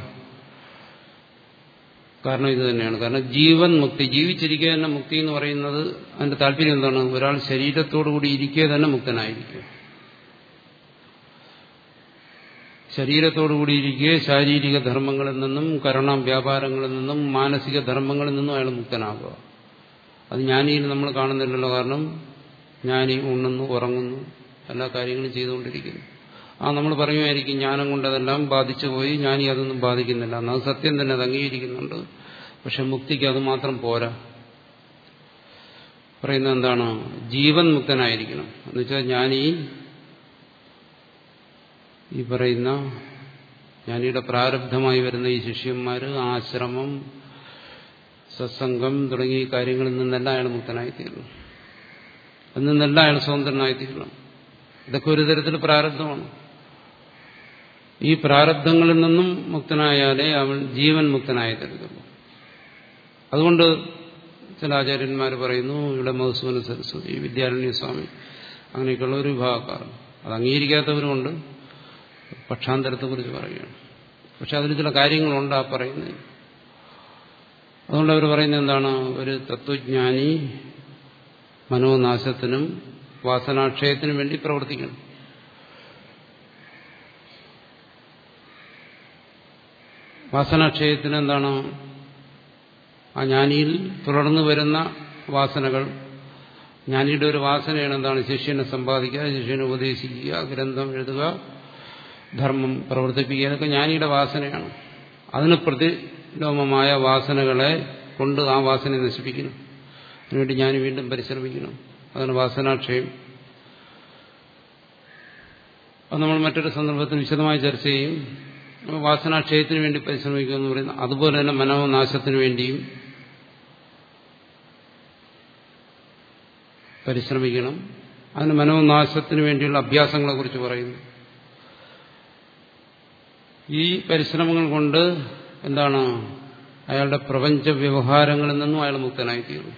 കാരണം ഇത് തന്നെയാണ് കാരണം ജീവൻ മുക്തി ജീവിച്ചിരിക്കുക തന്നെ മുക്തി എന്ന് പറയുന്നത് അതിന്റെ താല്പര്യം എന്താണ് ഒരാൾ ശരീരത്തോടുകൂടി ഇരിക്കുക തന്നെ മുക്തനായിരിക്കുക ശരീരത്തോടുകൂടി ഇരിക്കുക ശാരീരിക ധർമ്മങ്ങളിൽ നിന്നും കരണം വ്യാപാരങ്ങളിൽ നിന്നും മാനസിക ധർമ്മങ്ങളിൽ നിന്നും അയാൾ മുക്തനാകുക അത് ജ്ഞാനിയിൽ നമ്മൾ കാണുന്നില്ലല്ലോ കാരണം ജ്ഞാനി ഉണ്ണുന്നു ഉറങ്ങുന്നു എല്ലാ കാര്യങ്ങളും ചെയ്തുകൊണ്ടിരിക്കുന്നു ആ നമ്മൾ പറയുമായിരിക്കും ജ്ഞാനം കൊണ്ട് അതെല്ലാം ബാധിച്ചു പോയി ജ്ഞാനി അതൊന്നും ബാധിക്കുന്നില്ല അത് സത്യം തന്നെ അത് അംഗീകരിക്കുന്നുണ്ട് പക്ഷെ മുക്തിക്ക് അത് മാത്രം പോരാ പറയുന്നത് എന്താണ് ജീവൻ മുക്തനായിരിക്കണം എന്നുവെച്ചാൽ ജ്ഞാനി ഈ പറയുന്ന ജ്ഞാനിയുടെ പ്രാരബ്ധമായി വരുന്ന ഈ ശിഷ്യന്മാര് ആശ്രമം സത്സംഗം തുടങ്ങിയ കാര്യങ്ങളിൽ നിന്നെല്ലാം അയാൾ മുക്തനായിത്തീരുന്നു അതിൽ നിന്നെല്ലാം അയാൾ സ്വതന്ത്രനായിത്തീരണം ഇതൊക്കെ ഒരു തരത്തിൽ പ്രാരബ്ധമാണ് ഈ പ്രാരബ്ധങ്ങളിൽ നിന്നും മുക്തനായാലേ അവൻ ജീവൻ മുക്തനായി തരുന്നുള്ളൂ അതുകൊണ്ട് ചില ആചാര്യന്മാർ പറയുന്നു ഇവിടെ മധുസൂന സരസ്വതി വിദ്യാരണ്യ സ്വാമി അങ്ങനെയൊക്കെയുള്ള ഒരു വിഭാഗക്കാർ അത് അംഗീകരിക്കാത്തവരുമുണ്ട് പക്ഷാന്തരത്തെക്കുറിച്ച് പറയുകയാണ് പക്ഷെ അതിൽ ചില കാര്യങ്ങളുണ്ട് ആ പറയുന്നത് അതുകൊണ്ട് അവർ പറയുന്നത് എന്താണ് ഒരു തത്വജ്ഞാനി മനോനാശത്തിനും വാസനാക്ഷയത്തിനും വേണ്ടി പ്രവർത്തിക്കണം വാസനാക്ഷയത്തിന് എന്താണ് ആ ജ്ഞാനിയിൽ തുടർന്നു വരുന്ന വാസനകൾ ജ്ഞാനിയുടെ ഒരു വാസനയാണ് എന്താണ് ശിഷ്യനെ സമ്പാദിക്കുക ശിഷ്യനെ ഉപദേശിക്കുക ഗ്രന്ഥം എഴുതുക ധർമ്മം പ്രവർത്തിപ്പിക്കുക ഇതൊക്കെ ജ്ഞാനിയുടെ വാസനയാണ് അതിന് പ്രതിലോമമായ വാസനകളെ കൊണ്ട് ആ വാസനയെ നശിപ്പിക്കണം അതിനുവേണ്ടി ഞാൻ വീണ്ടും പരിശ്രമിക്കണം അതാണ് വാസനാക്ഷയം അത് നമ്മൾ മറ്റൊരു സന്ദർഭത്തിൽ വിശദമായി ചർച്ച ചെയ്യും വാസനാക്ഷയത്തിന് വേണ്ടി പരിശ്രമിക്കുക എന്ന് പറയുന്നത് അതുപോലെ തന്നെ മനോനാശത്തിന് വേണ്ടിയും പരിശ്രമിക്കണം അതിന് മനോനാശത്തിന് വേണ്ടിയുള്ള അഭ്യാസങ്ങളെ കുറിച്ച് പറയുന്നു ഈ പരിശ്രമങ്ങൾ കൊണ്ട് എന്താണ് അയാളുടെ പ്രപഞ്ച വ്യവഹാരങ്ങളിൽ നിന്നും അയാൾ മുക്തനായിത്തീർന്നു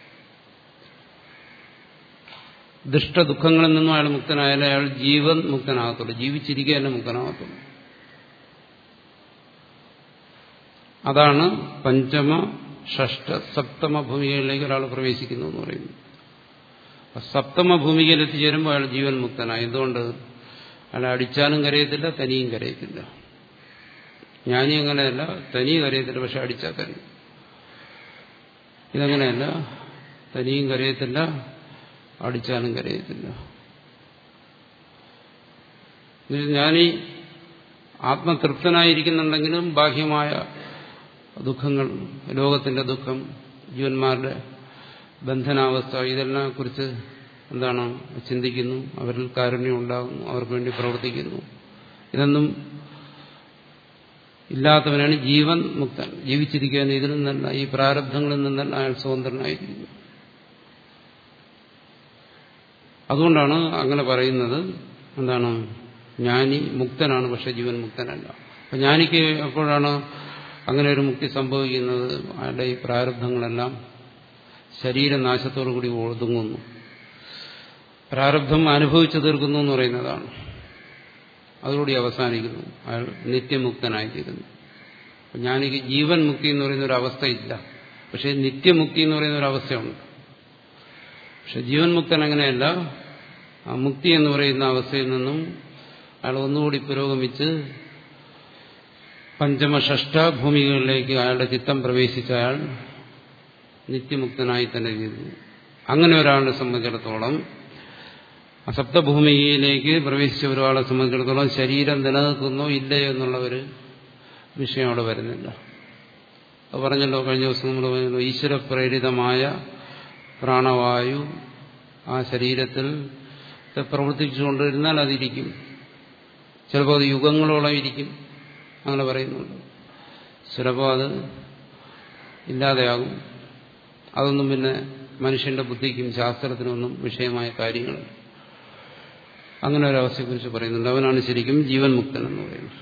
ദുഷ്ടദുഃഖങ്ങളിൽ നിന്നും അയാൾ മുക്തനായാലേ അയാൾ ജീവൻ മുക്തനാകത്തുള്ളൂ ജീവിച്ചിരിക്കുക തന്നെ മുക്തനാകത്തുള്ളൂ അതാണ് പഞ്ചമ ഷഷ്ട സപ്തമ ഭൂമികയിലേക്ക് ഒരാൾ പ്രവേശിക്കുന്നു എന്ന് പറയുന്നു സപ്തമ ഭൂമികയിൽ എത്തിച്ചേരുമ്പോൾ അയാൾ ജീവൻ മുക്തനായി എന്തുകൊണ്ട് അയാൾ അടിച്ചാലും കരയത്തില്ല തനിയും കരയത്തില്ല ജ്ഞാനി അങ്ങനെയല്ല തനി കരയത്തില്ല പക്ഷെ അടിച്ചാൽ കരയും ഇതങ്ങനെയല്ല തനിയും കരയത്തില്ല അടിച്ചാലും കരയത്തില്ല ജ്ഞാനി ആത്മതൃപ്തനായിരിക്കുന്നുണ്ടെങ്കിലും ബാഹ്യമായ ദുഃഖങ്ങൾ ലോകത്തിന്റെ ദുഃഖം ജീവന്മാരുടെ ബന്ധനാവസ്ഥ ഇതെല്ലാം കുറിച്ച് എന്താണ് ചിന്തിക്കുന്നു അവരിൽ കാരുണ്യം ഉണ്ടാകുന്നു അവർക്ക് വേണ്ടി പ്രവർത്തിക്കുന്നു ഇതൊന്നും ഇല്ലാത്തവനാണ് ജീവൻ മുക്തൻ ജീവിച്ചിരിക്കാൻ ഇതിൽ നിന്നല്ല ഈ പ്രാരബ്ധങ്ങളിൽ നിന്നല്ല അയാൾ സ്വതന്ത്രനായിരിക്കുന്നു അതുകൊണ്ടാണ് അങ്ങനെ പറയുന്നത് എന്താണ് ജ്ഞാനി മുക്തനാണ് പക്ഷെ ജീവൻ മുക്തനല്ല അപ്പൊ ജ്ഞാനിക്ക് എപ്പോഴാണ് അങ്ങനെ ഒരു മുക്തി സംഭവിക്കുന്നത് അയാളുടെ ഈ പ്രാരബ്ധങ്ങളെല്ലാം ശരീരനാശത്തോടു കൂടി ഒതുങ്ങുന്നു പ്രാരബ്ധം അനുഭവിച്ചു തീർക്കുന്നു എന്ന് പറയുന്നതാണ് അതോടുകൂടി അവസാനിക്കുന്നു അയാൾ നിത്യമുക്തനായിത്തീരുന്നു ജ്ഞാനിക്ക് ജീവൻ മുക്തി എന്ന് പറയുന്ന ഒരു അവസ്ഥയില്ല പക്ഷെ നിത്യമുക്തി എന്ന് പറയുന്ന ഒരു അവസ്ഥയുണ്ട് പക്ഷെ ജീവൻ മുക്തൻ അങ്ങനെയല്ല ആ മുക്തി എന്ന് പറയുന്ന അവസ്ഥയിൽ നിന്നും അയാൾ ഒന്നുകൂടി പുരോഗമിച്ച് പഞ്ചമഷഷ്ട ഭൂമികളിലേക്ക് അയാളുടെ ചിത്തം പ്രവേശിച്ച അയാൾ നിത്യമുക്തനായി തന്നെ ചെയ്തു അങ്ങനെ ഒരാളെ സംബന്ധിച്ചിടത്തോളം ആ സപ്തഭൂമിയിലേക്ക് പ്രവേശിച്ച ഒരാളെ സംബന്ധിച്ചിടത്തോളം ശരീരം നിലനിൽക്കുന്നോ ഇല്ലയോ എന്നുള്ള ഒരു വിഷയം അവിടെ വരുന്നില്ല അത് പറഞ്ഞല്ലോ കഴിഞ്ഞ ദിവസം നമ്മൾ പറഞ്ഞല്ലോ ഈശ്വരപ്രേരിതമായ പ്രാണവായു ആ ശരീരത്തിൽ പ്രവർത്തിച്ചുകൊണ്ടിരുന്നാൽ അതിരിക്കും ചിലപ്പോൾ അത് യുഗങ്ങളോളം ഇരിക്കും അങ്ങനെ പറയുന്നുണ്ട് ചിലപ്പോൾ അത് ഇല്ലാതെയാകും അതൊന്നും പിന്നെ മനുഷ്യന്റെ ബുദ്ധിക്കും ശാസ്ത്രത്തിനൊന്നും വിഷയമായ കാര്യങ്ങൾ അങ്ങനെ ഒരു അവസ്ഥയെക്കുറിച്ച് പറയുന്നുണ്ട് അവനാണ് ശരിക്കും ജീവൻ മുക്തൻ എന്ന് പറയുന്നത്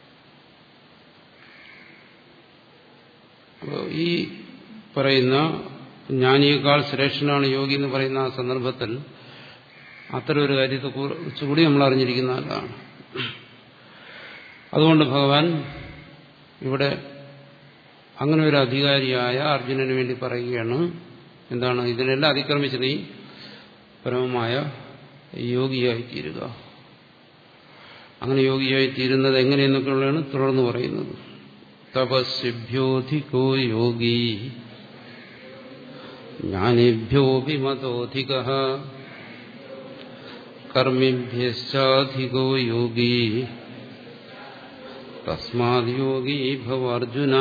അപ്പോൾ ഈ പറയുന്ന ജ്ഞാനിയേക്കാൾ ശ്രേഷ്ഠനാണ് യോഗി എന്ന് പറയുന്ന ആ സന്ദർഭത്തിൽ അത്തരം ഒരു കാര്യത്തെ കുറിച്ചുകൂടി നമ്മൾ അറിഞ്ഞിരിക്കുന്നതാണ് അതുകൊണ്ട് ഭഗവാൻ ഇവിടെ അങ്ങനെ ഒരു അധികാരിയായ അർജുനന് വേണ്ടി പറയുകയാണ് എന്താണ് ഇതിനെല്ലാം അതിക്രമിച്ച് നീ പരമമായ യോഗിയായി തീരുക അങ്ങനെ യോഗിയായി തീരുന്നത് എങ്ങനെയെന്നൊക്കെയുള്ളതാണ് തുടർന്ന് പറയുന്നത് തപസ്യഭ്യോധികോ യോഗി ജ്ഞാനേഭ്യോഭിമതോധിക കർമ്മിഭ്യശ്ചാധികോ യോഗി തസ്മാത് യോഗി ഭവാർജുന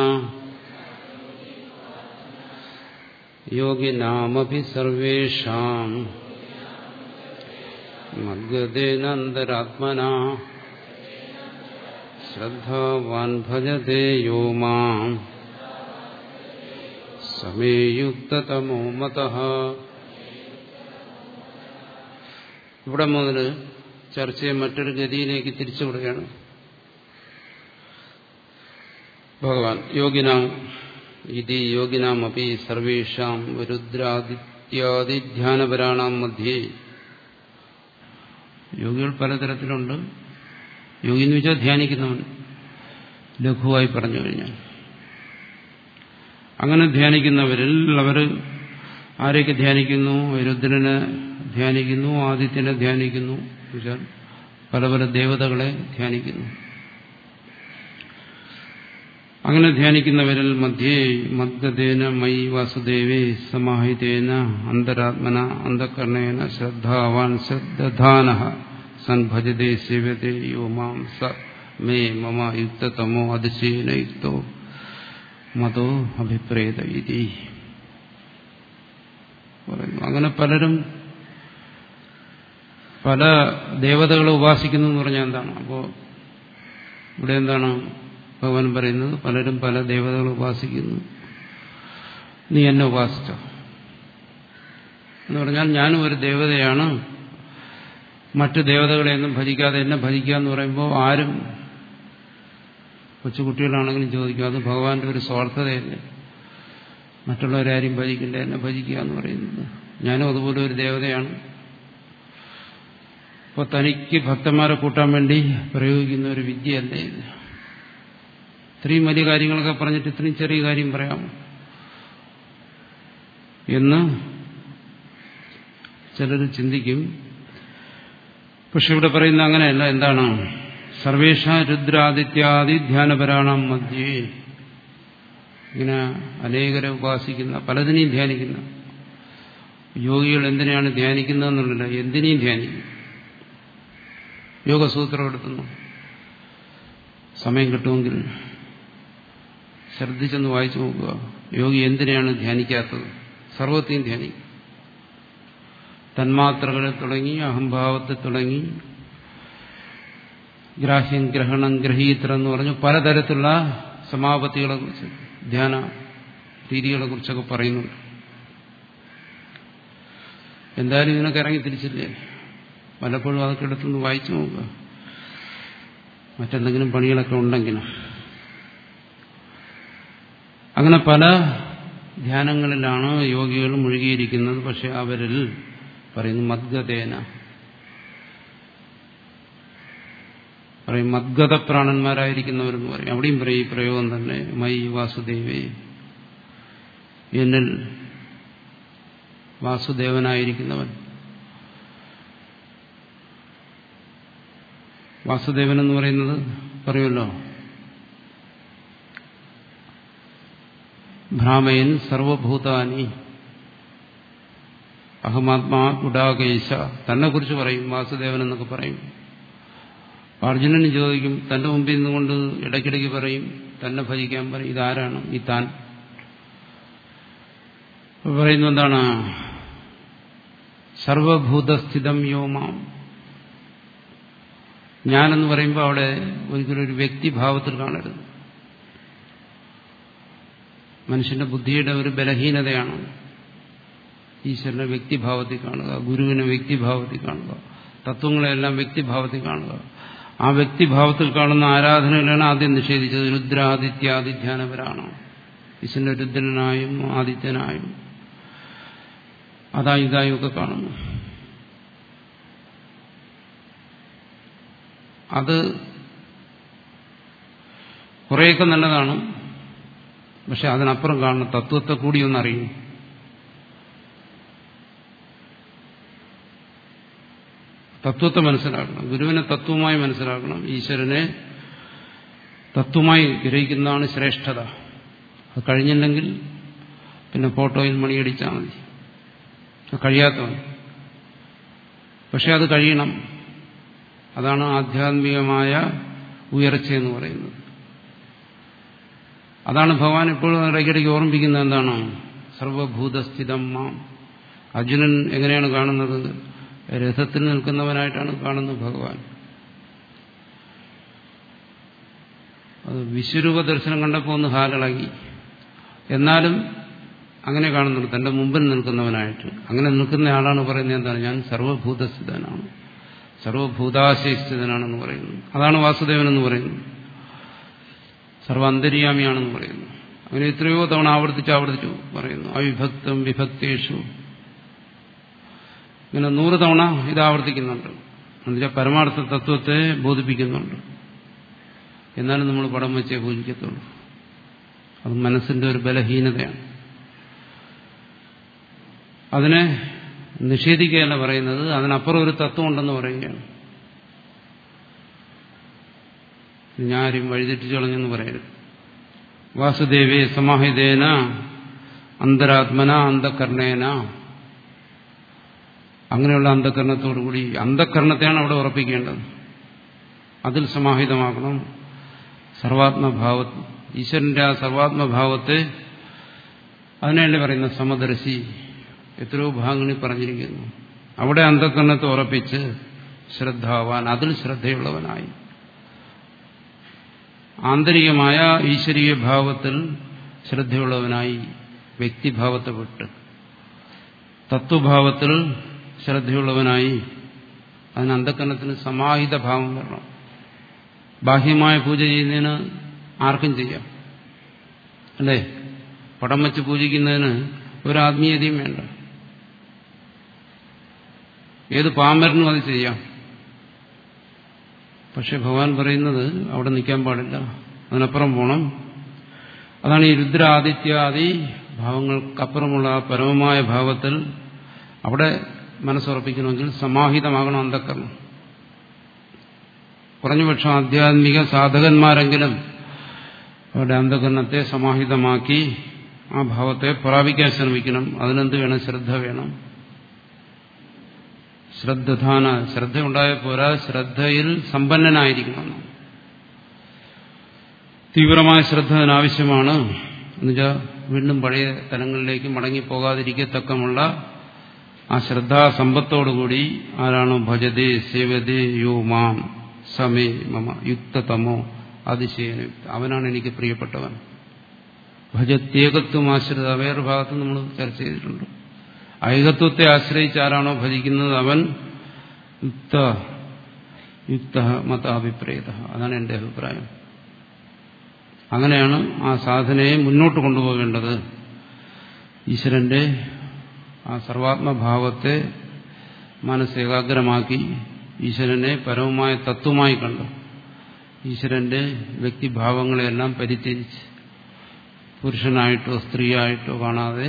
യോഗിനാമഭി സർവേഷാം മദ്ഗതേനന്തരാത്മന ശ്രദ്ധാവാൻ ഭജത്തെ യോ മാം സമേയുക്തതമോ മത ഇവിടെ മുതൽ ചർച്ചയെ മറ്റൊരു ഗതിയിലേക്ക് തിരിച്ചുവിടുകയാണ് ഭഗവാൻ യോഗിനാം ഇത് യോഗിനാമപി സർവേഷാം രുദ്രാദിത്യാദിധ്യാനപരാണാം മധ്യേ യോഗികൾ പലതരത്തിലുണ്ട് യോഗി എന്ന് വെച്ചാൽ ധ്യാനിക്കുന്നവൻ ലഘുവായി പറഞ്ഞു കഴിഞ്ഞാൽ അങ്ങനെ ധ്യാനിക്കുന്നവരിൽ അവർ ആരെയൊക്കെ ധ്യാനിക്കുന്നു രുദ്രനെ ധ്യാനിക്കുന്നു ആദിത്യനെ ധ്യാനിക്കുന്നു എന്നുവെച്ചാൽ പല പല ദേവതകളെ ധ്യാനിക്കുന്നു അങ്ങനെ ധ്യാനിക്കുന്നവരിൽ മധ്യേ മദ്ഗതേന മയി വാസുദേവേ സമാഹിതേന അന്തരാത്മന അന്ധകരണേന ശ്രദ്ധാവാൻ ശ്രദ്ധാന സൻ ഭജതേ സേവതേ യോ മാം സ മേ മമ യുക്തതമോ അതിശയേന യുക്തോ മതോ അഭിപ്രേത ഇതി പറയുന്നു അങ്ങനെ പലരും പല ദേവതകളെ ഉപാസിക്കുന്നു എന്ന് പറഞ്ഞാൽ എന്താണ് അപ്പോ ഇവിടെ എന്താണ് ഭഗവാൻ പറയുന്നത് പലരും പല ദേവതകളെ ഉപാസിക്കുന്നു നീ എന്നെ ഉപാസിച്ച എന്ന് പറഞ്ഞാൽ ഞാനും ഒരു ദേവതയാണ് മറ്റു ദേവതകളെയൊന്നും ഭജിക്കാതെ എന്നെ ഭജിക്കുക എന്ന് പറയുമ്പോൾ ആരും കൊച്ചുകുട്ടികളാണെങ്കിലും ചോദിക്കും അത് ഭഗവാന്റെ ഒരു സ്വാർത്ഥതയല്ലേ മറ്റുള്ളവരാരും ഭജിക്കണ്ട എന്നെ ഭജിക്കുക എന്ന് പറയുന്നത് ഞാനും അതുപോലെ ഒരു ദേവതയാണ് അപ്പോൾ തനിക്ക് ഭക്തന്മാരെ കൂട്ടാൻ വേണ്ടി പ്രയോഗിക്കുന്ന ഒരു വിദ്യയല്ലേ ഇത് ഇത്രയും വലിയ കാര്യങ്ങളൊക്കെ പറഞ്ഞിട്ട് ഇത്രയും ചെറിയ കാര്യം പറയാം എന്ന് ചിലർ ചിന്തിക്കും പക്ഷെ ഇവിടെ പറയുന്ന അങ്ങനെയല്ല എന്താണ് സർവേഷ രുദ്രാദിത്യാദി ധ്യാനപരാണം മധ്യേ ഇങ്ങനെ അനേകരെ ഉപാസിക്കുന്ന പലതിനെയും ധ്യാനിക്കുന്ന യോഗികൾ എന്തിനാണ് ധ്യാനിക്കുന്നതെന്നുള്ളല്ല എന്തിനേയും ധ്യാനിക്കും യോഗസൂത്രം എടുത്തുന്നു സമയം കിട്ടുമെങ്കിൽ ശ്രദ്ധിച്ചൊന്ന് വായിച്ചു നോക്കുക യോഗി എന്തിനാണ് ധ്യാനിക്കാത്തത് സർവത്തെയും ധ്യാനിക്കും തന്മാത്രകളെ തുടങ്ങി അഹംഭാവത്തെ തുടങ്ങി ഗ്രാഹ്യം ഗ്രഹണം ഗ്രഹീത്ര എന്ന് പറഞ്ഞു പലതരത്തിലുള്ള സമാപത്തികളെ കുറിച്ച് ധ്യാന രീതികളെ കുറിച്ചൊക്കെ പറയുന്നുണ്ട് എന്തായാലും ഇതിനൊക്കെ ഇറങ്ങി തിരിച്ചില്ലേ പലപ്പോഴും അതൊക്കെ എടുത്തൊന്ന് വായിച്ചു നോക്കുക മറ്റെന്തെങ്കിലും പണികളൊക്കെ ഉണ്ടെങ്കിലും അങ്ങനെ പല ധ്യാനങ്ങളിലാണ് യോഗികൾ മുഴുകിയിരിക്കുന്നത് പക്ഷെ അവരിൽ പറയുന്നു മദ്ഗതേന പറയും മദ്ഗത പ്രാണന്മാരായിരിക്കുന്നവരെന്ന് പറയും അവിടെയും പറയും ഈ പ്രയോഗം തന്നെ മൈ വാസുദേവേ എന്നിൽ വാസുദേവനായിരിക്കുന്നവൻ വാസുദേവൻ എന്ന് പറയുന്നത് പറയുമല്ലോ ഭ്രാമയൻ സർവഭൂതാനി അഹമാത്മാ ഗുഡാകേശ തന്നെ കുറിച്ച് പറയും വാസുദേവൻ എന്നൊക്കെ പറയും അർജുനന് ചോദിക്കും തന്റെ മുമ്പിൽ നിന്നുകൊണ്ട് ഇടയ്ക്കിടയ്ക്ക് പറയും തന്നെ ഭജിക്കാൻ പറയും ഇതാരാണ് ഈ താൻ പറയുന്നു എന്താണ് സർവഭൂതസ്ഥിതം യോമാം ഞാനെന്ന് പറയുമ്പോൾ അവിടെ ഒരിക്കലും ഒരു വ്യക്തിഭാവത്തിൽ കാണരുത് മനുഷ്യന്റെ ബുദ്ധിയുടെ ഒരു ബലഹീനതയാണ് ഈശ്വരനെ വ്യക്തിഭാവത്തിൽ കാണുക ഗുരുവിനെ വ്യക്തിഭാവത്തിൽ കാണുക തത്വങ്ങളെല്ലാം വ്യക്തിഭാവത്തിൽ കാണുക ആ വ്യക്തിഭാവത്തിൽ കാണുന്ന ആരാധനകളാണ് ആദ്യം നിഷേധിച്ചത് രുദ്രാദിത്യാദിധ്യാനപരാണ് ഈശ്വരന്റെ രുദ്രനായും ആദിത്യനായും അതായും ഇതായും ഒക്കെ കാണുന്നു അത് കുറേയൊക്കെ നല്ലതാണ് പക്ഷെ അതിനപ്പുറം കാണുന്ന തത്വത്തെ കൂടി ഒന്നറിയും തത്വത്തെ മനസ്സിലാക്കണം ഗുരുവിനെ തത്വമായി മനസ്സിലാക്കണം ഈശ്വരനെ തത്വമായി ഗ്രഹിക്കുന്നതാണ് ശ്രേഷ്ഠത അത് കഴിഞ്ഞില്ലെങ്കിൽ പിന്നെ ഫോട്ടോയിൽ മണിയടിച്ചാൽ മതി കഴിയാത്തവൻ പക്ഷെ അത് കഴിയണം അതാണ് ആധ്യാത്മികമായ ഉയർച്ച എന്ന് പറയുന്നത് അതാണ് ഭഗവാൻ ഇപ്പോഴും ഇടയ്ക്കിടയ്ക്ക് ഓർമ്മിപ്പിക്കുന്നത് എന്താണ് സർവഭൂതസ്ഥിതം മാം അർജുനൻ എങ്ങനെയാണ് കാണുന്നത് രഥത്തിൽ നിൽക്കുന്നവനായിട്ടാണ് കാണുന്നത് ഭഗവാൻ അത് വിശ്വരൂപ ദർശനം കണ്ടപ്പോൾ ഒന്ന് ഹാലിളകി എന്നാലും അങ്ങനെ കാണുന്നുണ്ട് തന്റെ മുമ്പിൽ നിൽക്കുന്നവനായിട്ട് അങ്ങനെ നിൽക്കുന്ന ആളാണ് പറയുന്നത് എന്താണ് ഞാൻ സർവഭൂതസ്ഥിതനാണ് സർവഭൂതാശയസ്ഥിതനാണെന്ന് പറയുന്നു അതാണ് വാസുദേവൻ എന്ന് പറയുന്നത് സർവാന്തര്യാമിയാണെന്ന് പറയുന്നു അങ്ങനെ എത്രയോ തവണ ആവർത്തിച്ച് ആവർത്തിച്ചു പറയുന്നു അവിഭക്തം വിഭക്തേഷു ഇങ്ങനെ നൂറ് തവണ ഇത് ആവർത്തിക്കുന്നുണ്ട് എന്നുവെച്ചാൽ പരമാർത്ഥ തത്വത്തെ ബോധിപ്പിക്കുന്നുണ്ട് എന്നാലും നമ്മൾ പടം വെച്ചേ പൂജിക്കത്തുള്ളൂ അത് മനസ്സിന്റെ ഒരു ബലഹീനതയാണ് അതിനെ നിഷേധിക്കുകയല്ല പറയുന്നത് അതിനപ്പുറം ഒരു തത്വം ഉണ്ടെന്ന് പറയുകയാണ് ഞാനും വഴിതെറ്റിച്ചു കളഞ്ഞെന്ന് പറയരുത് വാസുദേവേ സമാഹിതേന അന്തരാത്മന അന്ധകരണേന അങ്ങനെയുള്ള അന്ധകരണത്തോടുകൂടി അന്ധകരണത്തെയാണ് അവിടെ ഉറപ്പിക്കേണ്ടത് അതിൽ സമാഹിതമാക്കണം സർവാത്മഭാവ ഈശ്വരന്റെ ആ സർവാത്മഭാവത്തെ അതിനല്ലേ പറയുന്ന സമദർശി എത്രയോ ഭാഗങ്ങളിൽ പറഞ്ഞിരിക്കുന്നു അവിടെ അന്ധകരണത്തെ ഉറപ്പിച്ച് ശ്രദ്ധാവാൻ അതിൽ ശ്രദ്ധയുള്ളവനായി ആന്തരികമായ ഈശ്വരീയ ഭാവത്തിൽ ശ്രദ്ധയുള്ളവനായി വ്യക്തിഭാവത്തെ വിട്ട് തത്വഭാവത്തിൽ ശ്രദ്ധയുള്ളവനായി അതിന് അന്ധകരണത്തിന് സമാഹിത ഭാവം വരണം ബാഹ്യമായ പൂജ ചെയ്യുന്നതിന് ആർക്കും ചെയ്യാം അല്ലേ പടം വെച്ച് പൂജിക്കുന്നതിന് ഒരു ആത്മീയതയും വേണ്ട ഏത് പാമ്പരനും അത് ചെയ്യാം പക്ഷെ ഭഗവാൻ പറയുന്നത് അവിടെ നിൽക്കാൻ പാടില്ല അതിനപ്പുറം പോണം അതാണ് ഈ രുദ്രാദിത്യാദി ഭാവങ്ങൾക്കപ്പുറമുള്ള ആ പരമമായ ഭാവത്തിൽ അവിടെ മനസ്സുറപ്പിക്കണമെങ്കിൽ സമാഹിതമാകണം അന്ധക്കരണം കുറഞ്ഞപക്ഷം ആധ്യാത്മിക സാധകന്മാരെങ്കിലും അവരുടെ അന്ധകരണത്തെ സമാഹിതമാക്കി ആ ഭാവത്തെ പ്രാപിക്കാൻ ശ്രമിക്കണം അതിനെന്ത് വേണം ശ്രദ്ധ വേണം ശ്രദ്ധധാന ശ്രദ്ധ ഉണ്ടായ പോരാ ശ്രദ്ധയിൽ സമ്പന്നനായിരിക്കണം തീവ്രമായ ശ്രദ്ധ അതിനാവശ്യമാണ് എന്നുവെച്ചാൽ വീണ്ടും പഴയ തലങ്ങളിലേക്ക് മടങ്ങിപ്പോകാതിരിക്കത്തക്കമുള്ള ആ ശ്രദ്ധാസമ്പത്തോടുകൂടി ആരാണോ ഭജതേ സേവതേ യോ മാം സമേ മമ യുക്തതമോ അതിശയന അവനാണ് എനിക്ക് പ്രിയപ്പെട്ടവൻ ഭജത്യേകത്വം ആശ്രിത വേറെ ഭാഗത്ത് നമ്മൾ ചർച്ച ചെയ്തിട്ടുണ്ട് ഐകത്വത്തെ ആശ്രയിച്ച് ആരാണോ ഭജിക്കുന്നത് അവൻ യുക്ത യുക്ത മതാഭിപ്രേത അതാണ് എന്റെ അഭിപ്രായം അങ്ങനെയാണ് ആ സാധനയെ മുന്നോട്ട് കൊണ്ടുപോകേണ്ടത് ഈശ്വരന്റെ ആ സർവാത്മഭാവത്തെ മനസ്സേകാഗ്രമാക്കി ഈശ്വരനെ പരമമായ തത്വമായി കണ്ടു ഈശ്വരന്റെ വ്യക്തിഭാവങ്ങളെല്ലാം പരിത്യജിച്ച് പുരുഷനായിട്ടോ സ്ത്രീയായിട്ടോ കാണാതെ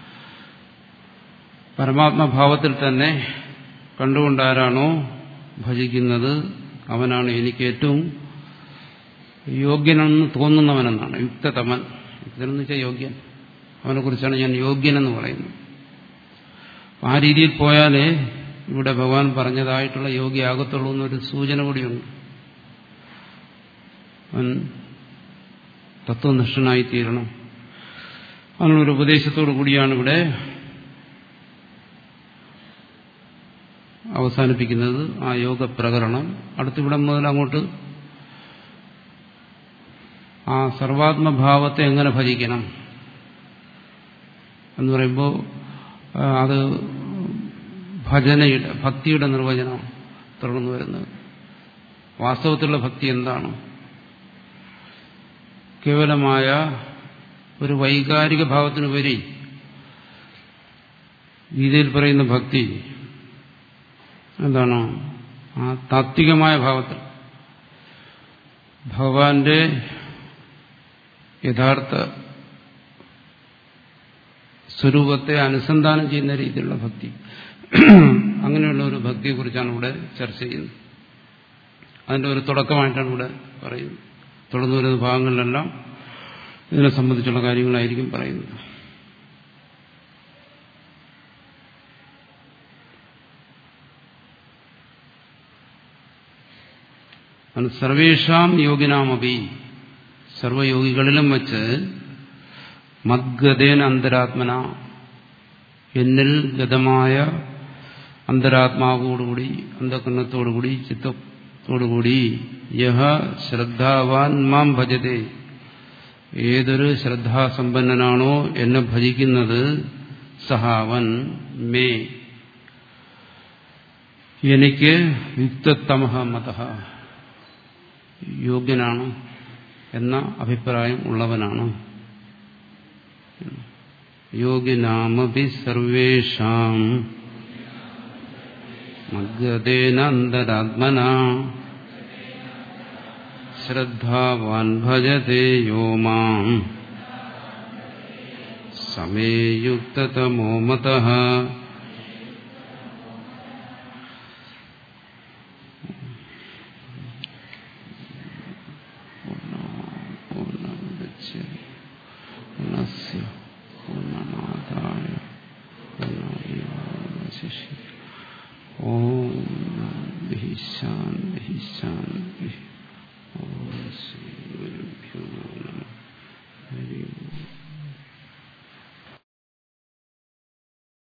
പരമാത്മഭാവത്തിൽ തന്നെ കണ്ടുകൊണ്ടാരാണോ ഭജിക്കുന്നത് അവനാണ് എനിക്ക് ഏറ്റവും യോഗ്യനെന്ന് തോന്നുന്നവനെന്നാണ് യുക്തതമൻ യുക്തനെന്ന് വെച്ചാൽ യോഗ്യൻ അവനെ കുറിച്ചാണ് ഞാൻ യോഗ്യനെന്ന് പറയുന്നത് ആ രീതിയിൽ പോയാലേ ഇവിടെ ഭഗവാൻ പറഞ്ഞതായിട്ടുള്ള യോഗ്യയാകത്തുള്ളൂ എന്നൊരു സൂചന കൂടിയുണ്ട് അവൻ തത്വനിഷ്ഠനായി തീരണം അതിനുള്ളൊരു ഉപദേശത്തോടു കൂടിയാണ് ഇവിടെ അവസാനിപ്പിക്കുന്നത് ആ യോഗ പ്രകരണം അടുത്തിവിടം മുതൽ അങ്ങോട്ട് ആ സർവാത്മഭാവത്തെ എങ്ങനെ ഭജിക്കണം എന്ന് പറയുമ്പോൾ അത് ഭജനയുടെ ഭക്തിയുടെ നിർവചനം തുടർന്നു വരുന്നത് വാസ്തവത്തിലുള്ള ഭക്തി എന്താണ് കേവലമായ ഒരു വൈകാരിക ഭാവത്തിനുപരി ഗീതയിൽ പറയുന്ന ഭക്തി എന്താണ് ആ താത്വികമായ ഭാവത്തിൽ ഭഗവാന്റെ യഥാർത്ഥ സ്വരൂപത്തെ അനുസന്ധാനം ചെയ്യുന്ന രീതിയിലുള്ള ഭക്തി അങ്ങനെയുള്ള ഒരു ഭക്തിയെക്കുറിച്ചാണ് ഇവിടെ ചർച്ച ചെയ്യുന്നത് അതിന്റെ ഒരു തുടക്കമായിട്ടാണ് ഇവിടെ പറയുന്നത് തുടർന്നു വരുന്ന ഭാഗങ്ങളിലെല്ലാം ഇതിനെ സംബന്ധിച്ചുള്ള കാര്യങ്ങളായിരിക്കും പറയുന്നത് സർവേഷാം യോഗിനാമപി സർവയോഗികളിലും വച്ച് മദ്ഗതേന അന്തരാത്മന എന്നിൽ ഗതമായ അന്തരാത്മാവോടുകൂടി അന്ധകരണത്തോടുകൂടി ചിത്തത്തോടുകൂടി യഹ ശ്രദ്ധാവാൻ മാം ഭജതേ ഏതൊരു ശ്രദ്ധാസമ്പന്നനാണോ എന്നെ ഭജിക്കുന്നത് സഹാവൻ മേ എനിക്ക് യുക്തതമഹ മത യോഗ്യനാണ് എന്ന അഭിപ്രായം ഉള്ളവനാണ് യോഗിനാമപി സർവേഷാം മദ്ഗതേനന്തരാത്മന ശ്രദ്ധാവാൻ ഭജത്തെ യോ മാം സമേയുക്തതമോ മത പൂർണ്ണസ്യ പൂർണ്ണമാതായ പൂർണ്ണശിഷ്യ ഓം ശാന്തി ശാന്തി